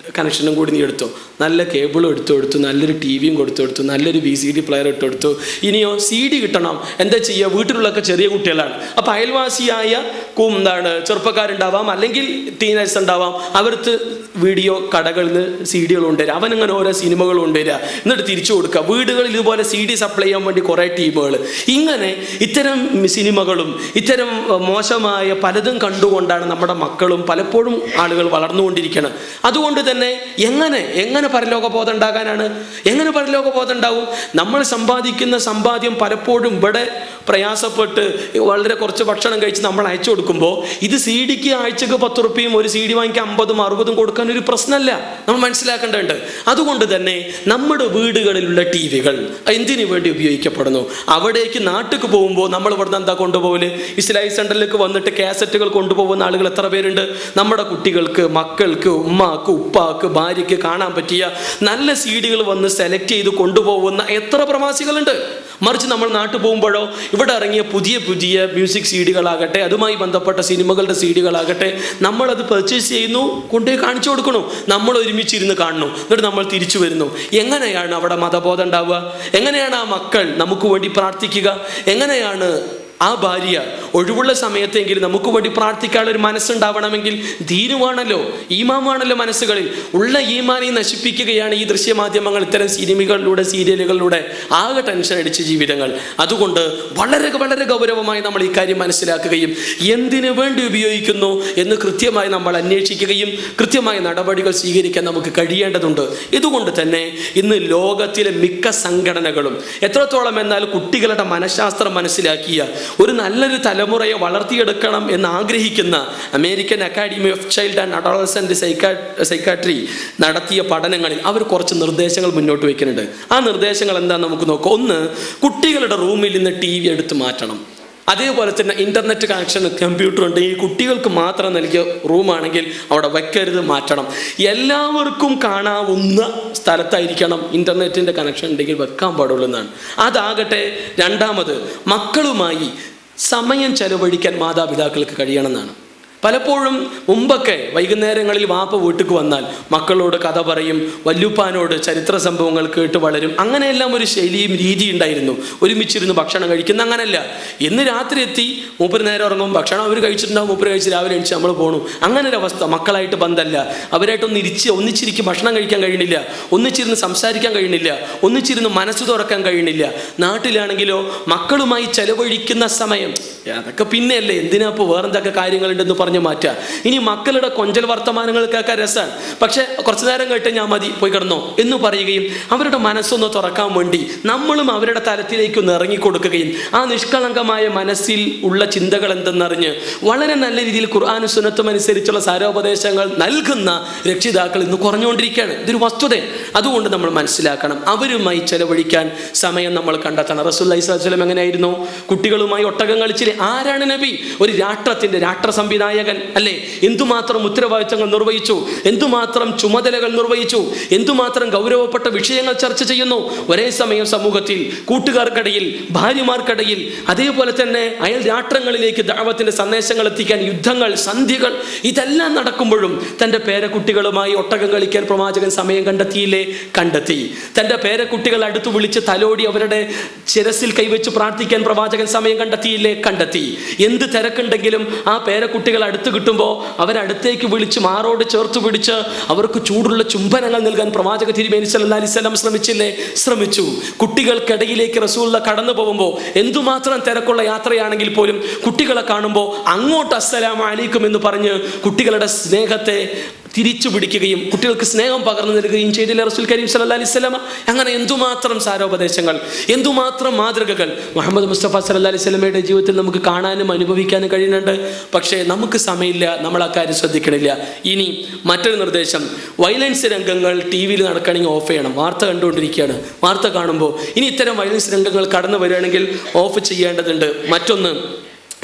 കണക്ഷനും കൂടി നീ എടുത്തോ നല്ല കേബിളും എടുത്തു കൊടുത്തു നല്ലൊരു ടി വിയും കൊടുത്തു കൊടുത്തു നല്ലൊരു വി സി ഡി പ്ലെയർ ഇട്ട് കൊടുത്തു ഇനിയോ സി ഡി കിട്ടണം എന്താ ചെയ്യുക വീട്ടിലുള്ളൊക്കെ ചെറിയ കുട്ടികളാണ് അപ്പം അയൽവാസിയായ കു- എന്താണ് ചെറുപ്പക്കാരുണ്ടാവാം അല്ലെങ്കിൽ ടീനേഴ്സ് ഉണ്ടാവാം അവർക്ക് വീഡിയോ കടകളിൽ നിന്ന് സി ഡികൾ കൊണ്ടുവരിക അവനിങ്ങനെ ഓരോ സിനിമകൾ കൊണ്ടുവരിക എന്നിട്ട് തിരിച്ചു കൊടുക്കുക വീടുകളിൽ ഇതുപോലെ സി ഡി സപ്ലൈ ചെയ്യാൻ വേണ്ടി കുറേ ടീമുകൾ ഇങ്ങനെ ഇത്തരം സിനിമകളും ഇത്തരം അഹ്, മോശമായ പലതും കണ്ടുകൊണ്ടാണ് നമ്മുടെ മക്കളും പലപ്പോഴും ആളുകൾ വളർന്നുകൊണ്ടിരിക്കുന്നത് അതുകൊണ്ട് തന്നെ എങ്ങനെ എങ്ങനെ പരലോക ബോധം ഉണ്ടാകാനാണ് എങ്ങനെ പരലോക ബോധം ഉണ്ടാവും നമ്മൾ സമ്പാദിക്കുന്ന സമ്പാദ്യം പലപ്പോഴും ഇവിടെ പ്രയാസപ്പെട്ട് വളരെ കുറച്ച് ഭക്ഷണം കഴിച്ച് നമ്മൾ അയച്ചു കൊടുക്കുമ്പോൾ ഇത് സി ഡിക്ക് ആഴ്ചക്ക് പത്ത് റുപ്യയും ഒരു സി ഡി വാങ്ങിക്കാൻ അമ്പതും അറുപതും കൊടുക്കാൻ ഒരു പ്രശ്നമല്ല നമ്മൾ മനസ്സിലാക്കേണ്ടതുണ്ട് അതുകൊണ്ട് തന്നെ നമ്മുടെ വീടുകളിലുള്ള ടി വികൾ എന്തിനു വേണ്ടി ഉപയോഗിക്കപ്പെടുന്നു അവിടേക്ക് നാട്ടിലേക്ക് പോകുമ്പോൾ നമ്മൾ ഇവിടുന്ന് എന്താ കൊണ്ടുപോകല് ഇസ്ലായി സെന്ററിലേക്ക് വന്നിട്ട് കാസറ്റുകൾ കൊണ്ടുപോകുന്ന ആളുകൾ എത്ര പേരുണ്ട് നമ്മുടെ കുട്ടികൾക്ക് മക്കൾക്ക് ഉമ്മാക്ക് ഉപ്പാക്ക് ഭാര്യയ്ക്ക് കാണാൻ പറ്റിയ നല്ല സീഡികൾ വന്ന് സെലക്ട് ചെയ്ത് കൊണ്ടുപോകുന്ന എത്ര പ്രവാസികളുണ്ട് മറിച്ച് നമ്മൾ നാട്ടിൽ പോകുമ്പോഴോ ഇവിടെ ഇറങ്ങിയ പുതിയ പുതിയ മ്യൂസിക് സീഡികളാകട്ടെ അതുമായി ബന്ധപ്പെട്ട സിനിമകളുടെ സീഡികളാകട്ടെ നമ്മളത് പർച്ചേസ് ചെയ്യുന്നു കൊണ്ടുപോയി കാണിച്ചു കൊടുക്കണു നമ്മൾ ഒരുമിച്ചിരുന്ന് കാണുന്നു എന്നിട്ട് നമ്മൾ തിരിച്ചു വരുന്നു എങ്ങനെയാണ് അവിടെ മതബോധം ഉണ്ടാവുക എങ്ങനെയാണ് ആ മക്കൾ നമുക്ക് വേണ്ടി പ്രാർത്ഥിക്കുക എങ്ങനെയാണ് ആ ഭാര്യ ഒഴിവുള്ള സമയത്തെങ്കിലും നമുക്ക് വേണ്ടി പ്രാർത്ഥിക്കാനുള്ള ഒരു മനസ്സുണ്ടാവണമെങ്കിൽ ധീരുവാണല്ലോ ഈമാമാണല്ലോ മനസ്സുകളിൽ ഉള്ള ഈമാനെ നശിപ്പിക്കുകയാണ് ഈ ദൃശ്യമാധ്യമങ്ങൾ ഇത്തരം സിനിമകളിലൂടെ സീരിയലുകളിലൂടെ ആകെ ടെൻഷൻ അടിച്ച ജീവിതങ്ങൾ അതുകൊണ്ട് വളരെ വളരെ ഗൗരവമായി നമ്മൾ ഈ കാര്യം മനസ്സിലാക്കുകയും എന്തിനു വേണ്ടി ഉപയോഗിക്കുന്നു എന്ന് കൃത്യമായി നമ്മൾ അന്വേഷിക്കുകയും കൃത്യമായ നടപടികൾ സ്വീകരിക്കാൻ നമുക്ക് കഴിയേണ്ടതുണ്ട് ഇതുകൊണ്ട് തന്നെ ഇന്ന് ലോകത്തിലെ മിക്ക സംഘടനകളും എത്രത്തോളം എന്നാൽ കുട്ടികളുടെ മനഃശാസ്ത്രം മനസ്സിലാക്കിയ ഒരു നല്ലൊരു തലമുറയെ വളർത്തിയെടുക്കണം എന്ന് ആഗ്രഹിക്കുന്ന American academy of child and adolescent സൈക്കാ സൈക്കാട്രി നടത്തിയ പഠനങ്ങളിൽ അവർ കുറച്ച് നിർദ്ദേശങ്ങൾ മുന്നോട്ട് വയ്ക്കുന്നുണ്ട് ആ നിർദ്ദേശങ്ങൾ എന്താണെന്ന് നമുക്ക് നോക്കാം ഒന്ന് കുട്ടികളുടെ റൂമിൽ നിന്ന് ടി വി എടുത്ത് മാറ്റണം അതേപോലെ തന്നെ ഇന്റർനെറ്റ് കണക്ഷൻ കമ്പ്യൂട്ടർ ഉണ്ടെങ്കിൽ കുട്ടികൾക്ക് മാത്രം നൽകിയ റൂമാണെങ്കിൽ അവിടെ വെക്കരുത് മാറ്റണം എല്ലാവർക്കും കാണാവുന്ന സ്ഥലത്തായിരിക്കണം ഇന്റർനെറ്റിന്റെ കണക്ഷൻ ഉണ്ടെങ്കിൽ വെക്കാൻ പാടുള്ളൂ എന്നാണ് അതാകട്ടെ രണ്ടാമത് മക്കളുമായി സമയം ചെലവഴിക്കാൻ മാതാപിതാക്കൾക്ക് കഴിയണമെന്നാണ് പലപ്പോഴും മുമ്പൊക്കെ വൈകുന്നേരങ്ങളിൽ വാപ്പ വീട്ടിക്ക് വന്നാൽ മക്കളോട് കഥ പറയും വല്യുപ്പാനോട് ചരിത്ര സംഭവങ്ങൾ കേട്ട് വളരും അങ്ങനെയെല്ലാം ഒരു ശൈലിയും രീതി ഉണ്ടായിരുന്നു ഒരുമിച്ചിരുന്ന് ഭക്ഷണം കഴിക്കുന്ന അങ്ങനല്ല എന്ന് രാത്രി എത്തി മൂപ്പര് നേരെ ഉറങ്ങും ഭക്ഷണം അവർ കഴിച്ചിട്ടുണ്ടാവും മൂപ്പര് കഴിച്ച് രാവിലെ എണിച്ച് നമ്മൾ പോണു അങ്ങനെ ഒരു അവസ്ഥ മക്കളായിട്ട് ബന്ധമല്ല അവരായിട്ടൊന്ന് ഇരിച്ച് ഒന്നിച്ചിരിക്കും ഭക്ഷണം കഴിക്കാൻ കഴിയണില്ല ഒന്നിച്ചിരുന്ന് സംസാരിക്കാൻ കഴിയണില്ല ഒന്നിച്ചിരുന്ന് മനസ്സ് തുറക്കാൻ കഴിയണില്ല നാട്ടിലാണെങ്കിലോ മക്കളുമായി ചെലവഴിക്കുന്ന സമയം അതൊക്കെ പിന്നെയല്ലേ എന്തിനാ ഇപ്പോൾ വേറെന്തൊക്കെ കാര്യങ്ങളുണ്ടെന്ന് പറഞ്ഞു മാറ്റുക ഇനി മക്കളുടെ കൊഞ്ചൽ വർത്തമാനങ്ങൾ കേൾക്കാൻ രസമാണ് പക്ഷെ കുറച്ചു നേരം കേട്ട് ഞാൻ മതി പോയി കിടന്നോ എന്ന് പറയുകയും അവരുടെ മനസ്സൊന്ന് തുറക്കാൻ വേണ്ടി നമ്മളും അവരുടെ തലത്തിലേക്ക് ഒന്ന് ഇറങ്ങിക്കൊടുക്കുകയും ആ നിഷ്കളങ്കമായ മനസ്സിൽ ഉള്ള ചിന്തകൾ എന്തെന്നറിഞ്ഞ് വളരെ നല്ല രീതിയിൽ ഖുർആാനും സുന്നത്തും അനുസരിച്ചുള്ള സാരോപദേശങ്ങൾ നൽകുന്ന രക്ഷിതാക്കൾ ഇന്ന് കുറഞ്ഞുകൊണ്ടിരിക്കുകയാണ് ഇതൊരു വസ്തുത അതുകൊണ്ട് നമ്മൾ മനസ്സിലാക്കണം അവരുമായി ചെലവഴിക്കാൻ സമയം നമ്മൾ കണ്ടെത്തണം റസൂല്ലി സ്വലം എങ്ങനെയായിരുന്നു കുട്ടികളുമായി ഒട്ടകം കളിച്ചില്ലേ ആരാണ് നബി ഒരു രാഷ്ട്രത്തിന്റെ രാഷ്ട്ര സംവിധായകൻ അല്ലേ എന്തുമാത്രം ഉത്തരവാദിത്തങ്ങൾ നിർവഹിച്ചു എന്തുമാത്രം ചുമതലകൾ നിർവഹിച്ചു എന്തുമാത്രം ഗൗരവപ്പെട്ട വിഷയങ്ങൾ ചർച്ച ചെയ്യുന്നു ഒരേ സമയം സമൂഹത്തിൽ കൂട്ടുകാർക്കിടയിൽ ഭാര്യമാർക്കിടയിൽ അതേപോലെ തന്നെ അയൽ രാഷ്ട്രങ്ങളിലേക്ക് ദാവത്തിന്റെ സന്ദേശങ്ങൾ എത്തിക്കാൻ യുദ്ധങ്ങൾ സന്ധികൾ ഇതെല്ലാം നടക്കുമ്പോഴും തൻ്റെ പേരക്കുട്ടികളുമായി ഒട്ടകം കളിക്കാൻ പ്രവാചകൻ സമയം കണ്ടെത്തിയില്ലേ കണ്ടെത്തി തൻ്റെ പേരക്കുട്ടികൾ അടുത്ത് വിളിച്ച് തലോടി അവരുടെ ശിരസിൽ കൈവച്ച് പ്രാർത്ഥിക്കാൻ പ്രവാചകൻ സമയം കണ്ടെത്തിയില്ലേ കണ്ടെത്തി എന്ത് തിരക്കുണ്ടെങ്കിലും ആ പേരക്കുട്ടികൾ അടുത്ത് കിട്ടുമ്പോൾ അവരടുത്തേക്ക് വിളിച്ച് മാറോട് ചേർത്ത് പിടിച്ച് അവർക്ക് ചൂടുള്ള ചുംബനങ്ങൾ നൽകാൻ പ്രവാചക തിരുമേനി സല്ലല്ലാഹു അലൈഹി വസല്ലം ശ്രമിച്ചില്ലേ ശ്രമിച്ചു കുട്ടികൾക്കിടയിലേക്ക് റസൂള്ള കടന്നു പോകുമ്പോൾ എന്തുമാത്രം തിരക്കുള്ള യാത്രയാണെങ്കിൽ പോലും കുട്ടികളെ കാണുമ്പോൾ അങ്ങോട്ട് അസ്സലാമു അലൈക്കും എന്ന് പറഞ്ഞ് കുട്ടികളുടെ സ്നേഹത്തെ തിരിച്ചു പിടിക്കുകയും കുട്ടികൾക്ക് സ്നേഹം പകർന്നു നൽകുകയും ചെയ്തില്ല റസൂൽ കരീം സല്ലല്ലാഹു അലൈഹി വസല്ലമ അങ്ങനെ എന്തുമാത്രം സാരോപദേശങ്ങൾ എന്തുമാത്രം മാതൃകകൾ മുഹമ്മദ് മുസ്തഫ സല്ലല്ലാഹു അലൈഹി വസല്ലമയുടെ ജീവിതത്തിൽ നമുക്ക് കാണാനും അനുഭവിക്കാനും കഴിയുന്നുണ്ട് പക്ഷേ നമുക്ക് സമയമില്ല നമ്മൾ ആ കാര്യം ശ്രദ്ധിക്കണില്ല ഇനി മറ്റൊരു നിർദ്ദേശം വയലൻസ് രംഗങ്ങൾ ടി വിയിൽ നടക്കണമെങ്കിൽ ഓഫ് ചെയ്യണം വാർത്ത കണ്ടുകൊണ്ടിരിക്കുകയാണ് വാർത്ത കാണുമ്പോൾ ഇനി ഇത്തരം വയലൻസ് രംഗങ്ങൾ കടന്നു വരികയാണെങ്കിൽ ഓഫ് ചെയ്യേണ്ടതുണ്ട് മറ്റൊന്ന്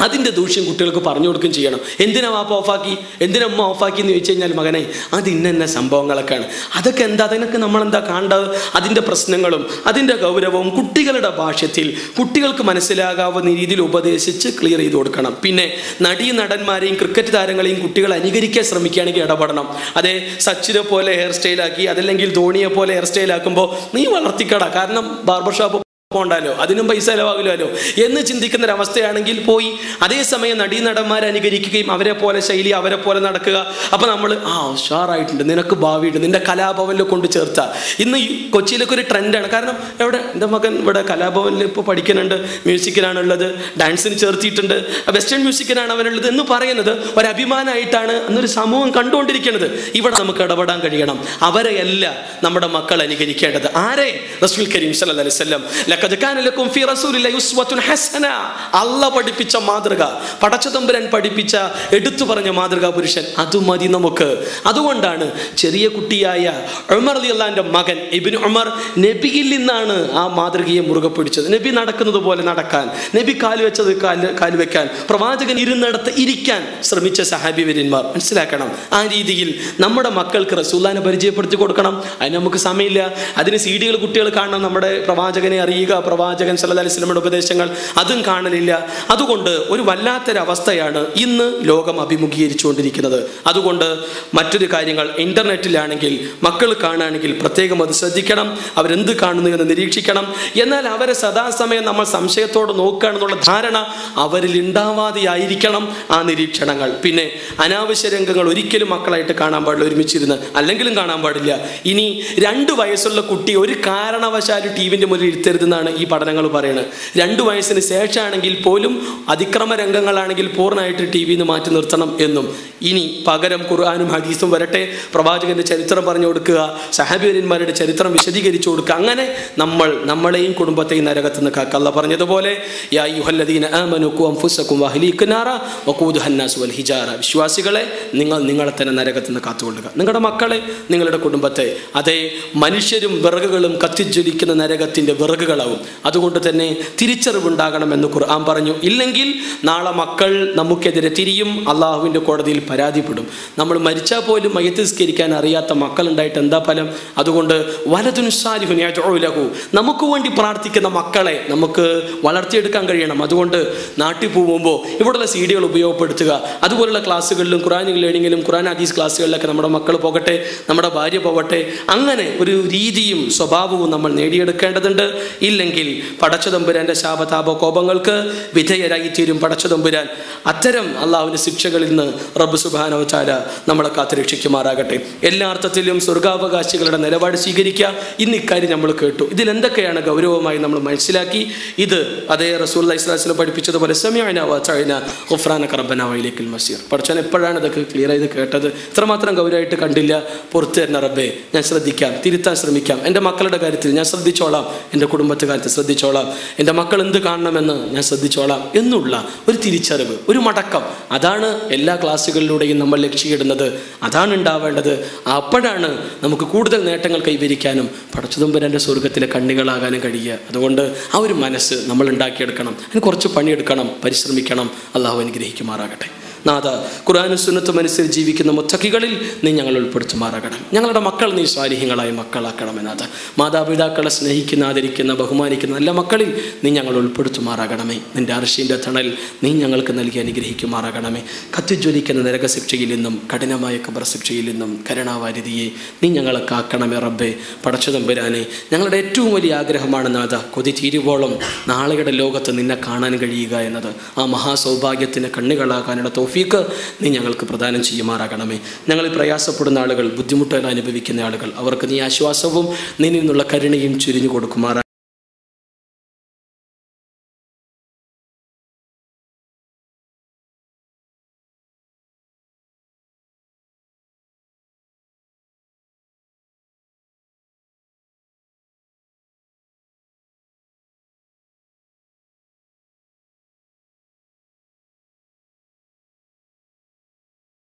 അതിൻ്റെ ദൂഷ്യം കുട്ടികൾക്ക് പറഞ്ഞു കൊടുക്കുകയും ചെയ്യണം എന്തിനാ വാപ്പ ഓഫാക്കി എന്തിനാ അമ്മ ഓഫാക്കി എന്ന് ചോദിച്ചു കഴിഞ്ഞാൽ മകനെ അത് ഇന്ന ഇന്ന സംഭവങ്ങളൊക്കെയാണ് അതൊക്കെ എന്താ അതിനൊക്കെ നമ്മളെന്താ കാണേണ്ടത് അതിൻ്റെ പ്രശ്നങ്ങളും അതിൻ്റെ ഗൗരവവും കുട്ടികളുടെ ഭാഷ്യത്തിൽ കുട്ടികൾക്ക് മനസ്സിലാകാവുന്ന രീതിയിൽ ഉപദേശിച്ച് ക്ലിയർ ചെയ്ത് കൊടുക്കണം പിന്നെ നടീ നടന്മാരെയും ക്രിക്കറ്റ് താരങ്ങളെയും കുട്ടികൾ അനുകരിക്കാൻ ശ്രമിക്കുകയാണെങ്കിൽ ഇടപെടണം അതേ സച്ചിനെ പോലെ ഹെയർ സ്റ്റൈലാക്കി അതല്ലെങ്കിൽ ധോണിയെ പോലെ ഹെയർ സ്റ്റൈലാക്കുമ്പോൾ നീ വളർത്തിക്കട കാരണം ബാർബർ ഷോപ്പ് പോണ്ടല്ലോ അതിനും പൈസ ചിലവാകില്ലല്ലോ എന്ന് ചിന്തിക്കുന്ന ഒരു അവസ്ഥയാണെങ്കിൽ പോയി അതേസമയം നടീനടന്മാരെ അനുകരിക്കുകയും അവരെ പോലെ ശൈലി അവരെ പോലെ നടക്കുക അപ്പൊ നമ്മൾ ആ ഉഷാറായിട്ടുണ്ട് നിനക്ക് ഭാവിയുണ്ട് നിന്റെ കലാഭവനിൽ കൊണ്ട് ചേർത്ത ഇന്ന് ഈ കൊച്ചിയിലൊക്കെ ഒരു ട്രെൻഡാണ് കാരണം എവിടെ എൻ്റെ മകൻ ഇവിടെ കലാഭവനിൽ ഇപ്പോൾ പഠിക്കുന്നുണ്ട് മ്യൂസിക്കിനാണുള്ളത് ഡാൻസിന് ചേർത്തിയിട്ടുണ്ട് വെസ്റ്റേൺ മ്യൂസിക്കിനാണ് അവനുള്ളത് എന്ന് പറയുന്നത് ഒരു അഭിമാനമായിട്ടാണ് എന്നൊരു സമൂഹം കണ്ടുകൊണ്ടിരിക്കുന്നത് ഇവിടെ നമുക്ക് ഇടപെടാൻ കഴിയണം അവരെയല്ല നമ്മുടെ മക്കൾ അനുകരിക്കേണ്ടത് ആരെ റസൂൽ കരീം സല്ലല്ലാഹു അലൈഹി വസല്ലം ലഖദ് കാന ലക്കും ഫീ റസൂലില്ലാഹി ഉസ്വത്തുൻ ഹസന അല്ലാഹ് പഠിപ്പിച്ച മാതൃക പടച്ചതമ്പുരാൻ പഠിപ്പിച്ച എടുത്തു പറഞ്ഞ മാതൃകാ പുരുഷൻ അത് മതി നമുക്ക് അതുകൊണ്ടാണ് ചെറിയ കുട്ടിയായ ഉമർ അലിയല്ലാന്റെ മകൻ ഇബിൻ ഉമർ നബിയിൽ നിന്നാണ് ആ മാതൃകയെ മുറുകെ പിടിച്ചത് നബി നടക്കുന്നത് പോലെ നടക്കാൻ നബി കാല് വെച്ചത് കാല് കാല് വെക്കാൻ പ്രവാചകൻ ഇരുന്നിടത്ത് ഇരിക്കാൻ ശ്രമിച്ച സഹാബി വര്യന്മാർ മനസ്സിലാക്കണം ആ രീതിയിൽ നമ്മുടെ മക്കൾക്ക് റസൂല്ലാനെ പരിചയപ്പെടുത്തി കൊടുക്കണം അതിന് നമുക്ക് സമയമില്ല അതിന് സി ഡികൾ കുട്ടികൾ കാണണം നമ്മുടെ പ്രവാചകനെ അറിയുക പ്രവാചകൻ സല്ലല്ലാഹു അലൈഹി വസല്ലമയുടെ ഉപദേശങ്ങൾ അതും കാണലില്ല അതുകൊണ്ട് ഒരു വല്ലാത്തൊരവസ്ഥയാണ് ഇന്ന് ലോകം അഭിമുഖീകരിച്ചുകൊണ്ടിരിക്കുന്നത് അതുകൊണ്ട് മറ്റൊരു കാര്യങ്ങൾ ഇന്റർനെറ്റിലാണെങ്കിൽ മക്കൾ കാണുകയാണെങ്കിൽ പ്രത്യേകം അത് ശ്രദ്ധിക്കണം അവരെന്ത് കാണുന്നു എന്ന് നിരീക്ഷിക്കണം എന്നാൽ അവരെ സദാസമയം നമ്മൾ സംശയത്തോട് നോക്കുകയാണെന്നുള്ള ധാരണ അവരിൽ ഉണ്ടാവാതെയായിരിക്കണം ആ നിരീക്ഷണങ്ങൾ പിന്നെ അനാവശ്യ രംഗങ്ങൾ ഒരിക്കലും മക്കളായിട്ട് കാണാൻ പാടില്ല ഒരുമിച്ചിരുന്ന് അല്ലെങ്കിലും കാണാൻ പാടില്ല ഇനി രണ്ട് വയസ്സുള്ള കുട്ടി ഒരു കാരണവശാലും ടി വിൻ്റെ മുന്നിൽ ഇരുത്തരുതെന്നാണ് ഈ പഠനങ്ങൾ പറയുന്നത് രണ്ട് വയസ്സിന് ശേഷമാണെങ്കിൽ പോലും അതിക്രമ രംഗങ്ങളാണെങ്കിൽ പൂർണ്ണമായിട്ട് ടി വിന്ന് മാറ്റി നിർത്തണം എന്നും ഇനി പകരം ഖുർആാനും ഹദീസും വരട്ടെ പ്രവാചകന്റെ ചരിത്രം പറഞ്ഞു കൊടുക്കുക സഹാബിവര്യന്മാരുടെ ചരിത്രം വിശദീകരിച്ചു കൊടുക്കുക അങ്ങനെ നമ്മൾ നമ്മളെയും കുടുംബത്തെയും നരകത്ത് നിന്ന് കാക്കല്ല പറഞ്ഞതുപോലെ യാ യുഹല്ലദീന ആമനു ഖു അൻഫുസകും വഅഹ്ലീകും നാറ വഖൂദുഹ അന്നാസു വൽ ഹിജാറ വിശ്വാസികളെ നിങ്ങൾ നിങ്ങളെ തന്നെ നരകത്ത് നിന്ന് കാത്തുകൊള്ളുക നിങ്ങളുടെ മക്കളെ നിങ്ങളുടെ കുടുംബത്തെ അതേ മനുഷ്യരും വിറകുകളും കത്തിജ്വലിക്കുന്ന നരകത്തിന്റെ വിറകുകളാവും അതുകൊണ്ട് തന്നെ തിരിച്ചറിവുണ്ടാകണമെന്ന് ഖുർആൻ പറഞ്ഞു ഇല്ലെങ്കിൽ നാളെ മക്കൾ നമുക്കെതിരെ തിരിയും അള്ളാഹുവിൻ്റെ കോടതിയിൽ പരാതിപ്പെടും നമ്മൾ മരിച്ചാൽ പോലും മയത്തിസ്കരിക്കാൻ അറിയാത്ത മക്കളുണ്ടായിട്ട് എന്താ ഫലം അതുകൊണ്ട് വലതുനുസാരിഹുലഹു നമുക്ക് വേണ്ടി പ്രാർത്ഥിക്കുന്ന മക്കളെ നമുക്ക് വളർത്തിയെടുക്കാൻ കഴിയണം അതുകൊണ്ട് നാട്ടിൽ പോകുമ്പോൾ ഇവിടെയുള്ള സി ഡികൾ ഉപയോഗപ്പെടുത്തുക അതുപോലുള്ള ക്ലാസ്സുകളിലും ഖുറാനിക് ലേണിങ്ങിലും ഖുറാൻ ഹദീസ് ക്ലാസ്സുകളിലൊക്കെ നമ്മുടെ മക്കൾ പോകട്ടെ നമ്മുടെ ഭാര്യ പോകട്ടെ അങ്ങനെ ഒരു രീതിയും സ്വഭാവവും നമ്മൾ നേടിയെടുക്കേണ്ടതുണ്ട് ഇല്ലെങ്കിൽ പടച്ചതമ്പുരാന്റെ ശാപതാപ കോപങ്ങൾക്ക് വിധേയരായി തീരും പടച്ചതമ്പുരാൻ അത്തരം അള്ളാഹുവിൻ്റെ ശിക്ഷകളിൽ നിന്ന് റബ്ബ് സുബാനവചാര നമ്മളെ കാത്തുരക്ഷിക്കുമാറാകട്ടെ എല്ലാ അർത്ഥത്തിലും സ്വർഗാവകാശികളുടെ നിലപാട് സ്വീകരിക്കുക ഇന്ന് ഇക്കാര്യം നമ്മൾ കേട്ടു ഇതിൽ എന്തൊക്കെയാണ് ഗൗരവമായി നമ്മൾ മനസ്സിലാക്കി ഇത് അതേ റസൂൽ ഇസ്ലാസിനെ പഠിപ്പിച്ചതുപോലെ സമയനവാചായന മസീർ പഠിച്ചാൻ എപ്പോഴാണ് ഇതൊക്കെ ക്ലിയർ ചെയ്ത് കേട്ടത് ഇത്രമാത്രം ഗൗരവമായിട്ട് കണ്ടില്ല പുറത്തു തരുന്ന റബ്ബേ ഞാൻ ശ്രദ്ധിക്കാം തിരുത്താൻ ശ്രമിക്കാം എൻ്റെ മക്കളുടെ കാര്യത്തിൽ ഞാൻ ശ്രദ്ധിച്ചോളാം എൻ്റെ കുടുംബത്തെ കാര്യത്തിൽ ശ്രദ്ധിച്ചോളാം എൻ്റെ മക്കൾ എന്ത് കാണണമെന്ന് ഞാൻ ശ്രദ്ധിച്ചോളാം എന്നുള്ള ഒരു തിരിച്ചറിവ് ഒരു മടക്കം അതാണ് എല്ലാ ക്ലാസ്സുകളിലൂടെയും നമ്മൾ ലക്ഷ്യമിടുന്നത് അതാണ് ഉണ്ടാവേണ്ടത് അപ്പോഴാണ് നമുക്ക് കൂടുതൽ നേട്ടങ്ങൾ കൈവരിക്കാനും പടച്ചുതുമ്പരൻ്റെ സ്വർഗത്തിലെ കണ്ണികളാകാനും കഴിയുക അതുകൊണ്ട് ആ ഒരു മനസ്സ് നമ്മൾ ഉണ്ടാക്കിയെടുക്കണം അതിന് കുറച്ച് പണിയെടുക്കണം പരിശ്രമിക്കണം അള്ളാഹു അനുഗ്രഹിക്കുമാറാകട്ടെ നാഥ ഖുർആാനും സുന്നത്തും അനുസരിച്ച് ജീവിക്കുന്ന മുത്തക്കികളിൽ നീ ഞങ്ങൾ ഉൾപ്പെടുത്തുമാറാകണം ഞങ്ങളുടെ മക്കൾ നീ സ്വാലിഹ്യങ്ങളായ മക്കളാക്കണമേ നാഥ മാതാപിതാക്കളെ സ്നേഹിക്കുന്ന ആദരിക്കുന്ന ബഹുമാനിക്കുന്ന നല്ല മക്കളിൽ നീ ഞങ്ങൾ ഉൾപ്പെടുത്തുമാറാകണമേ നിന്റെ അർഷീൻ്റെ തണൽ നീ ഞങ്ങൾക്ക് നൽകി അനുഗ്രഹിക്കുമാറാകണമേ കത്തിജ്വലിക്കുന്ന നരകശിക്ഷയിൽ നിന്നും കഠിനമായ കബർ ശിക്ഷയിൽ നിന്നും കരുണാവാരിതിയെ നീ ഞങ്ങളെ കാക്കണമേ റബ്ബേ പടച്ചുതമ്പുരാനെ ഞങ്ങളുടെ ഏറ്റവും വലിയ ആഗ്രഹമാണ് നാഥ കൊതി തീരുവോളം നാളെയുടെ ലോകത്ത് നിന്നെ കാണാൻ കഴിയുക എന്നത് ആ മഹാസൗഭാഗ്യത്തിന് കണ്ണുകളാകാനുള്ള തോഫീക്ക് നീ ഞങ്ങൾക്ക് പ്രദാനം ചെയ്യുമാറാകണമേ ഞങ്ങൾ പ്രയാസപ്പെടുന്ന ആളുകൾ ബുദ്ധിമുട്ടുകൾ അനുഭവിക്കുന്ന ആളുകൾ അവർക്ക് നീ ആശ്വാസവും നിന്നിൽ നിന്നുള്ള കരുണയും ചുരിഞ്ഞു കൊടുക്കുമാറാ